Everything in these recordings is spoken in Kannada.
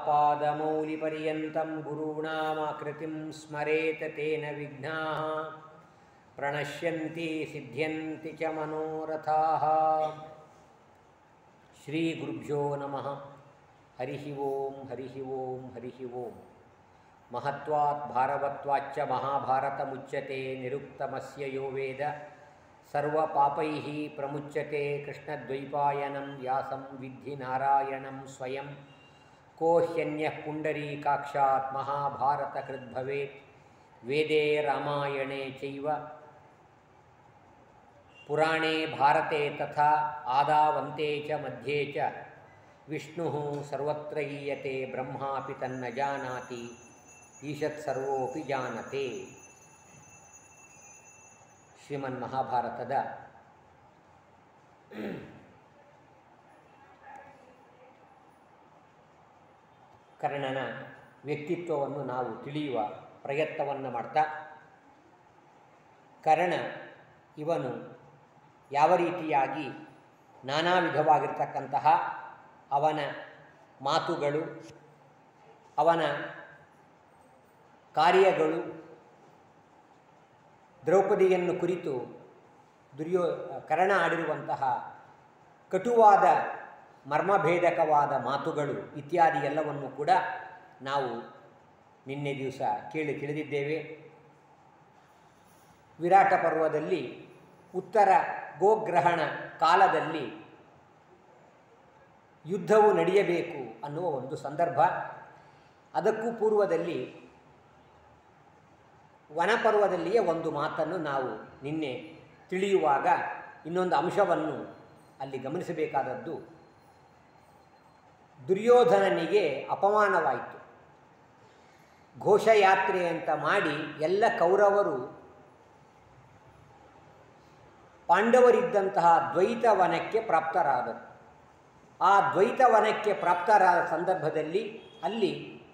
आपादमौलिपर्यन्तं गुरूणामाकृतिं स्मरेत तेन विघ्नाः प्रणश्यन्ति सिद्ध्यन्ति च मनोरथाः श्रीगुरुभ्यो नमः हरिः ओं हरिः ओं हरिः ओं महत्वात् भारवत्वाच्च महाभारतमुच्यते निरुक्तमस्य यो वेद सर्वपापैः प्रमुच्यते कृष्णद्वैपायनं व्यासं विद्धि नारायणं स्वयं को ह्यन्यः पुण्डरीकाक्षात् महाभारतकृद्भवेत् वेदे रामायणे चैव पुराणे भारते तथा आदावन्ते च मध्ये च विष्णुः सर्वत्र ईयते ब्रह्मापि तन्न जानाति ಈಶತ್ ಸರ್ವೋಪಿ ಜಾನತೆ ಶ್ರೀಮನ್ ಮಹಾಭಾರತದ ಕರ್ಣನ ವ್ಯಕ್ತಿತ್ವವನ್ನು ನಾವು ತಿಳಿಯುವ ಪ್ರಯತ್ನವನ್ನು ಮಾಡ್ತಾ ಕರ್ಣ ಇವನು ಯಾವ ರೀತಿಯಾಗಿ ನಾನಾ ವಿಧವಾಗಿರ್ತಕ್ಕಂತಹ ಅವನ ಮಾತುಗಳು ಅವನ ಕಾರ್ಯಗಳು ದ್ರೌಪದಿಯನ್ನು ಕುರಿತು ದುರ್ಯೋ ಕರ್ಣ ಆಡಿರುವಂತಹ ಕಟುವಾದ ಮರ್ಮಭೇದಕವಾದ ಮಾತುಗಳು ಇತ್ಯಾದಿ ಎಲ್ಲವನ್ನು ಕೂಡ ನಾವು ನಿನ್ನೆ ದಿವಸ ಕೇಳಿ ತಿಳಿದಿದ್ದೇವೆ ವಿರಾಟ ಪರ್ವದಲ್ಲಿ ಉತ್ತರ ಗೋಗ್ರಹಣ ಕಾಲದಲ್ಲಿ ಯುದ್ಧವು ನಡೆಯಬೇಕು ಅನ್ನುವ ಒಂದು ಸಂದರ್ಭ ಅದಕ್ಕೂ ಪೂರ್ವದಲ್ಲಿ ವನಪರ್ವದಲ್ಲಿಯೇ ಒಂದು ಮಾತನ್ನು ನಾವು ನಿನ್ನೆ ತಿಳಿಯುವಾಗ ಇನ್ನೊಂದು ಅಂಶವನ್ನು ಅಲ್ಲಿ ಗಮನಿಸಬೇಕಾದದ್ದು ದುರ್ಯೋಧನನಿಗೆ ಅಪಮಾನವಾಯಿತು ಘೋಷಯಾತ್ರೆ ಅಂತ ಮಾಡಿ ಎಲ್ಲ ಕೌರವರು ಪಾಂಡವರಿದ್ದಂತಹ ದ್ವೈತವನಕ್ಕೆ ಪ್ರಾಪ್ತರಾದರು ಆ ದ್ವೈತವನಕ್ಕೆ ಪ್ರಾಪ್ತರಾದ ಸಂದರ್ಭದಲ್ಲಿ ಅಲ್ಲಿ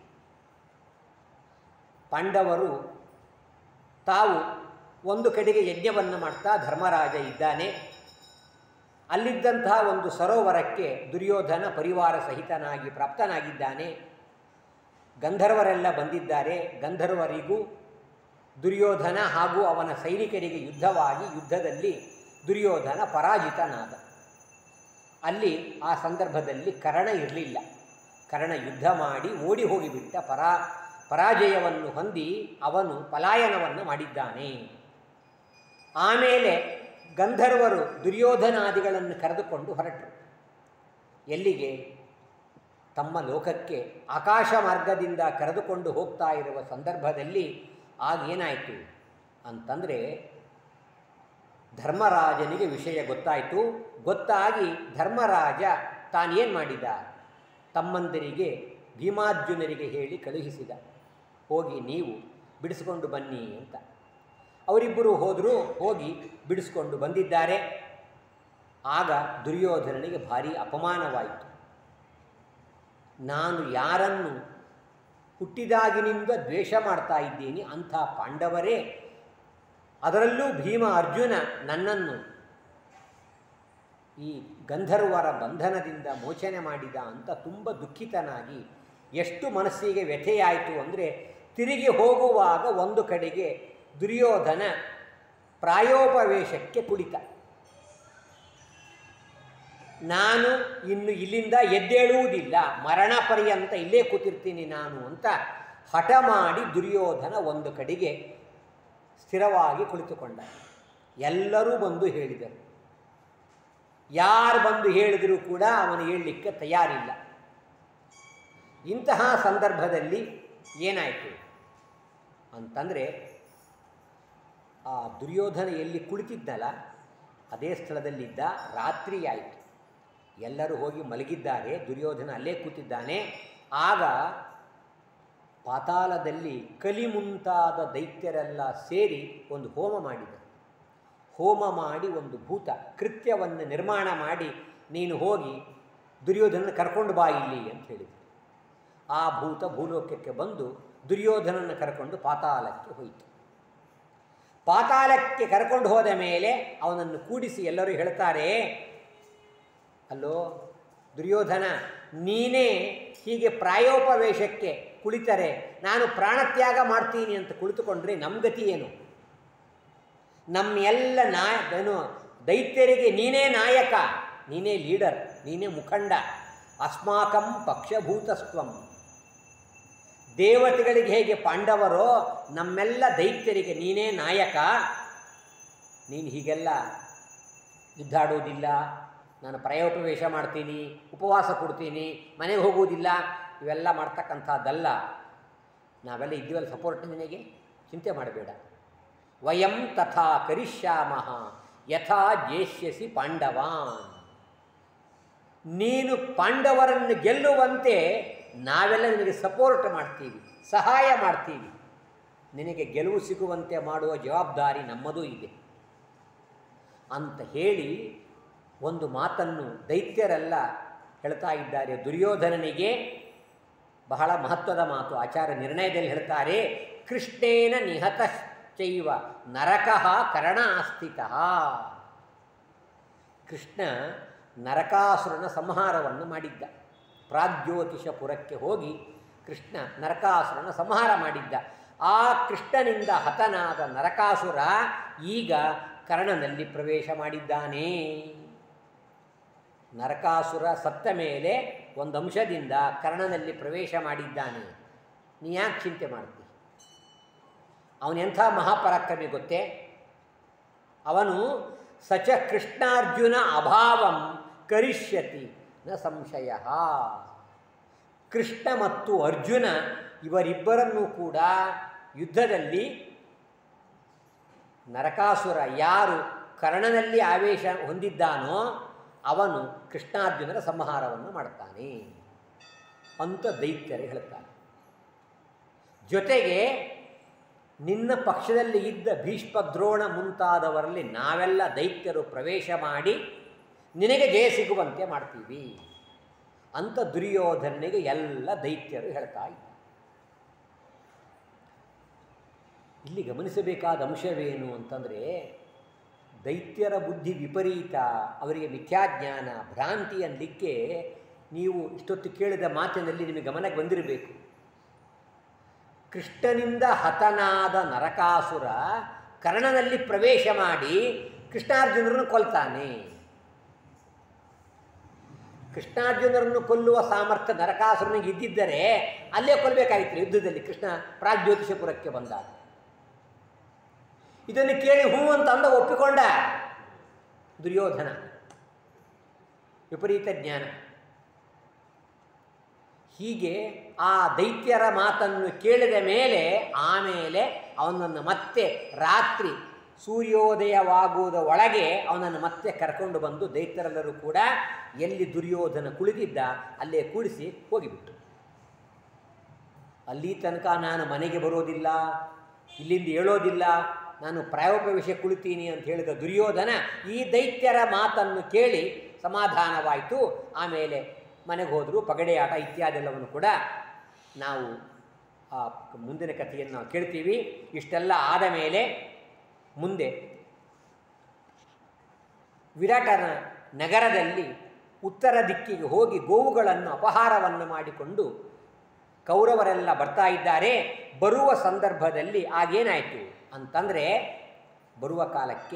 ಪಾಂಡವರು ತಾವು ಒಂದು ಕಡೆಗೆ ಯಜ್ಞವನ್ನು ಮಾಡ್ತಾ ಧರ್ಮರಾಜ ಇದ್ದಾನೆ ಅಲ್ಲಿದ್ದಂತಹ ಒಂದು ಸರೋವರಕ್ಕೆ ದುರ್ಯೋಧನ ಪರಿವಾರ ಸಹಿತನಾಗಿ ಪ್ರಾಪ್ತನಾಗಿದ್ದಾನೆ ಗಂಧರ್ವರೆಲ್ಲ ಬಂದಿದ್ದಾರೆ ಗಂಧರ್ವರಿಗೂ ದುರ್ಯೋಧನ ಹಾಗೂ ಅವನ ಸೈನಿಕರಿಗೆ ಯುದ್ಧವಾಗಿ ಯುದ್ಧದಲ್ಲಿ ದುರ್ಯೋಧನ ಪರಾಜಿತನಾದ ಅಲ್ಲಿ ಆ ಸಂದರ್ಭದಲ್ಲಿ ಕರ್ಣ ಇರಲಿಲ್ಲ ಕರ್ಣ ಯುದ್ಧ ಮಾಡಿ ಓಡಿ ಹೋಗಿಬಿಟ್ಟ ಪರಾ ಪರಾಜಯವನ್ನು ಹೊಂದಿ ಅವನು ಪಲಾಯನವನ್ನು ಮಾಡಿದ್ದಾನೆ ಆಮೇಲೆ ಗಂಧರ್ವರು ದುರ್ಯೋಧನಾದಿಗಳನ್ನು ಕರೆದುಕೊಂಡು ಹೊರಟರು ಎಲ್ಲಿಗೆ ತಮ್ಮ ಲೋಕಕ್ಕೆ ಆಕಾಶ ಮಾರ್ಗದಿಂದ ಕರೆದುಕೊಂಡು ಹೋಗ್ತಾ ಇರುವ ಸಂದರ್ಭದಲ್ಲಿ ಆಗೇನಾಯಿತು ಅಂತಂದರೆ ಧರ್ಮರಾಜನಿಗೆ ವಿಷಯ ಗೊತ್ತಾಯಿತು ಗೊತ್ತಾಗಿ ಧರ್ಮರಾಜ ತಾನೇನು ಮಾಡಿದ ತಮ್ಮಂದಿರಿಗೆ ಭೀಮಾರ್ಜುನರಿಗೆ ಹೇಳಿ ಕಳುಹಿಸಿದ ಹೋಗಿ ನೀವು ಬಿಡಿಸ್ಕೊಂಡು ಬನ್ನಿ ಅಂತ ಅವರಿಬ್ಬರು ಹೋದರೂ ಹೋಗಿ ಬಿಡಿಸ್ಕೊಂಡು ಬಂದಿದ್ದಾರೆ ಆಗ ದುರ್ಯೋಧನನಿಗೆ ಭಾರಿ ಅಪಮಾನವಾಯಿತು ನಾನು ಯಾರನ್ನು ಹುಟ್ಟಿದಾಗಿನಿಂದ ದ್ವೇಷ ಮಾಡ್ತಾ ಇದ್ದೀನಿ ಅಂಥ ಪಾಂಡವರೇ ಅದರಲ್ಲೂ ಭೀಮ ಅರ್ಜುನ ನನ್ನನ್ನು ಈ ಗಂಧರ್ವರ ಬಂಧನದಿಂದ ಮೋಚನೆ ಮಾಡಿದ ಅಂತ ತುಂಬ ದುಃಖಿತನಾಗಿ ಎಷ್ಟು ಮನಸ್ಸಿಗೆ ವ್ಯಥೆಯಾಯಿತು ಅಂದರೆ ತಿರುಗಿ ಹೋಗುವಾಗ ಒಂದು ಕಡೆಗೆ ದುರ್ಯೋಧನ ಪ್ರಾಯೋಪವೇಶಕ್ಕೆ ಕುಳಿತ ನಾನು ಇನ್ನು ಇಲ್ಲಿಂದ ಎದ್ದೇಳುವುದಿಲ್ಲ ಮರಣ ಪರ್ಯಂತ ಇಲ್ಲೇ ಕೂತಿರ್ತೀನಿ ನಾನು ಅಂತ ಹಠ ಮಾಡಿ ದುರ್ಯೋಧನ ಒಂದು ಕಡೆಗೆ ಸ್ಥಿರವಾಗಿ ಕುಳಿತುಕೊಂಡ ಎಲ್ಲರೂ ಬಂದು ಹೇಳಿದರು ಯಾರು ಬಂದು ಹೇಳಿದರೂ ಕೂಡ ಅವನು ಹೇಳಲಿಕ್ಕೆ ತಯಾರಿಲ್ಲ ಇಂತಹ ಸಂದರ್ಭದಲ್ಲಿ ಏನಾಯಿತು ಅಂತಂದರೆ ಆ ದುರ್ಯೋಧನ ಎಲ್ಲಿ ಕುಳಿತಿದ್ದಲ್ಲ ಅದೇ ಸ್ಥಳದಲ್ಲಿದ್ದ ರಾತ್ರಿ ಆಯಿತು ಎಲ್ಲರೂ ಹೋಗಿ ಮಲಗಿದ್ದಾರೆ ದುರ್ಯೋಧನ ಅಲ್ಲೇ ಕೂತಿದ್ದಾನೆ ಆಗ ಪಾತಾಳದಲ್ಲಿ ಕಲಿ ಮುಂತಾದ ದೈತ್ಯರೆಲ್ಲ ಸೇರಿ ಒಂದು ಹೋಮ ಮಾಡಿದರು ಹೋಮ ಮಾಡಿ ಒಂದು ಭೂತ ಕೃತ್ಯವನ್ನು ನಿರ್ಮಾಣ ಮಾಡಿ ನೀನು ಹೋಗಿ ದುರ್ಯೋಧನ ಕರ್ಕೊಂಡು ಬಾ ಇಲ್ಲಿ ಅಂತ ಹೇಳಿದರು ಆ ಭೂತ ಭೂಲೋಕಕ್ಕೆ ಬಂದು ದುರ್ಯೋಧನನ್ನು ಕರ್ಕೊಂಡು ಪಾತಾಳಕ್ಕೆ ಹೋಯಿತು ಪಾತಾಳಕ್ಕೆ ಕರ್ಕೊಂಡು ಹೋದ ಮೇಲೆ ಅವನನ್ನು ಕೂಡಿಸಿ ಎಲ್ಲರೂ ಹೇಳ್ತಾರೆ ಅಲ್ಲೋ ದುರ್ಯೋಧನ ನೀನೇ ಹೀಗೆ ಪ್ರಾಯೋಪವೇಶಕ್ಕೆ ಕುಳಿತರೆ ನಾನು ಪ್ರಾಣತ್ಯಾಗ ಮಾಡ್ತೀನಿ ಅಂತ ಕುಳಿತುಕೊಂಡ್ರೆ ನಮ್ಮ ಗತಿ ಏನು ನಮ್ಮ ಎಲ್ಲ ನಾಯ ಏನು ದೈತ್ಯರಿಗೆ ನೀನೇ ನಾಯಕ ನೀನೇ ಲೀಡರ್ ನೀನೇ ಮುಖಂಡ ಅಸ್ಮಾಕಂ ಪಕ್ಷಭೂತಸ್ತ್ವಂ ದೇವತೆಗಳಿಗೆ ಹೇಗೆ ಪಾಂಡವರೋ ನಮ್ಮೆಲ್ಲ ದೈತ್ಯರಿಗೆ ನೀನೇ ನಾಯಕ ನೀನು ಹೀಗೆಲ್ಲ ಯುದ್ಧಾಡೋದಿಲ್ಲ ನಾನು ಪ್ರಾಯೋಪವೇಶ ಮಾಡ್ತೀನಿ ಉಪವಾಸ ಕೊಡ್ತೀನಿ ಮನೆಗೆ ಹೋಗುವುದಿಲ್ಲ ಇವೆಲ್ಲ ಮಾಡ್ತಕ್ಕಂಥದ್ದಲ್ಲ ನಾವೆಲ್ಲ ಇದ್ದೀವಲ್ಲ ಸಪೋರ್ಟ್ ನಿನಗೆ ಚಿಂತೆ ಮಾಡಬೇಡ ವಯಂ ತಥಾ ಕರಿಷ್ಯಾಮಃ ಯಥಾ ಜೇಷ್ಯಸಿ ಪಾಂಡವಾನ್ ನೀನು ಪಾಂಡವರನ್ನು ಗೆಲ್ಲುವಂತೆ ನಾವೆಲ್ಲ ನಿನಗೆ ಸಪೋರ್ಟ್ ಮಾಡ್ತೀವಿ ಸಹಾಯ ಮಾಡ್ತೀವಿ ನಿನಗೆ ಗೆಲುವು ಸಿಗುವಂತೆ ಮಾಡುವ ಜವಾಬ್ದಾರಿ ನಮ್ಮದೂ ಇದೆ ಅಂತ ಹೇಳಿ ಒಂದು ಮಾತನ್ನು ದೈತ್ಯರೆಲ್ಲ ಹೇಳ್ತಾ ಇದ್ದಾರೆ ದುರ್ಯೋಧನನಿಗೆ ಬಹಳ ಮಹತ್ವದ ಮಾತು ಆಚಾರ ನಿರ್ಣಯದಲ್ಲಿ ಹೇಳ್ತಾರೆ ಕೃಷ್ಣೇನ ನಿಹತಶ್ಚೈವ ನರಕಃ ಕರ್ಣ ಆಸ್ಥಿತಃ ಕೃಷ್ಣ ನರಕಾಸುರನ ಸಂಹಾರವನ್ನು ಮಾಡಿದ್ದ ಪ್ರಾಗ್ಜ್ಯೋತಿಷಪುರಕ್ಕೆ ಹೋಗಿ ಕೃಷ್ಣ ನರಕಾಸುರನ ಸಂಹಾರ ಮಾಡಿದ್ದ ಆ ಕೃಷ್ಣನಿಂದ ಹತನಾದ ನರಕಾಸುರ ಈಗ ಕರ್ಣನಲ್ಲಿ ಪ್ರವೇಶ ಮಾಡಿದ್ದಾನೆ ನರಕಾಸುರ ಸತ್ತ ಮೇಲೆ ಒಂದು ಅಂಶದಿಂದ ಕರ್ಣನಲ್ಲಿ ಪ್ರವೇಶ ಮಾಡಿದ್ದಾನೆ ನೀ ಯಾಕೆ ಚಿಂತೆ ಮಾಡ್ತಿ ಅವನೆಂಥ ಮಹಾಪರಾಕ್ರಮಿ ಗೊತ್ತೇ ಅವನು ಸಚ ಕೃಷ್ಣಾರ್ಜುನ ಅಭಾವಂ ಕರಿಷ್ಯತಿ ನ ಸಂಶಯ ಕೃಷ್ಣ ಮತ್ತು ಅರ್ಜುನ ಇವರಿಬ್ಬರನ್ನೂ ಕೂಡ ಯುದ್ಧದಲ್ಲಿ ನರಕಾಸುರ ಯಾರು ಕರ್ಣನಲ್ಲಿ ಆವೇಶ ಹೊಂದಿದ್ದಾನೋ ಅವನು ಕೃಷ್ಣಾರ್ಜುನರ ಸಂಹಾರವನ್ನು ಮಾಡ್ತಾನೆ ಅಂತ ದೈತ್ಯರು ಹೇಳ್ತಾರೆ ಜೊತೆಗೆ ನಿನ್ನ ಪಕ್ಷದಲ್ಲಿ ಇದ್ದ ಭೀಷ್ಮ ದ್ರೋಣ ಮುಂತಾದವರಲ್ಲಿ ನಾವೆಲ್ಲ ದೈತ್ಯರು ಪ್ರವೇಶ ಮಾಡಿ ನಿನಗೆ ಜಯ ಸಿಗುವಂತೆ ಮಾಡ್ತೀವಿ ಅಂತ ದುರ್ಯೋಧನಿಗೆ ಎಲ್ಲ ದೈತ್ಯರು ಹೇಳ್ತಾ ಇದ್ದಾರೆ ಇಲ್ಲಿ ಗಮನಿಸಬೇಕಾದ ಅಂಶವೇನು ಅಂತಂದರೆ ದೈತ್ಯರ ಬುದ್ಧಿ ವಿಪರೀತ ಅವರಿಗೆ ಮಿಥ್ಯಾಜ್ಞಾನ ಭ್ರಾಂತಿ ಅನ್ನಲಿಕ್ಕೆ ನೀವು ಇಷ್ಟೊತ್ತು ಕೇಳಿದ ಮಾತಿನಲ್ಲಿ ನಿಮಗೆ ಗಮನಕ್ಕೆ ಬಂದಿರಬೇಕು ಕೃಷ್ಣನಿಂದ ಹತನಾದ ನರಕಾಸುರ ಕರ್ಣನಲ್ಲಿ ಪ್ರವೇಶ ಮಾಡಿ ಕೃಷ್ಣಾರ್ಜುನರನ್ನು ಕೊಲ್ತಾನೆ ಕೃಷ್ಣಾರ್ಜುನರನ್ನು ಕೊಲ್ಲುವ ಸಾಮರ್ಥ್ಯ ನರಕಾಸುರನಿಗೆ ಇದ್ದಿದ್ದರೆ ಅಲ್ಲೇ ಕೊಲ್ಲಬೇಕಾಗಿತ್ತು ಯುದ್ಧದಲ್ಲಿ ಕೃಷ್ಣ ಪ್ರಾಗ್ಜ್ಯೋತಿಷಪುರಕ್ಕೆ ಬಂದಾಗ ಇದನ್ನು ಕೇಳಿ ಹೂ ಅಂತ ಅಂದ ಒಪ್ಪಿಕೊಂಡ ದುರ್ಯೋಧನ ವಿಪರೀತ ಜ್ಞಾನ ಹೀಗೆ ಆ ದೈತ್ಯರ ಮಾತನ್ನು ಕೇಳಿದ ಮೇಲೆ ಆಮೇಲೆ ಅವನನ್ನು ಮತ್ತೆ ರಾತ್ರಿ ಸೂರ್ಯೋದಯವಾಗುವುದ ಒಳಗೆ ಅವನನ್ನು ಮತ್ತೆ ಕರ್ಕೊಂಡು ಬಂದು ದೈತ್ಯರೆಲ್ಲರೂ ಕೂಡ ಎಲ್ಲಿ ದುರ್ಯೋಧನ ಕುಳಿತಿದ್ದ ಅಲ್ಲೇ ಕೂಡಿಸಿ ಹೋಗಿಬಿಟ್ಟು ಅಲ್ಲಿ ತನಕ ನಾನು ಮನೆಗೆ ಬರೋದಿಲ್ಲ ಇಲ್ಲಿಂದ ಹೇಳೋದಿಲ್ಲ ನಾನು ಪ್ರಾಯೋಪವೇಶ ಕುಳಿತೀನಿ ಅಂತ ಹೇಳಿದ ದುರ್ಯೋಧನ ಈ ದೈತ್ಯರ ಮಾತನ್ನು ಕೇಳಿ ಸಮಾಧಾನವಾಯಿತು ಆಮೇಲೆ ಮನೆಗೆ ಹೋದರು ಪಗಡೆಯಾಟ ಇತ್ಯಾದೆಲ್ಲವನ್ನು ಕೂಡ ನಾವು ಆ ಮುಂದಿನ ಕಥೆಯನ್ನು ನಾವು ಕೇಳ್ತೀವಿ ಇಷ್ಟೆಲ್ಲ ಆದ ಮೇಲೆ ಮುಂದೆ ವಿರಾಟನ ನಗರದಲ್ಲಿ ಉತ್ತರ ದಿಕ್ಕಿಗೆ ಹೋಗಿ ಗೋವುಗಳನ್ನು ಅಪಹಾರವನ್ನು ಮಾಡಿಕೊಂಡು ಕೌರವರೆಲ್ಲ ಬರ್ತಾ ಇದ್ದಾರೆ ಬರುವ ಸಂದರ್ಭದಲ್ಲಿ ಆಗೇನಾಯಿತು ಅಂತಂದರೆ ಬರುವ ಕಾಲಕ್ಕೆ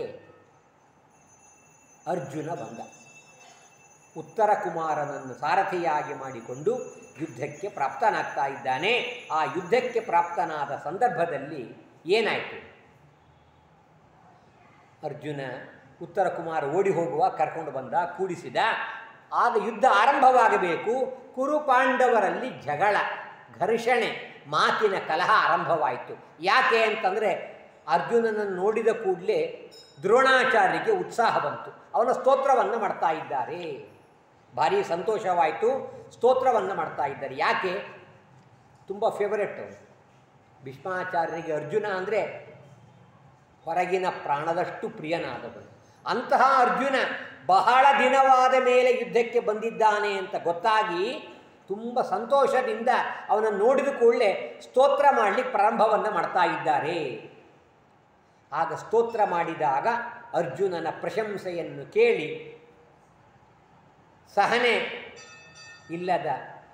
ಅರ್ಜುನ ಬಂದ ಉತ್ತರ ಕುಮಾರನನ್ನು ಸಾರಥಿಯಾಗಿ ಮಾಡಿಕೊಂಡು ಯುದ್ಧಕ್ಕೆ ಪ್ರಾಪ್ತನಾಗ್ತಾ ಇದ್ದಾನೆ ಆ ಯುದ್ಧಕ್ಕೆ ಪ್ರಾಪ್ತನಾದ ಸಂದರ್ಭದಲ್ಲಿ ಏನಾಯಿತು ಅರ್ಜುನ ಉತ್ತರ ಕುಮಾರ ಓಡಿ ಹೋಗುವ ಕರ್ಕೊಂಡು ಬಂದ ಕೂಡಿಸಿದ ಆಗ ಯುದ್ಧ ಆರಂಭವಾಗಬೇಕು ಕುರು ಪಾಂಡವರಲ್ಲಿ ಜಗಳ ಘರ್ಷಣೆ ಮಾತಿನ ಕಲಹ ಆರಂಭವಾಯಿತು ಯಾಕೆ ಅಂತಂದರೆ ಅರ್ಜುನನನ್ನು ನೋಡಿದ ಕೂಡಲೇ ದ್ರೋಣಾಚಾರ್ಯರಿಗೆ ಉತ್ಸಾಹ ಬಂತು ಅವನ ಸ್ತೋತ್ರವನ್ನು ಮಾಡ್ತಾ ಇದ್ದಾರೆ ಭಾರಿ ಸಂತೋಷವಾಯಿತು ಸ್ತೋತ್ರವನ್ನು ಮಾಡ್ತಾ ಇದ್ದಾರೆ ಯಾಕೆ ತುಂಬ ಫೇವರೆಟ್ ಭೀಷ್ಮಾಚಾರ್ಯರಿಗೆ ಅರ್ಜುನ ಅಂದರೆ ಹೊರಗಿನ ಪ್ರಾಣದಷ್ಟು ಪ್ರಿಯನಾದವನು ಅಂತಹ ಅರ್ಜುನ ಬಹಳ ದಿನವಾದ ಮೇಲೆ ಯುದ್ಧಕ್ಕೆ ಬಂದಿದ್ದಾನೆ ಅಂತ ಗೊತ್ತಾಗಿ ತುಂಬ ಸಂತೋಷದಿಂದ ಅವನನ್ನು ನೋಡಿದ ಕೂಡಲೇ ಸ್ತೋತ್ರ ಮಾಡಲಿಕ್ಕೆ ಪ್ರಾರಂಭವನ್ನು ಮಾಡ್ತಾ ಇದ್ದಾರೆ ಆಗ ಸ್ತೋತ್ರ ಮಾಡಿದಾಗ ಅರ್ಜುನನ ಪ್ರಶಂಸೆಯನ್ನು ಕೇಳಿ ಸಹನೆ ಇಲ್ಲದ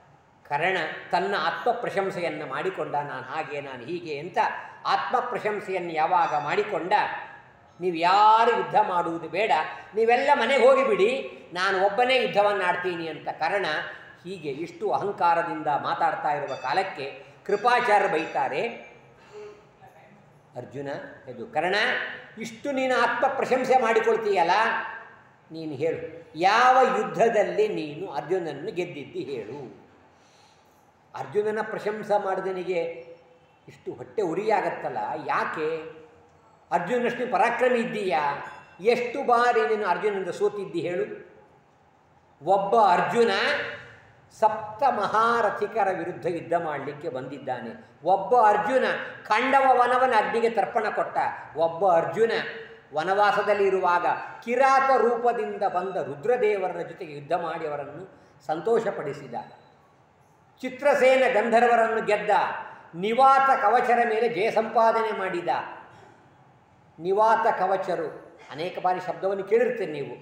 ಕರ್ಣ ತನ್ನ ಆತ್ಮ ಪ್ರಶಂಸೆಯನ್ನು ಮಾಡಿಕೊಂಡ ನಾನು ಹಾಗೆ ನಾನು ಹೀಗೆ ಅಂತ ಆತ್ಮ ಪ್ರಶಂಸೆಯನ್ನು ಯಾವಾಗ ಮಾಡಿಕೊಂಡ ನೀವು ಯಾರು ಯುದ್ಧ ಮಾಡುವುದು ಬೇಡ ನೀವೆಲ್ಲ ಮನೆಗೆ ಹೋಗಿಬಿಡಿ ನಾನು ಒಬ್ಬನೇ ಯುದ್ಧವನ್ನು ಆಡ್ತೀನಿ ಅಂತ ಕರ್ಣ ಹೀಗೆ ಇಷ್ಟು ಅಹಂಕಾರದಿಂದ ಮಾತಾಡ್ತಾ ಇರುವ ಕಾಲಕ್ಕೆ ಕೃಪಾಚಾರ್ಯ ಬೈತಾರೆ ಅರ್ಜುನ ಇದು ಕರ್ಣ ಇಷ್ಟು ನೀನು ಆತ್ಮ ಪ್ರಶಂಸೆ ಮಾಡಿಕೊಳ್ತೀಯಲ್ಲ ನೀನು ಹೇಳು ಯಾವ ಯುದ್ಧದಲ್ಲಿ ನೀನು ಅರ್ಜುನನ್ನು ಗೆದ್ದಿದ್ದಿ ಹೇಳು ಅರ್ಜುನನ ಪ್ರಶಂಸೆ ಮಾಡಿದನಿಗೆ ಇಷ್ಟು ಹೊಟ್ಟೆ ಉರಿಯಾಗತ್ತಲ್ಲ ಯಾಕೆ ಅರ್ಜುನಷ್ಟು ಪರಾಕ್ರಮಿ ಇದ್ದೀಯಾ ಎಷ್ಟು ಬಾರಿ ನೀನು ಅರ್ಜುನನಿಂದ ಸೋತಿದ್ದಿ ಹೇಳು ಒಬ್ಬ ಅರ್ಜುನ ಸಪ್ತ ಮಹಾರಥಿಕರ ವಿರುದ್ಧ ಯುದ್ಧ ಮಾಡಲಿಕ್ಕೆ ಬಂದಿದ್ದಾನೆ ಒಬ್ಬ ಅರ್ಜುನ ಖಂಡವ ವನವನ ಅಗ್ನಿಗೆ ತರ್ಪಣ ಕೊಟ್ಟ ಒಬ್ಬ ಅರ್ಜುನ ವನವಾಸದಲ್ಲಿ ಇರುವಾಗ ಕಿರಾತ ರೂಪದಿಂದ ಬಂದ ರುದ್ರದೇವರ ಜೊತೆಗೆ ಯುದ್ಧ ಮಾಡಿ ಅವರನ್ನು ಸಂತೋಷಪಡಿಸಿದ ಚಿತ್ರಸೇನ ಗಂಧರ್ವರನ್ನು ಗೆದ್ದ ನಿವಾತ ಕವಚರ ಮೇಲೆ ಜಯ ಸಂಪಾದನೆ ಮಾಡಿದ ನಿವಾತ ಕವಚರು ಅನೇಕ ಬಾರಿ ಶಬ್ದವನ್ನು ಕೇಳಿರ್ತೀರಿ ನೀವು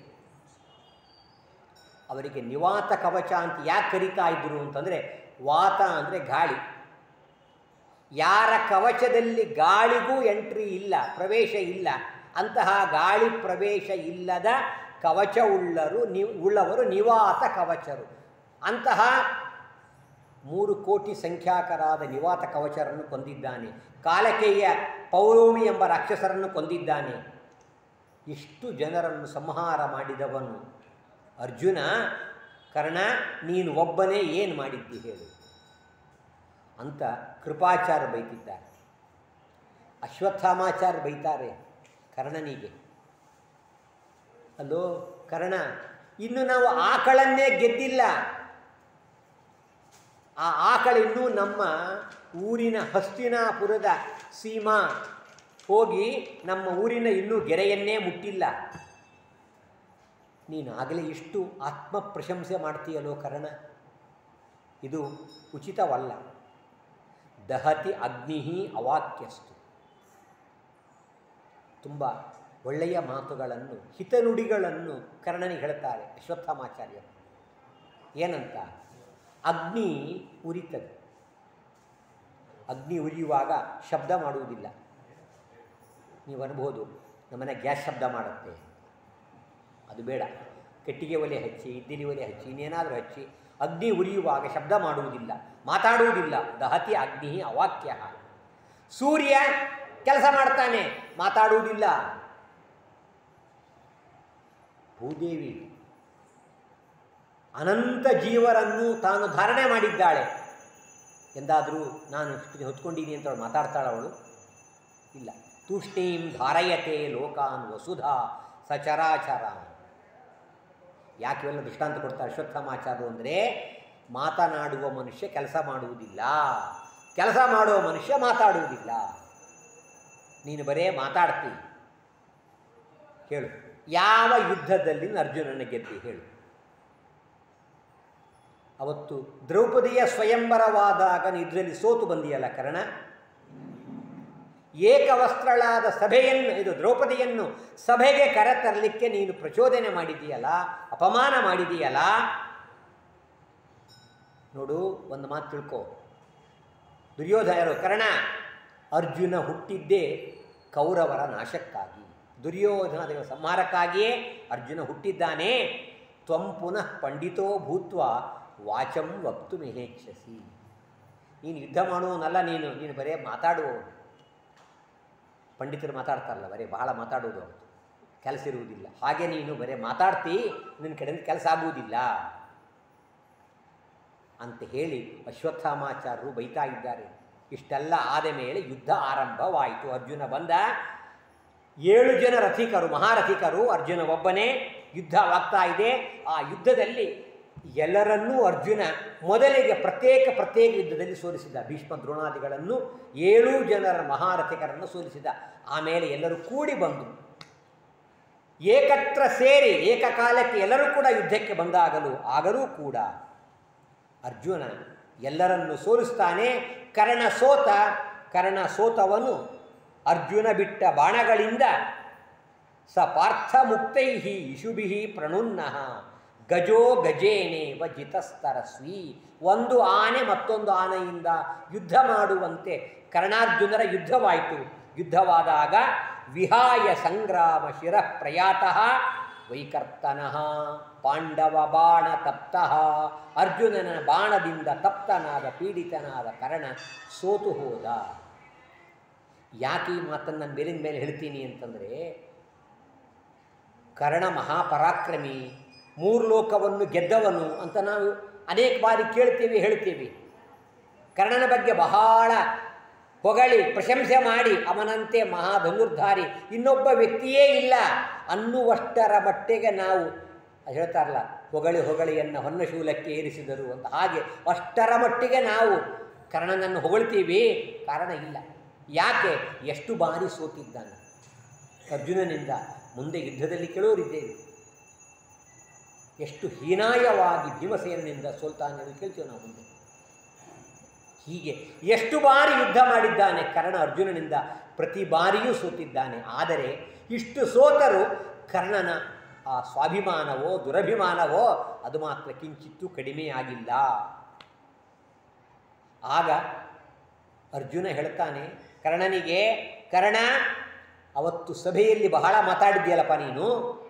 ಅವರಿಗೆ ನಿವಾತ ಕವಚ ಅಂತ ಯಾಕೆ ಕರಿತಾ ಇದ್ರು ಅಂತಂದರೆ ವಾತ ಅಂದರೆ ಗಾಳಿ ಯಾರ ಕವಚದಲ್ಲಿ ಗಾಳಿಗೂ ಎಂಟ್ರಿ ಇಲ್ಲ ಪ್ರವೇಶ ಇಲ್ಲ ಅಂತಹ ಗಾಳಿ ಪ್ರವೇಶ ಇಲ್ಲದ ಕವಚ ಉಳ್ಳರು ನಿ ಉಳ್ಳವರು ನಿವಾತ ಕವಚರು ಅಂತಹ ಮೂರು ಕೋಟಿ ಸಂಖ್ಯಾಕರಾದ ನಿವಾತ ಕವಚರನ್ನು ಕೊಂದಿದ್ದಾನೆ ಕಾಲಕೇಯ ಪೌರೋಮಿ ಎಂಬ ರಾಕ್ಷಸರನ್ನು ಕೊಂದಿದ್ದಾನೆ ಇಷ್ಟು ಜನರನ್ನು ಸಂಹಾರ ಮಾಡಿದವನು ಅರ್ಜುನ ಕರ್ಣ ನೀನು ಒಬ್ಬನೇ ಏನು ಮಾಡಿದ್ದಿ ಹೇಳು ಅಂತ ಕೃಪಾಚಾರ್ಯ ಬೈತಿದ್ದಾರೆ ಅಶ್ವತ್ಥಾಮಾಚಾರ್ಯ ಬೈತಾರೆ ಕರ್ಣನಿಗೆ ಅಲ್ಲೋ ಕರ್ಣ ಇನ್ನು ನಾವು ಆಕಳನ್ನೇ ಗೆದ್ದಿಲ್ಲ ಆ ಆಕಳಿನ್ನೂ ನಮ್ಮ ಊರಿನ ಹಸ್ತಿನಾಪುರದ ಸೀಮಾ ಹೋಗಿ ನಮ್ಮ ಊರಿನ ಇನ್ನೂ ಗೆರೆಯನ್ನೇ ಮುಟ್ಟಿಲ್ಲ ನೀನು ಆಗಲೇ ಇಷ್ಟು ಆತ್ಮ ಪ್ರಶಂಸೆ ಮಾಡ್ತೀಯಲ್ಲೋ ಕರ್ಣ ಇದು ಉಚಿತವಲ್ಲ ದಹತಿ ಅಗ್ನಿ ಅವಾಕ್ಯಸ್ತು ತುಂಬ ಒಳ್ಳೆಯ ಮಾತುಗಳನ್ನು ಹಿತನುಡಿಗಳನ್ನು ಕರ್ಣನಿಗೆ ಹೇಳ್ತಾರೆ ಅಶ್ವತ್ಥಾಮಾಚಾರ್ಯರು ಏನಂತ ಅಗ್ನಿ ಉರಿತದೆ ಅಗ್ನಿ ಉರಿಯುವಾಗ ಶಬ್ದ ಮಾಡುವುದಿಲ್ಲ ನೀವು ಅನ್ಬೋದು ನಮ್ಮನೆ ಗ್ಯಾಸ್ ಶಬ್ದ ಮಾಡುತ್ತೆ ಅದು ಬೇಡ ಕಟ್ಟಿಗೆ ಒಲೆ ಹಚ್ಚಿ ಇದ್ದಿಲಿ ಒಲೆ ಹಚ್ಚಿ ಇನ್ನೇನಾದರೂ ಹಚ್ಚಿ ಅಗ್ನಿ ಉರಿಯುವಾಗ ಶಬ್ದ ಮಾಡುವುದಿಲ್ಲ ಮಾತಾಡುವುದಿಲ್ಲ ದಹತಿ ಅಗ್ನಿ ಅವಾಕ್ಯ ಸೂರ್ಯ ಕೆಲಸ ಮಾಡ್ತಾನೆ ಮಾತಾಡುವುದಿಲ್ಲ ಭೂದೇವಿ ಅನಂತ ಜೀವರನ್ನು ತಾನು ಧಾರಣೆ ಮಾಡಿದ್ದಾಳೆ ಎಂದಾದರೂ ನಾನು ಇಷ್ಟು ಹೊತ್ಕೊಂಡಿದ್ದೀನಿ ಅಂತ ಅವಳು ಮಾತಾಡ್ತಾಳೆ ಅವಳು ಇಲ್ಲ ತೂಷ್ಣೀಂ ಧಾರಯತೆ ಲೋಕಾನ್ ವಸುಧಾ ಸಚರಾಚರ ಯಾಕೆ ಇವೆಲ್ಲ ದೃಷ್ಟಾಂತ ಕೊಡ್ತಾರೆ ಅಶ್ವತ್ಥಾಮಾಚಾರ್ಯರು ಅಂದರೆ ಮಾತನಾಡುವ ಮನುಷ್ಯ ಕೆಲಸ ಮಾಡುವುದಿಲ್ಲ ಕೆಲಸ ಮಾಡುವ ಮನುಷ್ಯ ಮಾತಾಡುವುದಿಲ್ಲ ನೀನು ಬರೇ ಮಾತಾಡ್ತಿ ಹೇಳು ಯಾವ ಯುದ್ಧದಲ್ಲಿ ನೀನು ಅರ್ಜುನನ ಗೆದ್ದಿ ಹೇಳು ಅವತ್ತು ದ್ರೌಪದಿಯ ಸ್ವಯಂವರವಾದಾಗ ನೀನು ಇದರಲ್ಲಿ ಸೋತು ಬಂದಿಯಲ್ಲ ಕರ್ಣ ಏಕವಸ್ತ್ರಳಾದ ಸಭೆಯನ್ನು ಇದು ದ್ರೌಪದಿಯನ್ನು ಸಭೆಗೆ ಕರೆತರಲಿಕ್ಕೆ ನೀನು ಪ್ರಚೋದನೆ ಮಾಡಿದೀಯಲ್ಲ ಅಪಮಾನ ಮಾಡಿದೀಯಲ್ಲ ನೋಡು ಒಂದು ಮಾತು ತಿಳ್ಕೊ ದುರ್ಯೋಧನರು ಕರ್ಣ ಅರ್ಜುನ ಹುಟ್ಟಿದ್ದೇ ಕೌರವರ ನಾಶಕ್ಕಾಗಿ ದುರ್ಯೋಧನದ ಸಂಹಾರಕ್ಕಾಗಿಯೇ ಅರ್ಜುನ ಹುಟ್ಟಿದ್ದಾನೆ ತ್ವಂ ಪುನಃ ಪಂಡಿತೋ ಭೂತ್ವ ವಾಚಂ ವಕ್ತು ಮೆಹೇಚ್ಛಸಿ ನೀನು ಯುದ್ಧ ಮಾಡುವವನಲ್ಲ ನೀನು ನೀನು ಬರೇ ಮಾತಾಡುವವನು ಪಂಡಿತರು ಮಾತಾಡ್ತಾರಲ್ಲ ಬರೀ ಬಹಳ ಮಾತಾಡುವುದು ಅವತ್ತು ಕೆಲಸ ಇರುವುದಿಲ್ಲ ಹಾಗೆ ನೀನು ಬರೀ ಮಾತಾಡ್ತಿ ನಿನ್ನ ಕಡೆಯಿಂದ ಕೆಲಸ ಆಗುವುದಿಲ್ಲ ಅಂತ ಹೇಳಿ ಅಶ್ವತ್ಥಾಮಾಚಾರ್ಯರು ಬೈತಾ ಇದ್ದಾರೆ ಇಷ್ಟೆಲ್ಲ ಆದ ಮೇಲೆ ಯುದ್ಧ ಆರಂಭವಾಯಿತು ಅರ್ಜುನ ಬಂದ ಏಳು ಜನ ರಥಿಕರು ಮಹಾರಥಿಕರು ಅರ್ಜುನ ಒಬ್ಬನೇ ಯುದ್ಧವಾಗ್ತಾ ಇದೆ ಆ ಯುದ್ಧದಲ್ಲಿ ಎಲ್ಲರನ್ನೂ ಅರ್ಜುನ ಮೊದಲಿಗೆ ಪ್ರತ್ಯೇಕ ಪ್ರತ್ಯೇಕ ಯುದ್ಧದಲ್ಲಿ ಸೋಲಿಸಿದ ಭೀಷ್ಮ ದ್ರೋಣಾದಿಗಳನ್ನು ಏಳು ಜನರ ಮಹಾರಥಿಕರನ್ನು ಸೋಲಿಸಿದ ಆಮೇಲೆ ಎಲ್ಲರೂ ಕೂಡಿ ಬಂದರು ಏಕತ್ರ ಸೇರಿ ಏಕಕಾಲಕ್ಕೆ ಎಲ್ಲರೂ ಕೂಡ ಯುದ್ಧಕ್ಕೆ ಬಂದಾಗಲೂ ಆಗಲೂ ಕೂಡ ಅರ್ಜುನ ಎಲ್ಲರನ್ನು ಸೋಲಿಸ್ತಾನೆ ಕರ್ಣ ಸೋತ ಕರ್ಣ ಸೋತವನು ಅರ್ಜುನ ಬಿಟ್ಟ ಬಾಣಗಳಿಂದ ಸ ಪಾರ್ಥ ಮುಕ್ತೈ ಇಶುಭಿ ಪ್ರಣುನ್ನಃ ಗಜೋ ಗಜೇನೇವ ಜಿತಸ್ತರಸ್ವಿ ಒಂದು ಆನೆ ಮತ್ತೊಂದು ಆನೆಯಿಂದ ಯುದ್ಧ ಮಾಡುವಂತೆ ಕರ್ಣಾರ್ಜುನರ ಯುದ್ಧವಾಯಿತು ಯುದ್ಧವಾದಾಗ ವಿಹಾಯ ಸಂಗ್ರಾಮ ಶಿರ ಪ್ರಯಾತಃ ವೈಕರ್ತನಃ ಪಾಂಡವ ಬಾಣ ತಪ್ತಃ ಅರ್ಜುನನ ಬಾಣದಿಂದ ತಪ್ತನಾದ ಪೀಡಿತನಾದ ಕರ್ಣ ಸೋತು ಹೋದ ಯಾಕೆ ಈ ಮಾತನ್ನು ನಾನು ಮೇಲಿನ ಮೇಲೆ ಹೇಳ್ತೀನಿ ಅಂತಂದರೆ ಕರ್ಣ ಮಹಾಪರಾಕ್ರಮಿ ಮೂರು ಲೋಕವನ್ನು ಗೆದ್ದವನು ಅಂತ ನಾವು ಅನೇಕ ಬಾರಿ ಕೇಳ್ತೀವಿ ಹೇಳ್ತೀವಿ ಕರ್ಣನ ಬಗ್ಗೆ ಬಹಳ ಹೊಗಳಿ ಪ್ರಶಂಸೆ ಮಾಡಿ ಅವನಂತೆ ಮಹಾಧನುರ್ಧಾರಿ ಇನ್ನೊಬ್ಬ ವ್ಯಕ್ತಿಯೇ ಇಲ್ಲ ಅನ್ನುವಷ್ಟರ ಮಟ್ಟಿಗೆ ನಾವು ಹೇಳ್ತಾರಲ್ಲ ಹೊಗಳಿ ಹೊಗಳಿಯನ್ನು ಹೊನ್ನಶೂಲಕ್ಕೆ ಏರಿಸಿದರು ಅಂತ ಹಾಗೆ ಅಷ್ಟರ ಮಟ್ಟಿಗೆ ನಾವು ಕರ್ಣನನ್ನು ಹೊಗಳ್ತೀವಿ ಕಾರಣ ಇಲ್ಲ ಯಾಕೆ ಎಷ್ಟು ಬಾರಿ ಸೋತಿದ್ದಾನೆ ಅರ್ಜುನನಿಂದ ಮುಂದೆ ಯುದ್ಧದಲ್ಲಿ ಕೆಲವರಿದ್ದೇವೆ ಎಷ್ಟು ಹೀನಾಯವಾಗಿ ಭೀಮಸೇನಿಂದ ಸೋಲ್ತಾನೆ ಅಂತ ಕೇಳ್ತೀವಿ ನಾವು ಮುಂದೆ ಹೀಗೆ ಎಷ್ಟು ಬಾರಿ ಯುದ್ಧ ಮಾಡಿದ್ದಾನೆ ಕರ್ಣ ಅರ್ಜುನನಿಂದ ಪ್ರತಿ ಬಾರಿಯೂ ಸೋತಿದ್ದಾನೆ ಆದರೆ ಇಷ್ಟು ಸೋತರೂ ಕರ್ಣನ ಆ ಸ್ವಾಭಿಮಾನವೋ ದುರಭಿಮಾನವೋ ಅದು ಮಾತ್ರ ಕಿಂಚಿತ್ತೂ ಕಡಿಮೆಯಾಗಿಲ್ಲ ಆಗ ಅರ್ಜುನ ಹೇಳ್ತಾನೆ ಕರ್ಣನಿಗೆ ಕರ್ಣ ಅವತ್ತು ಸಭೆಯಲ್ಲಿ ಬಹಳ ಮಾತಾಡಿದ್ಯಲ್ಲಪ್ಪ ನೀನು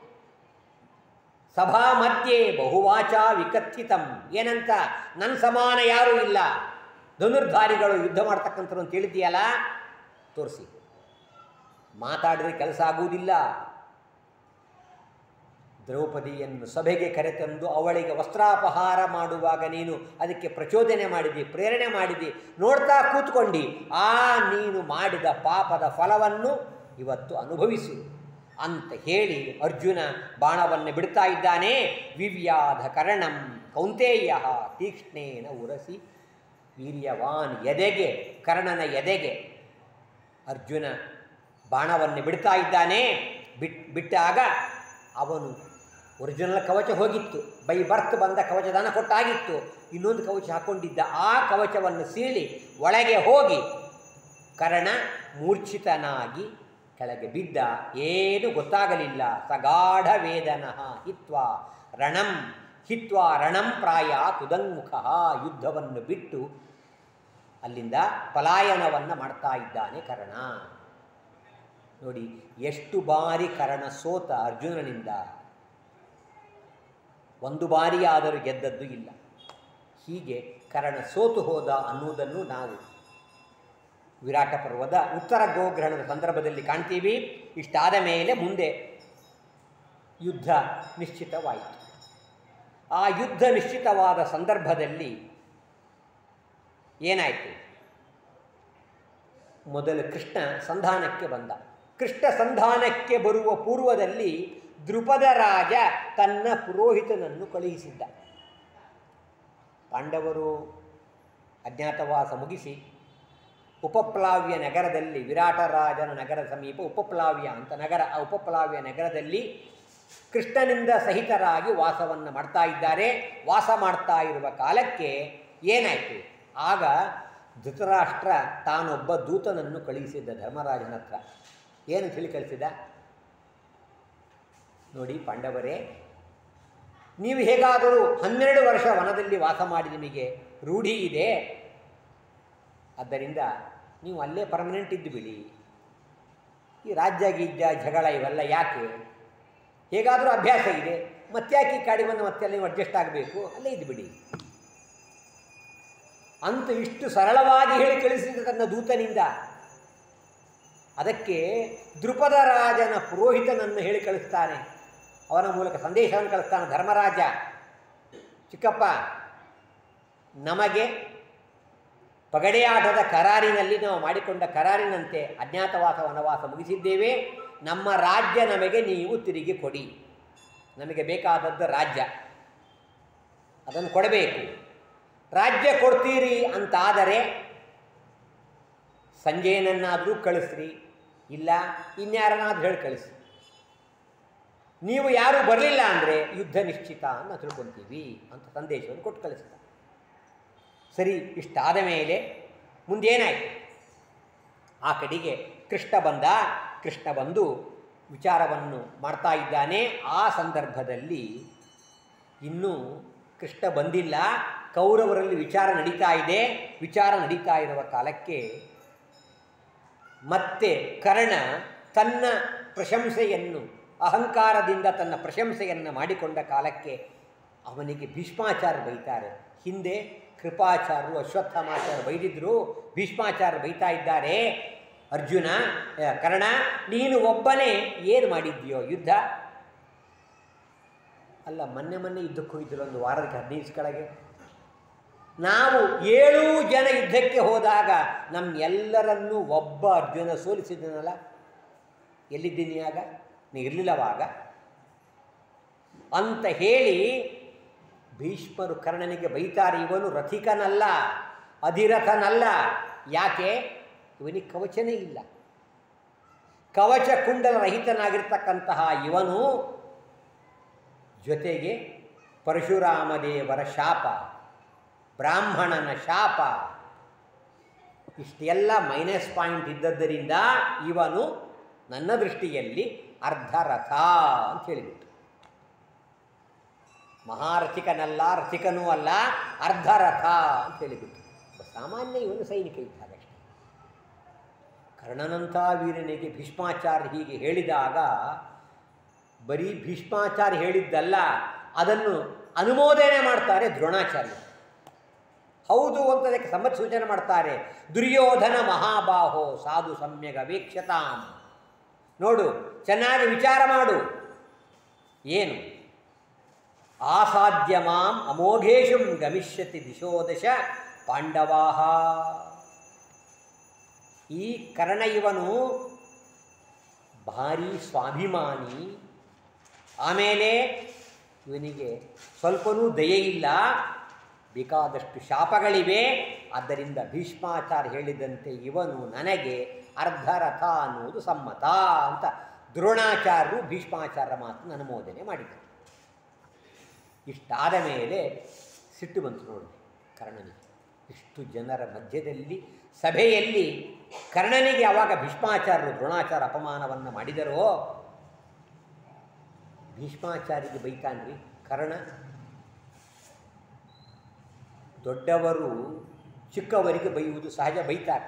ಸಭಾ ಮಧ್ಯೆ ಬಹುವಾಚ ವಿಕಥಿತಂ ಏನಂತ ನನ್ನ ಸಮಾನ ಯಾರೂ ಇಲ್ಲ ಧನುರ್ಧಾರಿಗಳು ಯುದ್ಧ ಮಾಡ್ತಕ್ಕಂಥವ್ರು ಅಂತ ಹೇಳಿದ್ದೀಯಲ್ಲ ತೋರಿಸಿ ಮಾತಾಡಿದ್ರೆ ಕೆಲಸ ಆಗುವುದಿಲ್ಲ ದ್ರೌಪದಿಯನ್ನು ಸಭೆಗೆ ಕರೆತಂದು ಅವಳಿಗೆ ವಸ್ತ್ರಾಪಹಾರ ಮಾಡುವಾಗ ನೀನು ಅದಕ್ಕೆ ಪ್ರಚೋದನೆ ಮಾಡಿದಿ ಪ್ರೇರಣೆ ಮಾಡಿದಿ ನೋಡ್ತಾ ಕೂತ್ಕೊಂಡು ಆ ನೀನು ಮಾಡಿದ ಪಾಪದ ಫಲವನ್ನು ಇವತ್ತು ಅನುಭವಿಸು ಅಂತ ಹೇಳಿ ಅರ್ಜುನ ಬಾಣವನ್ನು ಬಿಡ್ತಾ ಇದ್ದಾನೆ ವಿವ್ಯಾಧ ಕರ್ಣಂ ಕೌಂತೇಯ ತೀಕ್ಷ್ಣೇನ ಉರಸಿ ವೀರ್ಯವಾನ್ ಎದೆಗೆ ಕರ್ಣನ ಎದೆಗೆ ಅರ್ಜುನ ಬಾಣವನ್ನು ಬಿಡ್ತಾ ಇದ್ದಾನೆ ಬಿಟ್ ಬಿಟ್ಟಾಗ ಅವನು ಒರಿಜಿನಲ್ ಕವಚ ಹೋಗಿತ್ತು ಬೈ ಬರ್ತ್ ಬಂದ ಕವಚದಾನ ಕೊಟ್ಟಾಗಿತ್ತು ಇನ್ನೊಂದು ಕವಚ ಹಾಕ್ಕೊಂಡಿದ್ದ ಆ ಕವಚವನ್ನು ಸೀಳಿ ಒಳಗೆ ಹೋಗಿ ಕರ್ಣ ಮೂರ್ಛಿತನಾಗಿ ಕೆಳಗೆ ಬಿದ್ದ ಏನು ಗೊತ್ತಾಗಲಿಲ್ಲ ಸಗಾಢ ವೇದನ ಹಿತ್ವಾ ರಣಂ ಹಿತ್ವಾ ರಣಂ ಪ್ರಾಯ ತುದಂಗುಖ ಯುದ್ಧವನ್ನು ಬಿಟ್ಟು ಅಲ್ಲಿಂದ ಪಲಾಯನವನ್ನು ಮಾಡ್ತಾ ಇದ್ದಾನೆ ಕರ್ಣ ನೋಡಿ ಎಷ್ಟು ಬಾರಿ ಕರ್ಣ ಸೋತ ಅರ್ಜುನನಿಂದ ಒಂದು ಬಾರಿಯಾದರೂ ಗೆದ್ದದ್ದು ಇಲ್ಲ ಹೀಗೆ ಕರ್ಣ ಸೋತು ಹೋದ ಅನ್ನುವುದನ್ನು ನಾವು ವಿರಾಟ ಪರ್ವದ ಉತ್ತರ ಗೋಗ್ರಹಣದ ಸಂದರ್ಭದಲ್ಲಿ ಕಾಣ್ತೀವಿ ಇಷ್ಟಾದ ಮೇಲೆ ಮುಂದೆ ಯುದ್ಧ ನಿಶ್ಚಿತವಾಯಿತು ಆ ಯುದ್ಧ ನಿಶ್ಚಿತವಾದ ಸಂದರ್ಭದಲ್ಲಿ ಏನಾಯಿತು ಮೊದಲು ಕೃಷ್ಣ ಸಂಧಾನಕ್ಕೆ ಬಂದ ಕೃಷ್ಣ ಸಂಧಾನಕ್ಕೆ ಬರುವ ಪೂರ್ವದಲ್ಲಿ ದೃಪದ ರಾಜ ತನ್ನ ಪುರೋಹಿತನನ್ನು ಕಳುಹಿಸಿದ್ದ ಪಾಂಡವರು ಅಜ್ಞಾತವಾಸ ಮುಗಿಸಿ ಉಪಪ್ಲಾವ್ಯ ನಗರದಲ್ಲಿ ವಿರಾಟರಾಜನ ನಗರ ಸಮೀಪ ಉಪಪ್ಲಾವ್ಯ ಅಂತ ನಗರ ಆ ಉಪಪ್ಲಾವ್ಯ ನಗರದಲ್ಲಿ ಕೃಷ್ಣನಿಂದ ಸಹಿತರಾಗಿ ವಾಸವನ್ನು ಮಾಡ್ತಾ ಇದ್ದಾರೆ ವಾಸ ಮಾಡ್ತಾ ಇರುವ ಕಾಲಕ್ಕೆ ಏನಾಯಿತು ಆಗ ಧೃತರಾಷ್ಟ್ರ ತಾನೊಬ್ಬ ದೂತನನ್ನು ಕಳುಹಿಸಿದ್ದ ಧರ್ಮರಾಜನ ಹತ್ರ ಏನು ತಿಳಿ ಕಳಿಸಿದ ನೋಡಿ ಪಾಂಡವರೇ ನೀವು ಹೇಗಾದರೂ ಹನ್ನೆರಡು ವರ್ಷ ವನದಲ್ಲಿ ವಾಸ ಮಾಡಿ ನಿಮಗೆ ರೂಢಿ ಇದೆ ಆದ್ದರಿಂದ ನೀವು ಅಲ್ಲೇ ಪರ್ಮನೆಂಟ್ ಇದ್ದು ಬಿಡಿ ಈ ರಾಜ್ಯ ಗೀಜ್ಯ ಜಗಳ ಇವೆಲ್ಲ ಯಾಕೆ ಹೇಗಾದರೂ ಅಭ್ಯಾಸ ಇದೆ ಮತ್ತ್ಯಾಕೆ ಈ ಕಾಡಿ ಬಂದು ಮತ್ತೆ ನೀವು ಅಡ್ಜಸ್ಟ್ ಆಗಬೇಕು ಅಲ್ಲೇ ಇದ್ದುಬಿಡಿ ಅಂತ ಇಷ್ಟು ಸರಳವಾಗಿ ಹೇಳಿ ಕಳಿಸಿದ ತನ್ನ ದೂತನಿಂದ ಅದಕ್ಕೆ ದೃಪದ ರಾಜನ ಪುರೋಹಿತನನ್ನು ಹೇಳಿ ಕಳಿಸ್ತಾನೆ ಅವನ ಮೂಲಕ ಸಂದೇಶವನ್ನು ಕಳಿಸ್ತಾನೆ ಧರ್ಮರಾಜ ಚಿಕ್ಕಪ್ಪ ನಮಗೆ ಪಗಡೆಯಾಟದ ಕರಾರಿನಲ್ಲಿ ನಾವು ಮಾಡಿಕೊಂಡ ಕರಾರಿನಂತೆ ಅಜ್ಞಾತವಾಸ ವನವಾಸ ಮುಗಿಸಿದ್ದೇವೆ ನಮ್ಮ ರಾಜ್ಯ ನಮಗೆ ನೀವು ತಿರುಗಿ ಕೊಡಿ ನಮಗೆ ಬೇಕಾದದ್ದು ರಾಜ್ಯ ಅದನ್ನು ಕೊಡಬೇಕು ರಾಜ್ಯ ಕೊಡ್ತೀರಿ ಅಂತಾದರೆ ಸಂಜಯನನ್ನಾದರೂ ಕಳಿಸ್ರಿ ಇಲ್ಲ ಇನ್ಯಾರನ್ನಾದ್ರೂ ಹೇಳಿ ಕಳಿಸಿ ನೀವು ಯಾರೂ ಬರಲಿಲ್ಲ ಅಂದರೆ ಯುದ್ಧ ನಿಶ್ಚಿತ ಅಂತ ತಿಳ್ಕೊತೀವಿ ಅಂತ ಸಂದೇಶವನ್ನು ಕೊಟ್ಟು ಕಳಿಸ್ತಾರೆ ಸರಿ ಇಷ್ಟಾದ ಮೇಲೆ ಮುಂದೇನಾಯಿತು ಆ ಕಡೆಗೆ ಕೃಷ್ಣ ಬಂದ ಕೃಷ್ಣ ಬಂದು ವಿಚಾರವನ್ನು ಮಾಡ್ತಾ ಇದ್ದಾನೆ ಆ ಸಂದರ್ಭದಲ್ಲಿ ಇನ್ನೂ ಕೃಷ್ಣ ಬಂದಿಲ್ಲ ಕೌರವರಲ್ಲಿ ವಿಚಾರ ನಡೀತಾ ಇದೆ ವಿಚಾರ ನಡೀತಾ ಇರುವ ಕಾಲಕ್ಕೆ ಮತ್ತೆ ಕರ್ಣ ತನ್ನ ಪ್ರಶಂಸೆಯನ್ನು ಅಹಂಕಾರದಿಂದ ತನ್ನ ಪ್ರಶಂಸೆಯನ್ನು ಮಾಡಿಕೊಂಡ ಕಾಲಕ್ಕೆ ಅವನಿಗೆ ಭೀಷ್ಮಾಚಾರ್ಯ ಬೈತಾರೆ ಹಿಂದೆ ಕೃಪಾಚಾರ್ಯರು ಅಶ್ವತ್ಥಾಮಾಚಾರ್ಯ ಬೈದಿದ್ರು ಭೀಷ್ಮಾಚಾರ್ಯ ಬೈತಾ ಇದ್ದಾರೆ ಅರ್ಜುನ ಆ, ಕರ್ಣ ನೀನು ಒಬ್ಬನೇ ಏನು ಮಾಡಿದ್ಯೋ ಯುದ್ಧ ಅಲ್ಲ ಮೊನ್ನೆ ಮೊನ್ನೆ ಯುದ್ಧಕ್ಕೆ ಹೋಗಿದ್ದಿಲ್ಲ ಒಂದು ವಾರಕ್ಕೆ ಹದಿನೈದು ದಿವ್ಸ ಕೆಳಗೆ ನಾವು ಏಳು ಜನ ಯುದ್ಧಕ್ಕೆ ಹೋದಾಗ ನಮ್ಮೆಲ್ಲರನ್ನೂ ಒಬ್ಬ ಅರ್ಜುನ ಸೋಲಿಸಿದನಲ್ಲ ಎಲ್ಲಿದ್ದೀನಿ ಆಗ ನೀ ಇರಲಿಲ್ಲವಾಗ ಅಂತ ಹೇಳಿ ಭೀಷ್ಮರು ಕರ್ಣನಿಗೆ ಬೈತಾರೆ ಇವನು ರಥಿಕನಲ್ಲ ಅಧಿರಥನಲ್ಲ ಯಾಕೆ ಇವನಿಗೆ ಕವಚನೇ ಇಲ್ಲ ಕವಚ ಕುಂಡಲ ರಹಿತನಾಗಿರ್ತಕ್ಕಂತಹ ಇವನು ಜೊತೆಗೆ ಪರಶುರಾಮ ದೇವರ ಶಾಪ ಬ್ರಾಹ್ಮಣನ ಶಾಪ ಇಷ್ಟೆಲ್ಲ ಮೈನಸ್ ಪಾಯಿಂಟ್ ಇದ್ದದ್ದರಿಂದ ಇವನು ನನ್ನ ದೃಷ್ಟಿಯಲ್ಲಿ ಅರ್ಧ ರಥ ಅಂತ ಹೇಳಿಬಿಟ್ಟು ಮಹಾರಥಿಕನಲ್ಲ ರಥಿಕನೂ ಅಲ್ಲ ಅರ್ಧ ರಥ ಅಂತ ಹೇಳಿಬಿಟ್ಟು ಒಬ್ಬ ಸಾಮಾನ್ಯ ಇವನು ಸೈನಿಕ ಇದ್ದಾಗ ಅಷ್ಟೇ ಕರ್ಣನಂಥ ವೀರನಿಗೆ ಭೀಷ್ಮಾಚಾರ್ಯ ಹೀಗೆ ಹೇಳಿದಾಗ ಬರೀ ಭೀಷ್ಮಾಚಾರ್ಯ ಹೇಳಿದ್ದಲ್ಲ ಅದನ್ನು ಅನುಮೋದನೆ ಮಾಡ್ತಾರೆ ದ್ರೋಣಾಚಾರ್ಯ ಹೌದು ಅಂತ ಅದಕ್ಕೆ ಸಮ್ಮತಿ ಸೂಚನೆ ಮಾಡ್ತಾರೆ ದುರ್ಯೋಧನ ಮಹಾಬಾಹೋ ಸಾಧು ಸಮ್ಯಗ ವೀಕ್ಷತಾಂ ನೋಡು ಚೆನ್ನಾಗಿ ವಿಚಾರ ಮಾಡು ಏನು ಆಸಾಧ್ಯ ಮಾಂ ಅಮೋಘೇಶಂ ಗಮಿಷ್ಯತಿ ದಿಶೋದಶ ಪಾಂಡವಾಹ ಈ ಕರ್ಣ ಇವನು ಭಾರಿ ಸ್ವಾಭಿಮಾನಿ ಆಮೇಲೆ ಇವನಿಗೆ ಸ್ವಲ್ಪನೂ ದಯೆ ಇಲ್ಲ ಬೇಕಾದಷ್ಟು ಶಾಪಗಳಿವೆ ಆದ್ದರಿಂದ ಭೀಷ್ಮಾಚಾರ್ಯ ಹೇಳಿದಂತೆ ಇವನು ನನಗೆ ಅರ್ಧ ರಥ ಅನ್ನುವುದು ಸಮ್ಮತ ಅಂತ ದ್ರೋಣಾಚಾರ್ಯರು ಭೀಷ್ಮಾಚಾರ್ಯರ ಮಾತನ್ನು ಅನುಮೋದನೆ ಮಾಡಿದರು ಇಷ್ಟಾದ ಮೇಲೆ ಸಿಟ್ಟು ಬಂತು ನೋಡಿ ಕರ್ಣನಿಗೆ ಇಷ್ಟು ಜನರ ಮಧ್ಯದಲ್ಲಿ ಸಭೆಯಲ್ಲಿ ಕರ್ಣನಿಗೆ ಯಾವಾಗ ಭೀಷ್ಮಾಚಾರ್ಯರು ದ್ರೋಣಾಚಾರ್ಯ ಅಪಮಾನವನ್ನು ಮಾಡಿದರೋ ಭೀಷ್ಮಾಚಾರ್ಯಗೆ ಬೈತಾನ್ರಿ ಕರ್ಣ ದೊಡ್ಡವರು ಚಿಕ್ಕವರಿಗೆ ಬೈಯುವುದು ಸಹಜ ಬೈತಾರೆ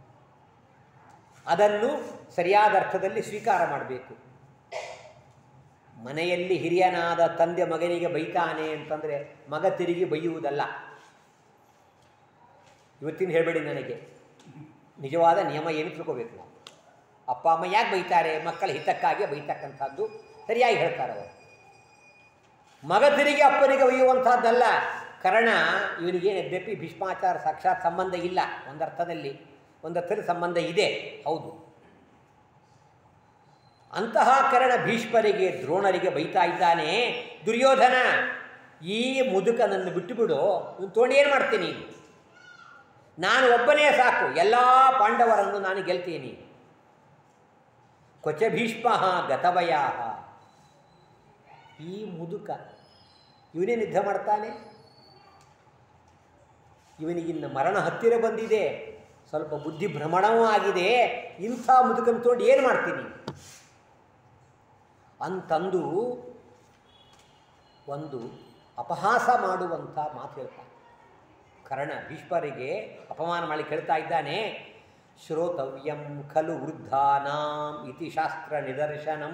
ಅದನ್ನು ಸರಿಯಾದ ಅರ್ಥದಲ್ಲಿ ಸ್ವೀಕಾರ ಮಾಡಬೇಕು ಮನೆಯಲ್ಲಿ ಹಿರಿಯನಾದ ತಂದೆ ಮಗನಿಗೆ ಬೈತಾನೆ ಅಂತಂದರೆ ಮಗ ತಿರುಗಿ ಬೈಯುವುದಲ್ಲ ಇವತ್ತಿನ ಹೇಳಬೇಡಿ ನನಗೆ ನಿಜವಾದ ನಿಯಮ ಏನು ತಿಳ್ಕೋಬೇಕು ನಾವು ಅಪ್ಪ ಅಮ್ಮ ಯಾಕೆ ಬೈತಾರೆ ಮಕ್ಕಳ ಹಿತಕ್ಕಾಗಿ ಬೈತಕ್ಕಂಥದ್ದು ಸರಿಯಾಗಿ ಹೇಳ್ತಾರೆ ಅವರು ಮಗ ತಿರುಗಿ ಅಪ್ಪನಿಗೆ ಒಯ್ಯುವಂಥದ್ದಲ್ಲ ಕರ್ಣ ಇವನಿಗೇನು ಯದ್ಯಪಿ ಭೀಷ್ಮಾಚಾರ ಸಾಕ್ಷಾತ್ ಸಂಬಂಧ ಇಲ್ಲ ಒಂದರ್ಥದಲ್ಲಿ ಒಂದರ್ಥದಲ್ಲಿ ಸಂಬಂಧ ಇದೆ ಹೌದು ಅಂತಹ ಕರ್ಣ ಭೀಷ್ಮರಿಗೆ ದ್ರೋಣರಿಗೆ ಬೈತಾ ಇದ್ದಾನೆ ದುರ್ಯೋಧನ ಈ ಮುದುಕನನ್ನು ಬಿಟ್ಟುಬಿಡು ಇವನು ತೋಣಿ ಏನು ಮಾಡ್ತೀನಿ ನಾನು ಒಬ್ಬನೇ ಸಾಕು ಎಲ್ಲ ಪಾಂಡವರನ್ನು ನಾನು ಗೆಲ್ತೀನಿ ಕೊಚ ಭೀಷ್ಮ ಗತವಯಾ ಈ ಮುದುಕ ಇವನೇ ನಿದ್ದೆ ಮಾಡ್ತಾನೆ ಇವನಿಗಿನ್ನ ಮರಣ ಹತ್ತಿರ ಬಂದಿದೆ ಸ್ವಲ್ಪ ಬುದ್ಧಿ ಭ್ರಮಣವೂ ಆಗಿದೆ ಇಂಥ ಮುದುಕನ್ ತೋಡಿ ಏನು ಮಾಡ್ತೀನಿ ಅಂತಂದು ಒಂದು ಅಪಹಾಸ ಮಾಡುವಂಥ ಮಾತು ಹೇಳ್ತಾನೆ ಕರ್ಣ ಭೀಷ್ಮರಿಗೆ ಅಪಮಾನ ಮಾಡಿ ಕೇಳ್ತಾ ಇದ್ದಾನೆ ಶ್ರೋತವ್ಯಂ ಖಲು ವೃದ್ಧಾನಾಂ ಇತಿ ಶಾಸ್ತ್ರ ನಿದರ್ಶನಂ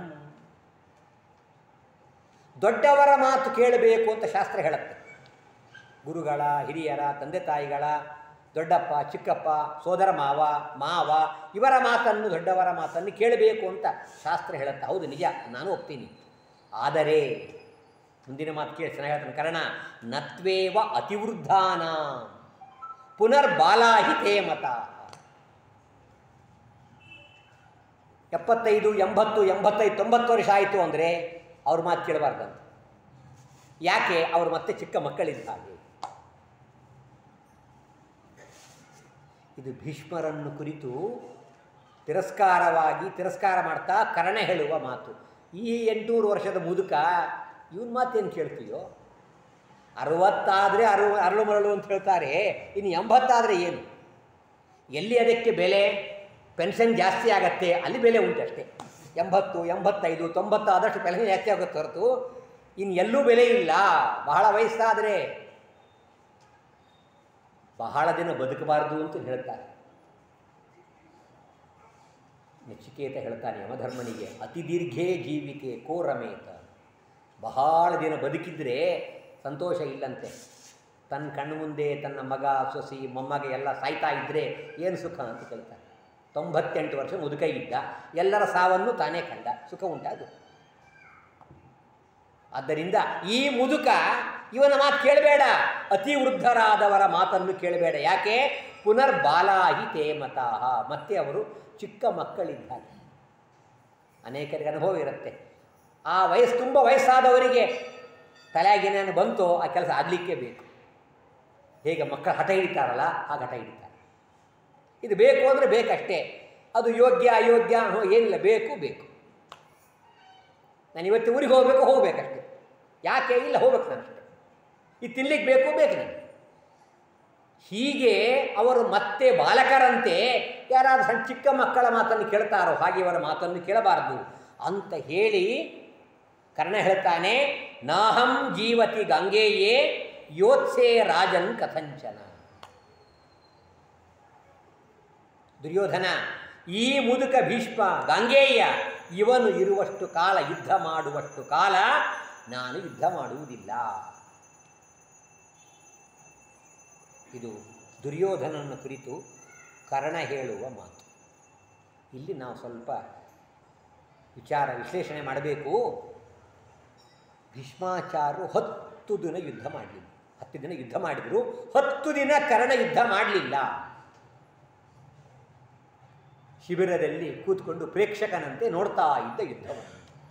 ದೊಡ್ಡವರ ಮಾತು ಕೇಳಬೇಕು ಅಂತ ಶಾಸ್ತ್ರ ಹೇಳುತ್ತೆ ಗುರುಗಳ ಹಿರಿಯರ ತಂದೆ ತಾಯಿಗಳ ದೊಡ್ಡಪ್ಪ ಚಿಕ್ಕಪ್ಪ ಸೋದರ ಮಾವ ಮಾವ ಇವರ ಮಾತನ್ನು ದೊಡ್ಡವರ ಮಾತನ್ನು ಕೇಳಬೇಕು ಅಂತ ಶಾಸ್ತ್ರ ಹೇಳುತ್ತೆ ಹೌದು ನಿಜ ನಾನು ಒಪ್ತೀನಿ ಆದರೆ ಮುಂದಿನ ಮಾತು ಕೇಳಿ ಚೆನ್ನಾಗಿ ಹೇಳ್ತಾನೆ ಕಾರಣ ನತ್ವೇವ ಅತಿವೃದ್ಧಾನ ಪುನರ್ಬಾಲಾಹಿತೇ ಮತ ಎಪ್ಪತ್ತೈದು ಎಂಬತ್ತು ಎಂಬತ್ತೈದು ತೊಂಬತ್ತು ವರ್ಷ ಆಯಿತು ಅಂದರೆ ಅವ್ರ ಮಾತು ಕೇಳಬಾರ್ದಂತ ಯಾಕೆ ಅವ್ರು ಮತ್ತೆ ಚಿಕ್ಕ ಮಕ್ಕಳಿದ್ದ ಹಾಗೆ ಇದು ಭೀಷ್ಮರನ್ನು ಕುರಿತು ತಿರಸ್ಕಾರವಾಗಿ ತಿರಸ್ಕಾರ ಮಾಡ್ತಾ ಕರ್ಣ ಹೇಳುವ ಮಾತು ಈ ಎಂಟುನೂರು ವರ್ಷದ ಮುದುಕ ಇವನ್ ಮಾತೇನು ಕೇಳ್ತೀಯೋ ಅರವತ್ತಾದರೆ ಅರು ಅರಳು ಮರಳು ಅಂತ ಹೇಳ್ತಾರೆ ಇನ್ನು ಎಂಬತ್ತಾದರೆ ಏನು ಎಲ್ಲಿ ಅದಕ್ಕೆ ಬೆಲೆ ಪೆನ್ಷನ್ ಜಾಸ್ತಿ ಆಗತ್ತೆ ಅಲ್ಲಿ ಬೆಲೆ ಉಂಟಷ್ಟೇ ಎಂಬತ್ತು ಎಂಬತ್ತೈದು ತೊಂಬತ್ತು ಆದಷ್ಟು ಪೆನ್ಷನ್ ಜಾಸ್ತಿ ಆಗುತ್ತೆ ಹೊರತು ಇನ್ನು ಎಲ್ಲೂ ಬೆಲೆ ಇಲ್ಲ ಬಹಳ ವಯಸ್ಸಾದರೆ ಬಹಳ ದಿನ ಬದುಕಬಾರದು ಅಂತ ಹೇಳ್ತಾರೆ ನಚಿಕೇತ ಹೇಳ್ತಾನೆ ಯಮಧರ್ಮನಿಗೆ ಅತಿ ದೀರ್ಘೇ ಜೀವಿಕೆ ಕೋ ರಮೇತ ಬಹಳ ದಿನ ಬದುಕಿದ್ರೆ ಸಂತೋಷ ಇಲ್ಲಂತೆ ತನ್ನ ಕಣ್ಣು ಮುಂದೆ ತನ್ನ ಮಗ ಸೊಸಿ ಮೊಮ್ಮಗ ಎಲ್ಲ ಸಾಯ್ತಾ ಇದ್ದರೆ ಏನು ಸುಖ ಅಂತ ಕೇಳ್ತಾರೆ ತೊಂಬತ್ತೆಂಟು ವರ್ಷ ಮುದುಕ ಇದ್ದ ಎಲ್ಲರ ಸಾವನ್ನು ತಾನೇ ಕಂಡ ಸುಖ ಉಂಟಾದು ಆದ್ದರಿಂದ ಈ ಮುದುಕ ಇವನ ಮಾತು ಕೇಳಬೇಡ ಅತಿ ವೃದ್ಧರಾದವರ ಮಾತನ್ನು ಕೇಳಬೇಡ ಯಾಕೆ ಪುನರ್ಬಾಲಾಹಿ ತೇ ಮತಾಹ ಮತ್ತೆ ಅವರು ಚಿಕ್ಕ ಮಕ್ಕಳಿದ್ದಾರೆ ಅನೇಕರಿಗೆ ಅನುಭವ ಇರುತ್ತೆ ಆ ವಯಸ್ಸು ತುಂಬ ವಯಸ್ಸಾದವರಿಗೆ ತಲೆಯಾಗೇನೇನು ಬಂತೋ ಆ ಕೆಲಸ ಆಗಲಿಕ್ಕೆ ಬೇಕು ಹೇಗೆ ಮಕ್ಕಳು ಹಠ ಹಿಡಿತಾರಲ್ಲ ಆ ಹಠ ಹಿಡಿತಾರೆ ಇದು ಬೇಕು ಅಂದರೆ ಬೇಕಷ್ಟೇ ಅದು ಯೋಗ್ಯ ಅಯೋಗ್ಯ ಅನ್ನೋ ಏನಿಲ್ಲ ಬೇಕು ಬೇಕು ನಾನು ಇವತ್ತು ಊರಿಗೆ ಹೋಗಬೇಕು ಹೋಗ್ಬೇಕಷ್ಟೆ ಯಾಕೆ ಇಲ್ಲ ಹೋಗ್ಬೇಕು ನಾನು ಅಷ್ಟೇ ಇದು ತಿನ್ಲಿಕ್ಕೆ ಬೇಕು ಬೇಕು ನನಗೆ ಹೀಗೆ ಅವರು ಮತ್ತೆ ಬಾಲಕರಂತೆ ಯಾರಾದ್ರೂ ಸಣ್ಣ ಚಿಕ್ಕ ಮಕ್ಕಳ ಮಾತನ್ನು ಕೇಳ್ತಾರೋ ಹಾಗೆ ಇವರ ಮಾತನ್ನು ಕೇಳಬಾರದು ಅಂತ ಹೇಳಿ ಕರ್ಣ ಹೇಳ್ತಾನೆ ನಾಹಂ ಜೀವತಿ ಗಂಗೆಯೇ ಯೋತ್ಸೆ ರಾಜನ್ ಕಥಂಚನ ದುರ್ಯೋಧನ ಈ ಮುದುಕ ಭೀಷ್ಮ ಗಂಗೆಯ ಇವನು ಇರುವಷ್ಟು ಕಾಲ ಯುದ್ಧ ಮಾಡುವಷ್ಟು ಕಾಲ ನಾನು ಯುದ್ಧ ಮಾಡುವುದಿಲ್ಲ ಇದು ದುರ್ಯೋಧನನ ಕುರಿತು ಕರ್ಣ ಹೇಳುವ ಮಾತು ಇಲ್ಲಿ ನಾವು ಸ್ವಲ್ಪ ವಿಚಾರ ವಿಶ್ಲೇಷಣೆ ಮಾಡಬೇಕು ಭೀಷ್ಮಾಚಾರ್ಯರು ಹತ್ತು ದಿನ ಯುದ್ಧ ಮಾಡಲಿಲ್ಲ ಹತ್ತು ದಿನ ಯುದ್ಧ ಮಾಡಿದರು ಹತ್ತು ದಿನ ಕರ್ಣ ಯುದ್ಧ ಮಾಡಲಿಲ್ಲ ಶಿಬಿರದಲ್ಲಿ ಕೂತ್ಕೊಂಡು ಪ್ರೇಕ್ಷಕನಂತೆ ನೋಡ್ತಾ ಇದ್ದ ಯುದ್ಧವನ್ನು